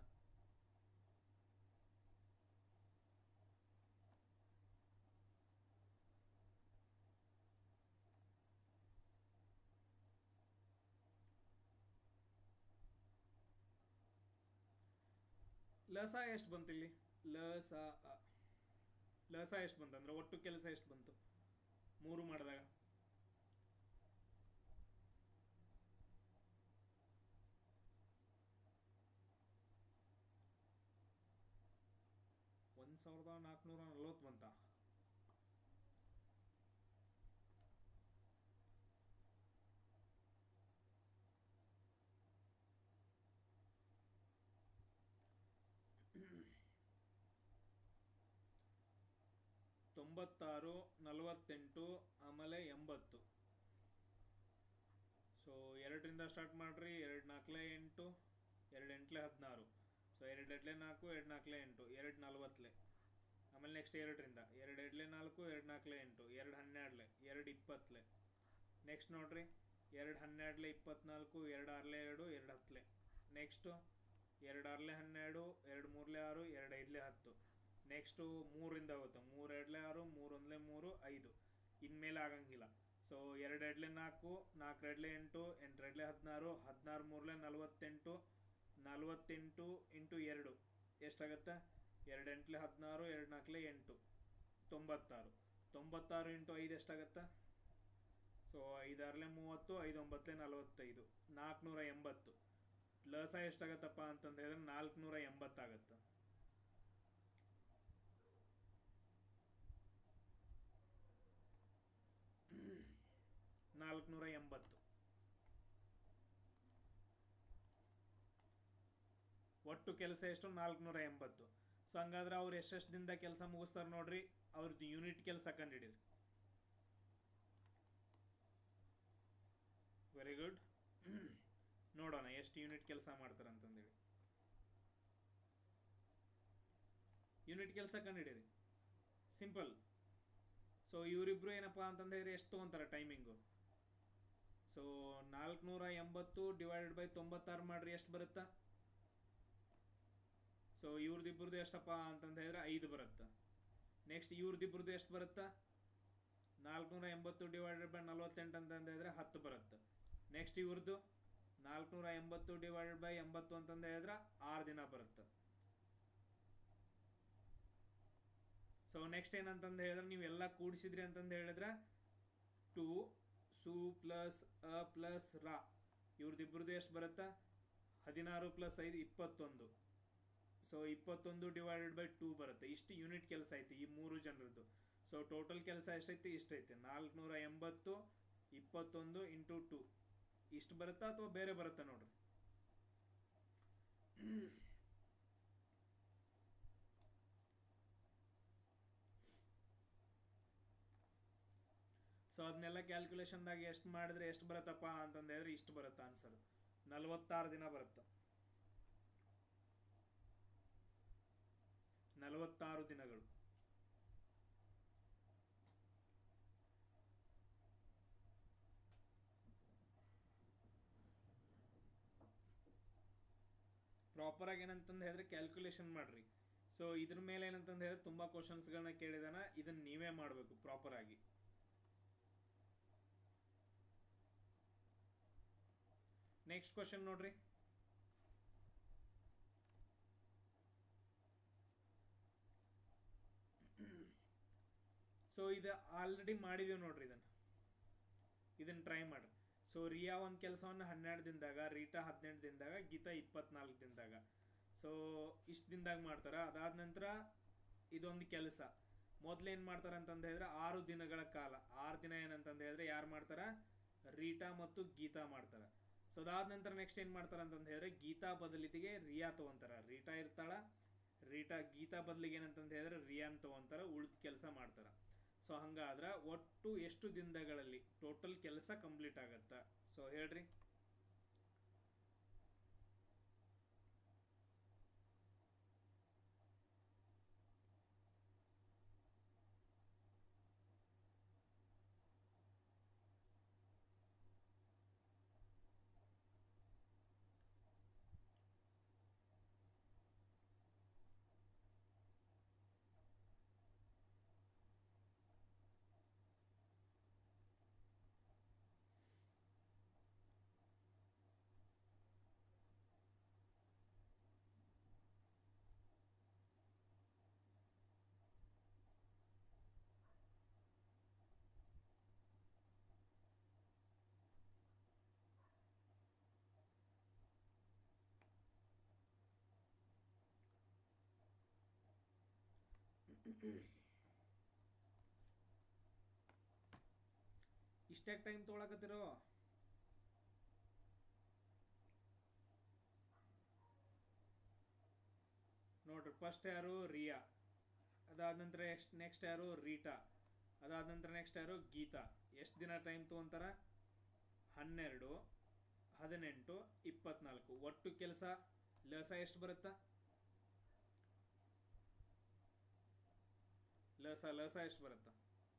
ಲಸ ಎಷ್ಟು ಬಂತು ಇಲ್ಲಿ ಲಸ ಅ. ಲಸ ಎಷ್ಟು ಬಂತು ಅಂದ್ರೆ ಒಟ್ಟು ಕೆಲಸ ಎಷ್ಟು ಬಂತು ಮೂರು ಮಾಡಿದಾಗ ಒಂದ್ ಸಾವಿರದ ನಾಲ್ಕುನೂರ ನಲ್ವತ್ತು ಬಂತ ತೊಂಬತ್ತಾರು ನಲವತ್ತೆಂಟು ಆಮೇಲೆ ಎಂಬತ್ತು ಸೊ ಎರಡರಿಂದ ಸ್ಟಾರ್ಟ್ ಮಾಡ್ರಿ ಎರಡು ನಾಲ್ಕಲೆ ಎಂಟು ಎರಡು ಎಂಟ್ಲೆ ಹದಿನಾರು ಸೊ ಎರಡು ಎಡ್ಲೆ ನಾಲ್ಕು ಎರಡು ನಾಲ್ಕಲೆ ಎಂಟು ಎರಡು ನಲ್ವತ್ತಲೆ ಆಮೇಲೆ ನೆಕ್ಸ್ಟ್ ಎರಡರಿಂದ ಎರಡು ಎಡ್ಲೆ ನಾಲ್ಕು ಎರಡು ನಾಲ್ಕಲೆ ಎಂಟು ಎರಡು ಹನ್ನೆರಡಲೆ ಎರಡು ಇಪ್ಪತ್ತಲೆ ನೆಕ್ಸ್ಟ್ ನೋಡ್ರಿ ಎರಡು ಹನ್ನೆರಡಲೆ ಇಪ್ಪತ್ನಾಲ್ಕು ಎರಡು ಆರ್ಲೆ ಎರಡು ಎರಡು ಹತ್ತಲೆ ನೆಕ್ಸ್ಟು ಎರಡು ಆರ್ಲೆ ಹನ್ನೆರಡು ಎರಡು ಮೂರ್ಲೆ ಆರು ಎರಡು ಐದ್ಲೆ ಹತ್ತು ನೆಕ್ಸ್ಟು ಮೂರಿಂದ ಹೋಗುತ್ತೆ ಮೂರು ಎರಡ್ಲೆ ಆರು ಮೂರು ಒಂದ್ಲೆ ಮೂರು ಐದು ಇನ್ಮೇಲೆ ಆಗಂಗಿಲ್ಲ ಸೊ ಎರಡು ಎರಡ್ಲೆ ನಾಲ್ಕು ನಾಲ್ಕು ಎರಡ್ಲೆ ಎಂಟು ಎಂಟು ಎರಡ್ಲೆ ಹದಿನಾರು ಹದಿನಾರು ಮೂರ್ಲೆ ನಲವತ್ತೆಂಟು ನಲವತ್ತೆಂಟು ಇಂಟು ಎರಡು ಎಷ್ಟಾಗತ್ತೆ ಎರಡು ಎಂಟ್ಲೆ ಹದಿನಾರು ಎರಡು ನಾಲ್ಕಲೆ ಎಂಟು ತೊಂಬತ್ತಾರು ತೊಂಬತ್ತಾರು ಇಂಟು ಐದು ಎಷ್ಟಾಗತ್ತೆ ಸೊ ಐದಾರ್ಲೆ ಮೂವತ್ತು ಐದು ಒಂಬತ್ತಲೆ ನಲವತ್ತೈದು ನಾಲ್ಕುನೂರ ಎಂಬತ್ತು ಲಸ ಎಷ್ಟಾಗತ್ತಪ್ಪ ಅಂತಂದು ಹೇಳಿದ್ರೆ ನಾಲ್ಕುನೂರ ಎಂಬತ್ತಾಗತ್ತೆ ನಾಲ್ಕುನೂರ ಎಂಬತ್ತು ಒಟ್ಟು ಕೆಲಸ ಎಷ್ಟು ನಾಲ್ಕುನೂರ ಎಂಬತ್ತು ಸೊ ಹಂಗಾದ್ರೆ ಅವ್ರು ಎಷ್ಟೆಷ್ಟು ದಿನದ ಕೆಲಸ ಮುಗಿಸ್ತಾರೆ ನೋಡ್ರಿ ಅವ್ರದ್ದು ಯೂನಿಟ್ ಕೆಲಸ ಕಂಡಿಡಿರಿ ವೆರಿ ಗುಡ್ ನೋಡೋಣ ಎಷ್ಟು ಯೂನಿಟ್ ಕೆಲಸ ಮಾಡ್ತಾರೆ ಅಂತಂದೇಳಿ ಯೂನಿಟ್ ಕೆಲಸ ಕಂಡಿಡಿರಿ ಸಿಂಪಲ್ ಸೊ ಇವರಿಬ್ರು ಏನಪ್ಪಾ ಅಂತಂದ್ರೆ ಎಷ್ಟು ತೊಗೊಂತಾರೆ ಟೈಮಿಂಗು ಸೊ ನಾಲ್ಕುನೂರ ಎಂಬತ್ತು ಡಿವೈಡೆಡ್ ಬೈ ತೊಂಬತ್ತಾರು ಮಾಡ್ರಿ ಎಷ್ಟು ಬರುತ್ತಾ ಸೊ ಇವ್ರದಿಬ್ರದ್ದು ಎಷ್ಟಪ್ಪ ಅಂತಂದ ಹೇಳಿದ್ರೆ ಐದು ಬರುತ್ತಾ ನೆಕ್ಸ್ಟ್ ಇವ್ರದಿಬ್ರದ್ದು ಎಷ್ಟು ಬರುತ್ತಾ ನಾಲ್ಕುನೂರ ಎಂಬತ್ತು ಡಿವೈಡೆಡ್ ಬೈ ನಲ್ವತ್ತೆಂಟು ಅಂತಂದ ಹೇಳಿದ್ರೆ ಹತ್ತು ಬರುತ್ತೆ ನೆಕ್ಸ್ಟ್ ಇವ್ರದ್ದು ನಾಲ್ಕುನೂರ ಎಂಬತ್ತು ಡಿವೈಡೆಡ್ ಬೈ ಎಂಬತ್ತು ಅಂತಂದ ಹೇಳಿದ್ರೆ ಆರು ದಿನ ಬರುತ್ತೆ ಸೊ ನೆಕ್ಸ್ಟ್ ಏನಂತಂದು ಹೇಳಿದ್ರೆ ನೀವು ಎಲ್ಲ ಕೂಡಿಸಿದ್ರಿ ಅಂತಂದು ಹೇಳಿದ್ರೆ ಟು ಸು ಪ್ಲಸ್ ಅ ಪ್ಲಸ್ ರಾ ಇವ್ರದಿಬ್ರದ್ದು ಎಷ್ಟು ಬರುತ್ತಾ ಹದಿನಾರು ಪ್ಲಸ್ ಐದು ಇಪ್ಪತ್ತೊಂದು ಸೊ ಇಪ್ಪತ್ತೊಂದು ಡಿವೈಡೆಡ್ ಬೈ ಟೂ ಬರುತ್ತೆ ಇಷ್ಟು ಯೂನಿಟ್ ಕೆಲಸ ಐತಿ ಈ ಮೂರು ಜನರದ್ದು ಸೊ ಟೋಟಲ್ ಕೆಲಸ ಎಷ್ಟೈತಿ ಇಷ್ಟೈತಿ ನಾಲ್ಕುನೂರ ಎಂಬತ್ತು ಇಪ್ಪತ್ತೊಂದು ಇಂಟು ಟೂ ಇಷ್ಟು ಬರುತ್ತಾ ಅಥವಾ ಬೇರೆ ಬರುತ್ತಾ ನೋಡ್ರಿ ಸೊ ಅದನ್ನೆಲ್ಲ ಕ್ಯಾಲ್ಕುಲೇಷನ್ದಾಗ ಎಷ್ಟು ಮಾಡಿದ್ರೆ ಎಷ್ಟು ಬರುತ್ತಪ್ಪ ಅಂತಂದು ಹೇಳಿದ್ರೆ ಇಷ್ಟು ಬರುತ್ತೆ ಆನ್ಸರ್ ನಲವತ್ತಾರು ದಿನ ಬರುತ್ತೆ ನಲವತ್ತಾರು ದಿನಗಳು ಪ್ರಾಪರ್ ಆಗಿ ಏನಂತಂದು ಹೇಳಿದ್ರೆ ಕ್ಯಾಲ್ಕುಲೇಷನ್ ಮಾಡ್ರಿ ಸೊ ಇದ್ರ ಮೇಲೆ ಏನಂತಂದು ಹೇಳಿದ್ರೆ ತುಂಬಾ ಕ್ವಶನ್ಸ್ಗಳನ್ನ ಕೇಳಿದಾನ ಇದನ್ನ ನೀವೇ ಮಾಡಬೇಕು ಪ್ರಾಪರ್ ಆಗಿ ನೆಕ್ಸ್ಟ್ ಕ್ವಶನ್ ನೋಡ್ರಿ ಸೊ ಇದು ಆಲ್ರೆಡಿ ಮಾಡಿದೀವಿ ನೋಡ್ರಿ ಇದನ್ನ ಇದನ್ನ ಟ್ರೈ ಮಾಡ್ರಿ ಸೊ ರಿಯಾ ಒಂದು ಕೆಲಸವನ್ನು ಹನ್ನೆರಡು ದಿನದಾಗ ರೀಟಾ ಹದಿನೆಂಟು ದಿನದಾಗ ಗೀತಾ ಇಪ್ಪತ್ನಾಲ್ಕು ದಿನದಾಗ ಸೊ ಇಷ್ಟು ದಿನದಾಗ ಮಾಡ್ತಾರ ಅದಾದ ನಂತರ ಇದೊಂದು ಕೆಲಸ ಮೊದ್ಲು ಏನು ಮಾಡ್ತಾರೆ ಅಂತಂದು ಹೇಳಿದ್ರೆ ಆರು ದಿನಗಳ ಕಾಲ ಆರು ದಿನ ಏನಂತಂದು ಹೇಳಿದ್ರೆ ಯಾರು ಮಾಡ್ತಾರ ರೀಟಾ ಮತ್ತು ಗೀತಾ ಮಾಡ್ತಾರ ಸೊ ಅದಾದ ನಂತರ ನೆಕ್ಸ್ಟ್ ಏನು ಮಾಡ್ತಾರ ಅಂತಂದು ಹೇಳಿದ್ರೆ ಗೀತಾ ಬದಲಿಗೆ ರಿಯಾ ತಗೊಂತಾರ ರೀಟಾ ಇರ್ತಾಳ ರೀಟಾ ಗೀತಾ ಬದಲಿಗೆ ಏನಂತಂದು ಹೇಳಿದ್ರೆ ರಿಯಾನ್ ತಗೊಂತಾರ ಉಳಿದ ಕೆಲಸ ಮಾಡ್ತಾರ ಸೊ ಹಂಗಾದ್ರೆ ಒಟ್ಟು ಎಷ್ಟು ದಿನಗಳಲ್ಲಿ ಟೋಟಲ್ ಕೆಲಸ ಕಂಪ್ಲೀಟ್ ಆಗತ್ತ ಸೊ ಹೇಳ್ರಿ ಇಷ್ಟ್ಯಾಕೆ ಟೈಮ್ ತೊಗೊಳಕತ್ತಿರೋ ನೋಡ್ರಿ ಫಸ್ಟ್ ಯಾರು ರಿಯಾ ಅದಾದ ನಂತರ ಎಷ್ಟು ನೆಕ್ಸ್ಟ್ ಯಾರು ರೀಟಾ ಅದಾದ ನಂತರ ನೆಕ್ಸ್ಟ್ ಯಾರು ಗೀತಾ ಎಷ್ಟು ದಿನ ಟೈಮ್ ತೊಗೊಂತಾರ ಹನ್ನೆರಡು ಹದಿನೆಂಟು ಇಪ್ಪತ್ನಾಲ್ಕು ಒಟ್ಟು ಕೆಲಸ ಲಸ ಎಷ್ಟು ಬರುತ್ತಾ ಲಸ ಲಸ ಎಷ್ಟು ಬರುತ್ತಾ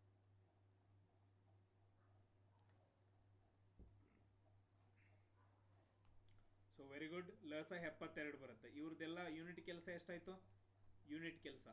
ಸೊ ವೆರಿ ಗುಡ್ ಲಸ ಎಪ್ಪತ್ತೆರಡು ಬರುತ್ತೆ ಇವ್ರದ್ದೆಲ್ಲ ಯೂನಿಟ್ ಕೆಲಸ ಎಷ್ಟಾಯ್ತು ಯೂನಿಟ್ ಕೆಲಸ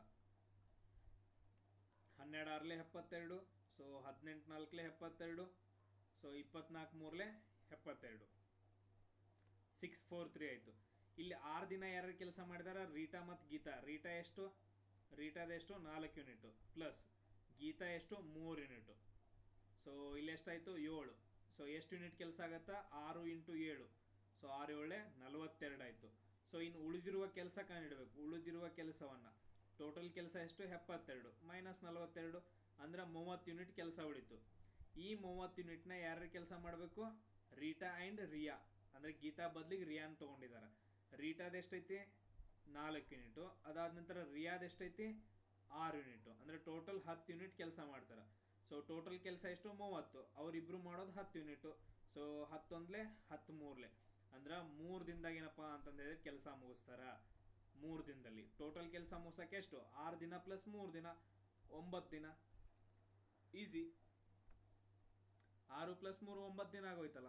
ಹನ್ನೆರಡು ಆರ್ಲೆ ಎಪ್ಪತ್ತೆರಡು ಸೊ ಹದಿನೆಂಟು ನಾಲ್ಕಲೆ ಎಪ್ಪತ್ತೆರಡು ಸೊ ಇಪ್ಪತ್ನಾಲ್ಕು ಮೂರ್ಲೆ ಎಪ್ಪತ್ತೆರಡು ಸಿಕ್ಸ್ ಫೋರ್ ತ್ರೀ ಆಯಿತು ಇಲ್ಲಿ ಆರು ದಿನ ಯಾರು ಕೆಲಸ ಮಾಡಿದಾರ ರೀಟಾ ಮತ್ತು ಗೀತಾ ರೀಟಾ ಎಷ್ಟು ರೀಟಾದ ಎಷ್ಟು ನಾಲ್ಕು ಯೂನಿಟು ಪ್ಲಸ್ ಗೀತಾ ಎಷ್ಟು ಮೂರು ಯೂನಿಟು ಸೊ ಇಲ್ಲಿ ಎಷ್ಟಾಯಿತು ಏಳು ಸೊ ಎಷ್ಟು ಯೂನಿಟ್ ಕೆಲಸ ಆಗತ್ತಾ ಆರು ಇಂಟು ಏಳು ಸೊ ಆರು ಏಳೆ ನಲವತ್ತೆರಡು ಆಯಿತು ಸೊ ಇನ್ನು ಉಳಿದಿರುವ ಕೆಲಸ ಕಂಡಿಡಬೇಕು ಉಳಿದಿರುವ ಕೆಲಸವನ್ನು ಟೋಟಲ್ ಕೆಲಸ ಎಷ್ಟು ಎಪ್ಪತ್ತೆರಡು ಮೈನಸ್ ನಲವತ್ತೆರಡು ಅಂದ್ರೆ ಮೂವತ್ತು ಯೂನಿಟ್ ಕೆಲಸ ಉಳಿತು ಈ ಮೂವತ್ತು ಯೂನಿಟ್ನ ಯಾರ್ಯಾರು ಕೆಲಸ ಮಾಡಬೇಕು ರೀಟಾ ಆ್ಯಂಡ್ ರಿಯಾ ಅಂದರೆ ಗೀತಾ ಬದಲಿಗೆ ರಿಯಾನ್ ತೊಗೊಂಡಿದ್ದಾರೆ ರೀಟಾದ ಎಷ್ಟೈತಿ ನಾಲ್ಕು ಯೂನಿಟು ಅದಾದ ನಂತರ ರಿಯಾದ ಎಷ್ಟೈತಿ ಆರು ಯೂನಿಟು ಅಂದರೆ ಟೋಟಲ್ ಹತ್ತು ಯೂನಿಟ್ ಕೆಲಸ ಮಾಡ್ತಾರೆ ಸೊ ಟೋಟಲ್ ಕೆಲಸ ಎಷ್ಟು ಮೂವತ್ತು ಅವರಿಬ್ರು ಮಾಡೋದು ಹತ್ತು ಯೂನಿಟು ಸೊ ಹತ್ತೊಂದ್ಲೆ ಹತ್ತು ಮೂರ್ಲೆ ಅಂದ್ರೆ ಮೂರು ದಿನದಾಗ ಏನಪ್ಪ ಅಂತಂದ್ರೆ ಕೆಲಸ ಮುಗಿಸ್ತಾರ ಮೂರು ದಿನದಲ್ಲಿ ಟೋಟಲ್ ಕೆಲಸ ಮುಗಿಸಕ್ಕೆ ಎಷ್ಟು ಆರು ದಿನ ಪ್ಲಸ್ ಮೂರು ದಿನ ಒಂಬತ್ತು ದಿನ ಈಸಿ ಆರು ಪ್ಲಸ್ ಮೂರು ಒಂಬತ್ತು ದಿನ ಆಗೋಯ್ತಲ್ಲ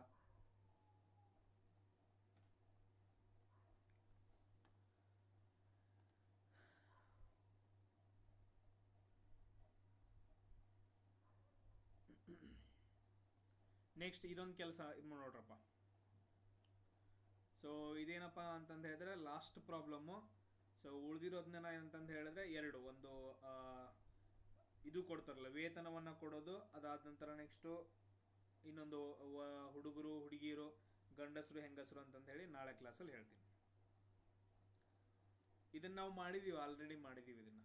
ನೆಕ್ಸ್ಟ್ ಇದೊಂದು ಕೆಲಸ ಇದು ನೋಡ್ರಪ್ಪ ಸೊ ಇದೇನಪ್ಪ ಅಂತಂದು ಹೇಳಿದ್ರೆ ಲಾಸ್ಟ್ ಪ್ರಾಬ್ಲಮ್ಮು ಸೊ ಉಳಿದಿರೋದನ್ನ ಏನಂತಂದು ಹೇಳಿದ್ರೆ ಎರಡು ಒಂದು ಆ, ಇದು ಕೊಡ್ತಾರಲ್ಲ ವೇತನವನ್ನು ಕೊಡೋದು ಅದಾದ ನಂತರ ನೆಕ್ಸ್ಟು ಇನ್ನೊಂದು ವ- ಹುಡುಗರು ಹುಡುಗಿಯರು ಗಂಡಸರು ಹೆಂಗಸರು ಅಂತಂದು ಹೇಳಿ ನಾಳೆ ಕ್ಲಾಸಲ್ಲಿ ಹೇಳ್ತೀನಿ ಇದನ್ನ ನಾವು ಮಾಡಿದೀವಿ ಆಲ್ರೆಡಿ ಮಾಡಿದೀವಿ ಇದನ್ನ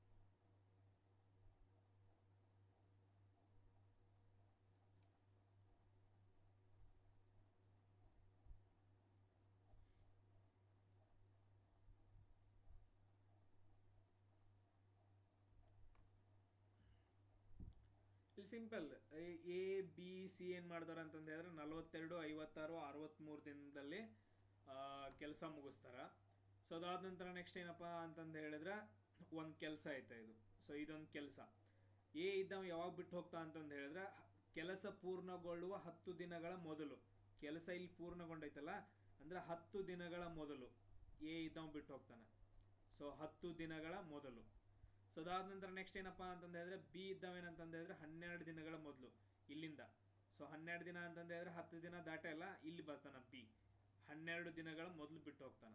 ಇಲ್ಲಿ ಸಿಂಪಲ್ ಎ ಬಿ ಸಿ ಏನು ಮಾಡ್ತಾರೆ ಅಂತಂದು ಹೇಳಿದ್ರೆ ನಲವತ್ತೆರಡು ಐವತ್ತಾರು ಅರವತ್ತ್ಮೂರು ದಿನದಲ್ಲಿ ಕೆಲಸ ಮುಗಿಸ್ತಾರ ಸೊ ಅದಾದ ನಂತರ ನೆಕ್ಸ್ಟ್ ಏನಪ್ಪ ಅಂತಂದು ಹೇಳಿದ್ರೆ ಒಂದು ಕೆಲಸ ಐತೆ ಇದು ಸೊ ಇದೊಂದು ಕೆಲಸ ಎ ಇದ್ದವ ಯಾವಾಗ ಬಿಟ್ಟು ಹೋಗ್ತಾ ಅಂತಂದು ಹೇಳಿದ್ರೆ ಕೆಲಸ ಪೂರ್ಣಗೊಳ್ಳುವ ಹತ್ತು ದಿನಗಳ ಮೊದಲು ಕೆಲಸ ಇಲ್ಲಿ ಪೂರ್ಣಗೊಂಡೈತಲ್ಲ ಅಂದ್ರೆ ಹತ್ತು ದಿನಗಳ ಮೊದಲು ಎ ಇದ್ದವ ಬಿಟ್ಟು ಹೋಗ್ತಾನೆ ಸೊ ಹತ್ತು ದಿನಗಳ ಮೊದಲು ಸೊ ಅದಾದ ನಂತರ ನೆಕ್ಸ್ಟ್ ಏನಪ್ಪಾ ಅಂತಂದ ಹೇಳಿದ್ರೆ ಬಿ ಇದ್ದವೇನಂತಂದ ಹೇಳಿದ್ರೆ ಹನ್ನೆರಡು ದಿನಗಳ ಮೊದಲು ಇಲ್ಲಿಂದ ಸೊ ಹನ್ನೆರಡು ದಿನ ಅಂತಂದ ಹೇಳಿದ್ರೆ ಹತ್ತು ದಿನ ದಾಟ ಇಲ್ಲ ಇಲ್ಲಿ ಬರ್ತಾನ ಬಿ ಹನ್ನೆರಡು ದಿನಗಳ ಮೊದಲು ಬಿಟ್ಟು ಹೋಗ್ತಾನ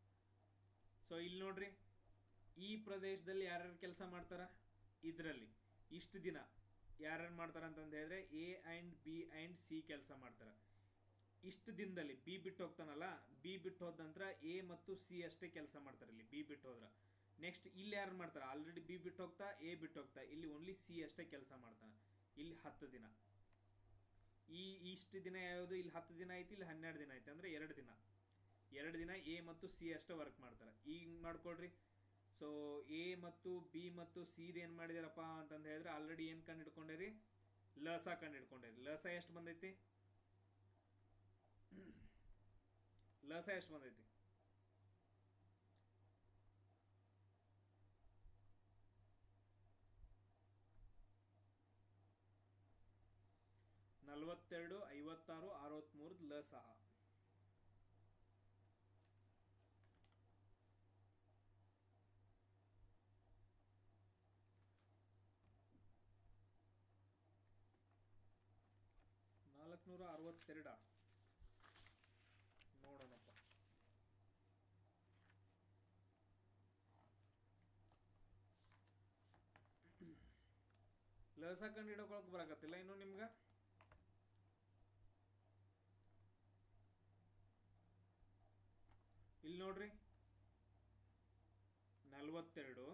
ಸೊ ಇಲ್ಲಿ ನೋಡ್ರಿ ಈ ಪ್ರದೇಶದಲ್ಲಿ ಯಾರ್ಯಾರು ಕೆಲಸ ಮಾಡ್ತಾರ ಇದರಲ್ಲಿ ಇಷ್ಟು ದಿನ ಯಾರ್ಯಾರು ಮಾಡ್ತಾರೆ ಅಂತಂದು ಹೇಳಿದ್ರೆ A and B and C ಕೆಲಸ ಮಾಡ್ತಾರೆ ಇಷ್ಟು ದಿನದಲ್ಲಿ ಬಿ ಬಿಟ್ಟು ಹೋಗ್ತಾನಲ್ಲ ಬಿ ಬಿಟ್ಟು ಹೋದ ನಂತರ ಎ ಮತ್ತು ಸಿ ಅಷ್ಟೇ ಕೆಲಸ ಮಾಡ್ತಾರೆ ಇಲ್ಲಿ ಬಿ ಬಿಟ್ಟು ಹೋದ್ರ ನೆಕ್ಸ್ಟ್ ಇಲ್ಲಿ ಯಾರು ಮಾಡ್ತಾರೆ ಆಲ್ರೆಡಿ ಬಿ ಬಿಟ್ಟು ಹೋಗ್ತಾ ಎ ಬಿಟ್ಟು ಹೋಗ್ತಾ ಇಲ್ಲಿ ಓನ್ಲಿ ಸಿ ಅಷ್ಟೇ ಕೆಲಸ ಮಾಡ್ತಾನೆ ಇಲ್ಲಿ ಹತ್ತು ದಿನ ಈ ಇಷ್ಟು ದಿನ ಯಾವುದು ಇಲ್ಲಿ ಹತ್ತು ದಿನ ಐತಿ ಇಲ್ಲಿ ಹನ್ನೆರಡು ದಿನ ಐತಿ ಅಂದ್ರೆ ಎರಡು ದಿನ ಎರಡು ದಿನ ಎ ಮತ್ತು ಸಿ ಅಷ್ಟೇ ವರ್ಕ್ ಮಾಡ್ತಾರೆ ಈಗ ಮಾಡ್ಕೊಳ್ರಿ ಸೊ ಎ ಮತ್ತು ಬಿ ಮತ್ತು ಸಿದ್ ಏನು ಮಾಡಿದಾರಪ್ಪ ಅಂತಂದು ಹೇಳಿದ್ರೆ ಆಲ್ರೆಡಿ ಏನು ಕಂಡು ಹಿಡ್ಕೊಂಡಿರಿ ಲಸ ಕಂಡು ಹಿಡ್ಕೊಂಡಿರಿ ಲಸ ಎಷ್ಟು ಬಂದೈತಿ ಲಸ ಎಷ್ಟು ಬಂದೈತಿ ನಲವತ್ತೆರಡು ಐವತ್ತಾರು ಅರವತ್ಮೂರು ಲಸ ನಾಲ್ಕುನೂರ ಅರವತ್ತೆರಡ ನೋಡೋಣಪ್ಪ ಲಸ ಕಂಡು ಹಿಡ್ಕೊಳಕ್ ಬರಕತ್ತಿಲ್ಲ ಇನ್ನು ನಿಮ್ಗೆ ಇಲ್ಲಿ ನೋಡ್ರಿ ನಲವತ್ತೆರಡು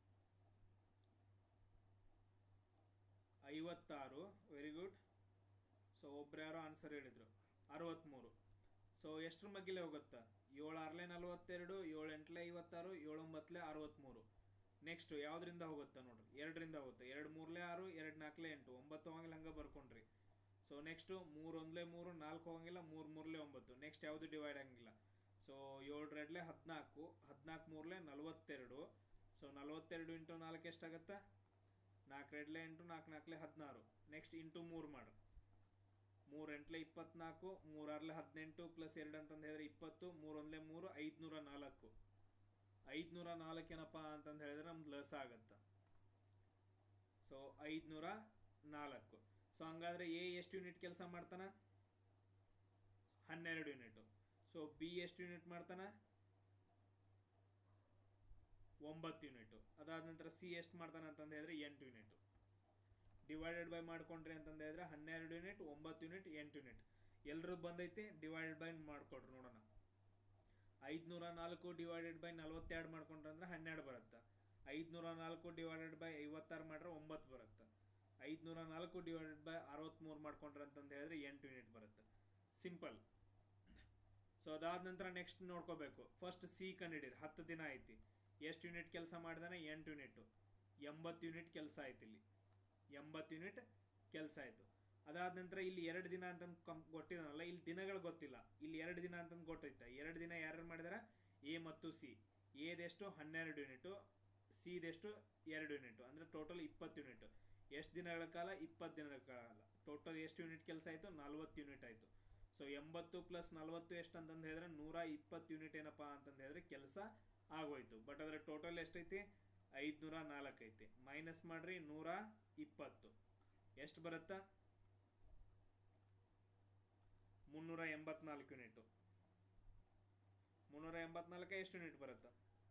ಐವತ್ತಾರು ವೆರಿ ಗುಡ್ ಸೊ ಒಬ್ರು ಯಾರೋ ಆನ್ಸರ್ ಹೇಳಿದ್ರು ಅರವತ್ತ್ಮೂರು ಸೊ ಎಷ್ಟ್ರ ಮಗ್ಗಿಲೆ ಹೋಗುತ್ತಾ ಏಳು ಆರ್ಲೆ ನಲವತ್ತೆರಡು ಏಳು ಎಂಟ್ಲೆ ಐವತ್ತಾರು ಏಳು ಒಂಬತ್ತಲೆ ಅರವತ್ತ್ಮೂರು ನೆಕ್ಸ್ಟ್ ಯಾವ್ದ್ರಿಂದ ಹೋಗುತ್ತಾ ನೋಡ್ರಿ ಎರಡರಿಂದ ಹೋಗುತ್ತೆ ಎರಡು ಮೂರ್ಲೆ ಆರು ಎರಡು ನಾಲ್ಕಲೆ ಎಂಟು ಒಂಬತ್ತು ಹೋಗಂಗಿಲ್ಲ ಹಂಗೆ ಬರ್ಕೊಂಡ್ರಿ ಸೊ ನೆಕ್ಸ್ಟು ಮೂರು ಒಂದ್ಲೆ ಮೂರು ನಾಲ್ಕು ಹೋಗಂಗಿಲ್ಲ ಮೂರು ಮೂರ್ಲೆ ಒಂಬತ್ತು ನೆಕ್ಸ್ಟ್ ಯಾವುದು ಡಿವೈಡ್ ಆಗಂಗಿಲ್ಲ ಸೊ ಏಳರೆಡ್ಲೆ ಹದಿನಾಲ್ಕು ಹದಿನಾಲ್ಕು ಮೂರ್ಲೆ ನಲವತ್ತೆರಡು ಸೊ ನಲವತ್ತೆರಡು ಇಂಟು ನಾಲ್ಕು ಎಷ್ಟಾಗತ್ತಾ ನಾಲ್ಕು ರೆಡ್ಲೆ ಎಂಟು ನಾಲ್ಕು ನಾಲ್ಕಲೆ ಹದಿನಾರು ನೆಕ್ಸ್ಟ್ ಇಂಟು ಮೂರು ಮಾಡ್ರಿ ಮೂರು ಎಂಟ್ಲೆ ಇಪ್ಪತ್ನಾಲ್ಕು ಮೂರಾರ್ಲೆ ಹದಿನೆಂಟು ಪ್ಲಸ್ ಎರಡು ಅಂತಂದು ಹೇಳಿದ್ರೆ ಇಪ್ಪತ್ತು ಮೂರು ಒಂದ್ಲೆ ಮೂರು ಐದುನೂರ ನಾಲ್ಕು ಐದುನೂರ ನಾಲ್ಕು ಏನಪ್ಪ ಅಂತಂದು ಹೇಳಿದ್ರೆ ನಮ್ದು ಲಸ ಆಗತ್ತೆ ಸೊ ಐದುನೂರ ನಾಲ್ಕು ಸೊ ಹಂಗಾದ್ರೆ ಎ ಎಷ್ಟು ಯೂನಿಟ್ ಕೆಲಸ ಮಾಡ್ತಾನ ಹನ್ನೆರಡು ಯೂನಿಟ್ ಸೊ ಬಿ ಎಷ್ಟು ಯೂನಿಟ್ ಮಾಡ್ತಾನ ಒಂಬತ್ತು ಯೂನಿಟ್ ಅದಾದ ನಂತರ ಸಿ ಎಷ್ಟು ಮಾಡ್ತಾನೆ ಅಂತಂದು ಹೇಳಿದ್ರೆ ಎಂಟು ಯೂನಿಟ್ ಡಿವೈಡೆಡ್ ಬೈ ಮಾಡ್ಕೊಂಡ್ರಿ ಅಂತಂದು ಹೇಳಿದ್ರೆ ಹನ್ನೆರಡು ಯೂನಿಟ್ ಒಂಬತ್ತು ಯೂನಿಟ್ ಎಂಟು ಯೂನಿಟ್ ಎಲ್ರು ಬಂದೈತಿ ಡಿವೈಡೆಡ್ ಬೈ ಮಾಡ್ಕೊಡ್ರಿ ನೋಡೋಣ ಐದುನೂರ ನಾಲ್ಕು ಡಿವೈಡೆಡ್ ಬೈ ನಲವತ್ತೆರಡು ಮಾಡ್ಕೊಂಡ್ರೆ ಅಂದ್ರೆ ಹನ್ನೆರಡು ಬರುತ್ತೆ ಐದುನೂರ ನಾಲ್ಕು ಡಿವೈಡೆಡ್ ಬೈ ಐವತ್ತಾರು ಮಾಡ್ರೆ ಒಂಬತ್ತು ಬರುತ್ತೆ ಐದುನೂರ ನಾಲ್ಕು ಡಿವೈಡೆಡ್ ಬೈ ಅರವತ್ತ್ಮೂರು ಮಾಡ್ಕೊಂಡ್ರೆ ಅಂತಂದು ಹೇಳಿದ್ರೆ ಎಂಟು ಯೂನಿಟ್ ಬರುತ್ತೆ ಸಿಂಪಲ್ ಸೊ ಅದಾದ ನಂತರ ನೆಕ್ಸ್ಟ್ ನೋಡ್ಕೋಬೇಕು ಫಸ್ಟ್ ಸಿ ಕಂಡಿಡೀರಿ ಹತ್ತು ದಿನ ಐತಿ ಎಷ್ಟು ಯೂನಿಟ್ ಕೆಲಸ ಮಾಡಿದಾನೆ ಎಂಟು ಯೂನಿಟ್ ಎಂಬತ್ತು ಯೂನಿಟ್ ಕೆಲಸ ಆಯ್ತು ಇಲ್ಲಿ ಎಂಬತ್ತು ಯೂನಿಟ್ ಕೆಲಸ ಆಯಿತು ಅದಾದ ನಂತರ ಇಲ್ಲಿ ಎರಡು ದಿನ ಅಂತ ಕೊಟ್ಟಿದಾನಲ್ಲ ಇಲ್ಲಿ ದಿನಗಳು ಗೊತ್ತಿಲ್ಲ ಇಲ್ಲಿ ಎರಡು ದಿನ ಅಂತಂದು ಗೊತ್ತೈತೆ ಎರಡು ದಿನ ಯಾರು ಮಾಡಿದಾರ ಎ ಮತ್ತು ಸಿ ಎದೆಷ್ಟು ಹನ್ನೆರಡು ಯೂನಿಟು ಸಿದೆಷ್ಟು ಎರಡು ಯೂನಿಟ್ ಅಂದರೆ ಟೋಟಲ್ ಇಪ್ಪತ್ತು ಯೂನಿಟ್ ಎಷ್ಟು ದಿನಗಳ ಕಾಲ ಇಪ್ಪತ್ತು ದಿನಗಳ ಕಾಲ ಟೋಟಲ್ ಎಷ್ಟು ಯೂನಿಟ್ ಕೆಲಸ ಆಯಿತು ನಲ್ವತ್ತು ಯೂನಿಟ್ ಆಯಿತು ಸೊ ಎಂಬತ್ತು ಪ್ಲಸ್ ನಲ್ವತ್ತು ಎಷ್ಟು ಅಂತಂದು ಹೇಳಿದ್ರೆ ನೂರ ಇಪ್ಪತ್ತು ಯೂನಿಟ್ ಏನಪ್ಪ ಅಂತಂದು ಹೇಳಿದ್ರೆ ಕೆಲಸ ಆಗೋಯ್ತು ಬಟ್ ಅದರ ಟೋಟಲ್ ಎಷ್ಟೈತಿ ಐದುನೂರ ನಾಲ್ಕು ಐತಿ ಮೈನಸ್ ಮಾಡ್ರಿ ನೂರ ಇಪ್ಪತ್ತು ಎಷ್ಟು ಬರುತ್ತಾ ಮುನ್ನೂರ ಎಂಬತ್ನಾಲ್ಕು ಯೂನಿಟ್ ಮುನ್ನೂರ ಎಂಬತ್ನಾಲ್ಕು ಎಷ್ಟು ಯೂನಿಟ್ ಬರುತ್ತಾ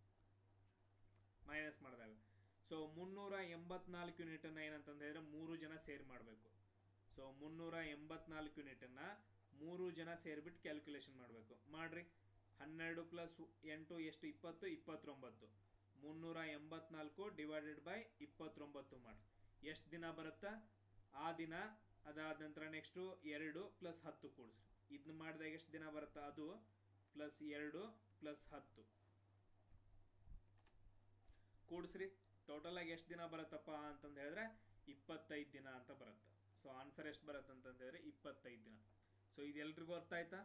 ಮೈನಸ್ ಮಾಡಿದಾಗ ಸೊ ಮುನ್ನೂರ ಎಂಬತ್ನಾಲ್ಕು ಯೂನಿಟನ್ನು ಏನಂತಂದು ಹೇಳಿದ್ರೆ ಮೂರು ಜನ ಸೇರಿ ಮಾಡಬೇಕು ಸೊ ಮುನ್ನೂರ ಎಂಬತ್ನಾಲ್ಕು ಯೂನಿಟನ್ನು ಮೂರು ಜನ ಸೇರಿಬಿಟ್ಟು ಕ್ಯಾಲ್ಕುಲೇಷನ್ ಮಾಡಬೇಕು ಮಾಡ್ರಿ ಹನ್ನೆರಡು ಪ್ಲಸ್ ಎಂಟು ಎಷ್ಟು ಇಪ್ಪತ್ತು ಇಪ್ಪತ್ತೊಂಬತ್ತು ಮುನ್ನೂರ ಎಂಬತ್ನಾಲ್ಕು ಡಿವೈಡೆಡ್ ಬೈ ಇಪ್ಪತ್ತೊಂಬತ್ತು ಮಾಡಿ ಎಷ್ಟು ದಿನ ಬರುತ್ತಾ ಆ ದಿನ ಅದಾದ ನಂತರ ನೆಕ್ಸ್ಟು ಎರಡು ಪ್ಲಸ್ ಹತ್ತು ಕೂಡಿಸ್ರಿ ಇದನ್ನ ಮಾಡಿದಾಗ ಎಷ್ಟು ದಿನ ಬರುತ್ತಾ ಅದು ಪ್ಲಸ್ ಎರಡು ಪ್ಲಸ್ ಹತ್ತು ಕೂಡಿಸ್ರಿ ಟೋಟಲ್ ಆಗಿ ಎಷ್ಟು ದಿನ ಬರುತ್ತಪ್ಪ ಅಂತಂದು ಹೇಳಿದ್ರೆ ಇಪ್ಪತ್ತೈದು ದಿನ ಅಂತ ಬರುತ್ತೆ ಸೊ ಆನ್ಸರ್ ಎಷ್ಟು ಬರುತ್ತೆ ಅಂತಂದು ಹೇಳಿದ್ರೆ ಇಪ್ಪತ್ತೈದು ದಿನ ಸೊ ಇದು ಎಲ್ರಿಗೂ ಅರ್ಥ ಆಯ್ತಾ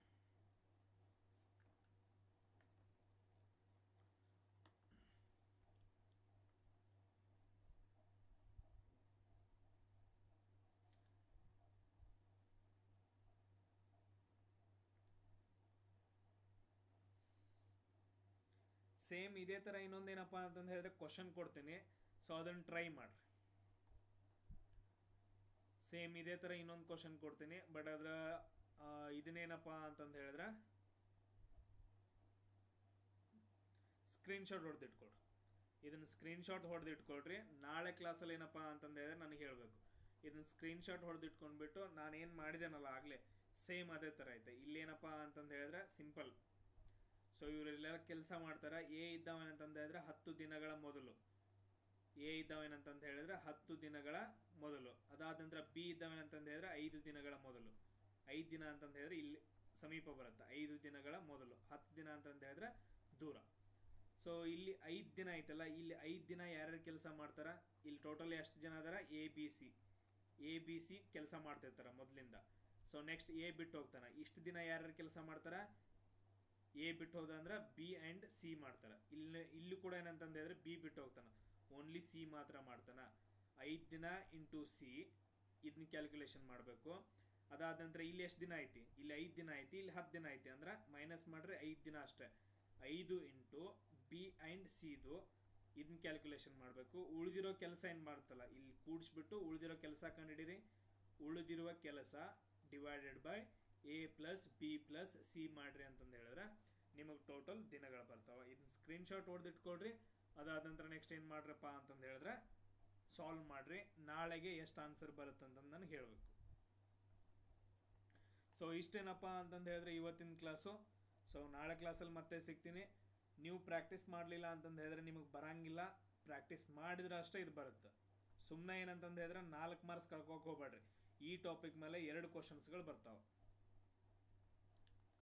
ಸೇಮ್ ಇದೇ ಥರ ಇನ್ನೊಂದೇನಪ್ಪ ಅಂತಂದು ಹೇಳಿದ್ರೆ ಕ್ವಶನ್ ಕೊಡ್ತೀನಿ ಸೊ ಅದನ್ನು ಟ್ರೈ ಮಾಡ್ರಿ ಸೇಮ್ ಇದೇ ಥರ ಇನ್ನೊಂದು ಕ್ವಶನ್ ಕೊಡ್ತೀನಿ ಬಟ್ ಅದರ ಇದನ್ನೇನಪ್ಪ ಅಂತಂದು ಹೇಳಿದ್ರೆ ಸ್ಕ್ರೀನ್ಶಾಟ್ ಹೊಡೆದಿಟ್ಕೊಡ್ರಿ ಇದನ್ನ ಸ್ಕ್ರೀನ್ಶಾಟ್ ಹೊಡೆದು ಇಟ್ಕೊಳ್ರಿ ನಾಳೆ ಕ್ಲಾಸಲ್ಲಿ ಏನಪ್ಪ ಅಂತಂದು ಹೇಳಿದ್ರೆ ನನಗೆ ಹೇಳಬೇಕು ಇದನ್ನ ಸ್ಕ್ರೀನ್ಶಾಟ್ ಹೊಡೆದು ಇಟ್ಕೊಂಡ್ಬಿಟ್ಟು ನಾನು ಏನು ಮಾಡಿದ್ದೇನಲ್ಲ ಆಗಲೇ ಸೇಮ್ ಅದೇ ಥರ ಐತೆ ಇಲ್ಲೇನಪ್ಪ ಅಂತಂದು ಹೇಳಿದ್ರೆ ಸಿಂಪಲ್ ಸೊ ಇವರೆಲ್ಲ ಕೆಲಸ ಮಾಡ್ತಾರೆ ಎ ಇದ್ದವನಂತಂದು ಹೇಳಿದ್ರೆ ಹತ್ತು ದಿನಗಳ ಮೊದಲು ಎ ಇದ್ದವನಂತಂದು ಹೇಳಿದ್ರೆ ಹತ್ತು ದಿನಗಳ ಮೊದಲು ಅದಾದ ನಂತರ ಬಿ ಇದ್ದವನಂತಂದು ಹೇಳಿದ್ರೆ ಐದು ದಿನಗಳ ಮೊದಲು ಐದು ದಿನ ಅಂತಂದು ಹೇಳಿದ್ರೆ ಇಲ್ಲಿ ಸಮೀಪ ಬರುತ್ತೆ ಐದು ದಿನಗಳ ಮೊದಲು ಹತ್ತು ದಿನ ಅಂತಂದು ಹೇಳಿದ್ರೆ ದೂರ ಸೊ ಇಲ್ಲಿ ಐದು ದಿನ ಐತಲ್ಲ ಇಲ್ಲಿ ಐದು ದಿನ ಯಾರ್ಯಾರು ಕೆಲಸ ಮಾಡ್ತಾರ ಇಲ್ಲಿ ಟೋಟಲ್ ಎಷ್ಟು ಜನ ಅದಾರ A B C A B C ಕೆಲಸ ಮಾಡ್ತಿರ್ತಾರ ಮೊದಲಿಂದ ಸೊ ನೆಕ್ಸ್ಟ್ ಎ ಬಿಟ್ಟು ಹೋಗ್ತಾನ ಇಷ್ಟು ದಿನ ಯಾರ್ಯಾರು ಕೆಲಸ ಮಾಡ್ತಾರ ಎ ಬಿಟ್ಟು ಹೋದ ಅಂದ್ರೆ ಬಿ ಆ್ಯಂಡ್ ಸಿ ಮಾಡ್ತಾರ ಇಲ್ಲಿ ಇಲ್ಲಿ ಕೂಡ ಏನಂತಂದು ಹೇಳಿದ್ರೆ ಬಿ ಬಿಟ್ಟು ಹೋಗ್ತಾನ ಓನ್ಲಿ ಸಿ ಮಾತ್ರ ಮಾಡ್ತಾನ ಐದು ದಿನ ಇಂಟು ಸಿ ಇದನ್ನ ಕ್ಯಾಲ್ಕುಲೇಷನ್ ಮಾಡಬೇಕು ಅದಾದ ನಂತರ ಇಲ್ಲಿ ಎಷ್ಟು ದಿನ ಐತಿ ಇಲ್ಲಿ ಐದು ದಿನ ಐತಿ ಇಲ್ಲಿ ಹತ್ತು ದಿನ ಐತಿ ಅಂದ್ರೆ ಮೈನಸ್ ಮಾಡ್ರೆ ಐದು ದಿನ ಅಷ್ಟೇ ಐದು ಇಂಟು ಬಿ ಆ್ಯಂಡ್ ಸಿದು ಇದನ್ನ ಕ್ಯಾಲ್ಕುಲೇಷನ್ ಮಾಡಬೇಕು ಉಳಿದಿರೋ ಕೆಲಸ ಏನು ಮಾಡ್ತಲ್ಲ ಇಲ್ಲಿ ಕೂಡಿಸ್ಬಿಟ್ಟು ಉಳಿದಿರೋ ಕೆಲಸ ಕಂಡಿಡಿರಿ ಉಳಿದಿರುವ ಕೆಲಸ divided by A plus B plus C ಮಾಡ್ರಿ ಅಂತಂದು ಹೇಳಿದ್ರೆ ನಿಮಗೆ ಟೋಟಲ್ ದಿನಗಳು ಬರ್ತಾವೆ ಇದನ್ನ ಸ್ಕ್ರೀನ್ಶಾಟ್ ಹೊಡೆದಿಟ್ಕೊಳ್ರಿ ಅದಾದ ನಂತರ ನೆಕ್ಸ್ಟ್ ಏನು ಮಾಡ್ರಪ್ಪ ಅಂತಂದು ಹೇಳಿದ್ರೆ ಸಾಲ್ವ್ ಮಾಡ್ರಿ ನಾಳೆಗೆ ಎಷ್ಟು ಆನ್ಸರ್ ಬರುತ್ತೆ ಅಂತಂದು ನನಗೆ ಹೇಳಬೇಕು ಸೊ ಇಷ್ಟೇನಪ್ಪ ಅಂತಂದು ಹೇಳಿದ್ರೆ ಇವತ್ತಿನ ಕ್ಲಾಸು ಸೊ ನಾಳೆ ಕ್ಲಾಸಲ್ಲಿ ಮತ್ತೆ ಸಿಗ್ತೀನಿ ನೀವು ಪ್ರಾಕ್ಟೀಸ್ ಮಾಡಲಿಲ್ಲ ಅಂತಂದು ಹೇಳಿದ್ರೆ ನಿಮಗೆ ಬರಂಗಿಲ್ಲ ಪ್ರಾಕ್ಟೀಸ್ ಮಾಡಿದ್ರೆ ಅಷ್ಟೇ ಇದು ಬರುತ್ತೆ ಸುಮ್ಮನೆ ಏನಂತಂದು ಹೇಳಿದ್ರೆ ನಾಲ್ಕು ಮಾರ್ಕ್ಸ್ ಕಳ್ಕೊಕ್ ಹೋಗ್ಬೇಡ್ರಿ ಈ ಟಾಪಿಕ್ ಮೇಲೆ ಎರಡು ಕ್ವಶನ್ಸ್ಗಳು ಬರ್ತಾವೆ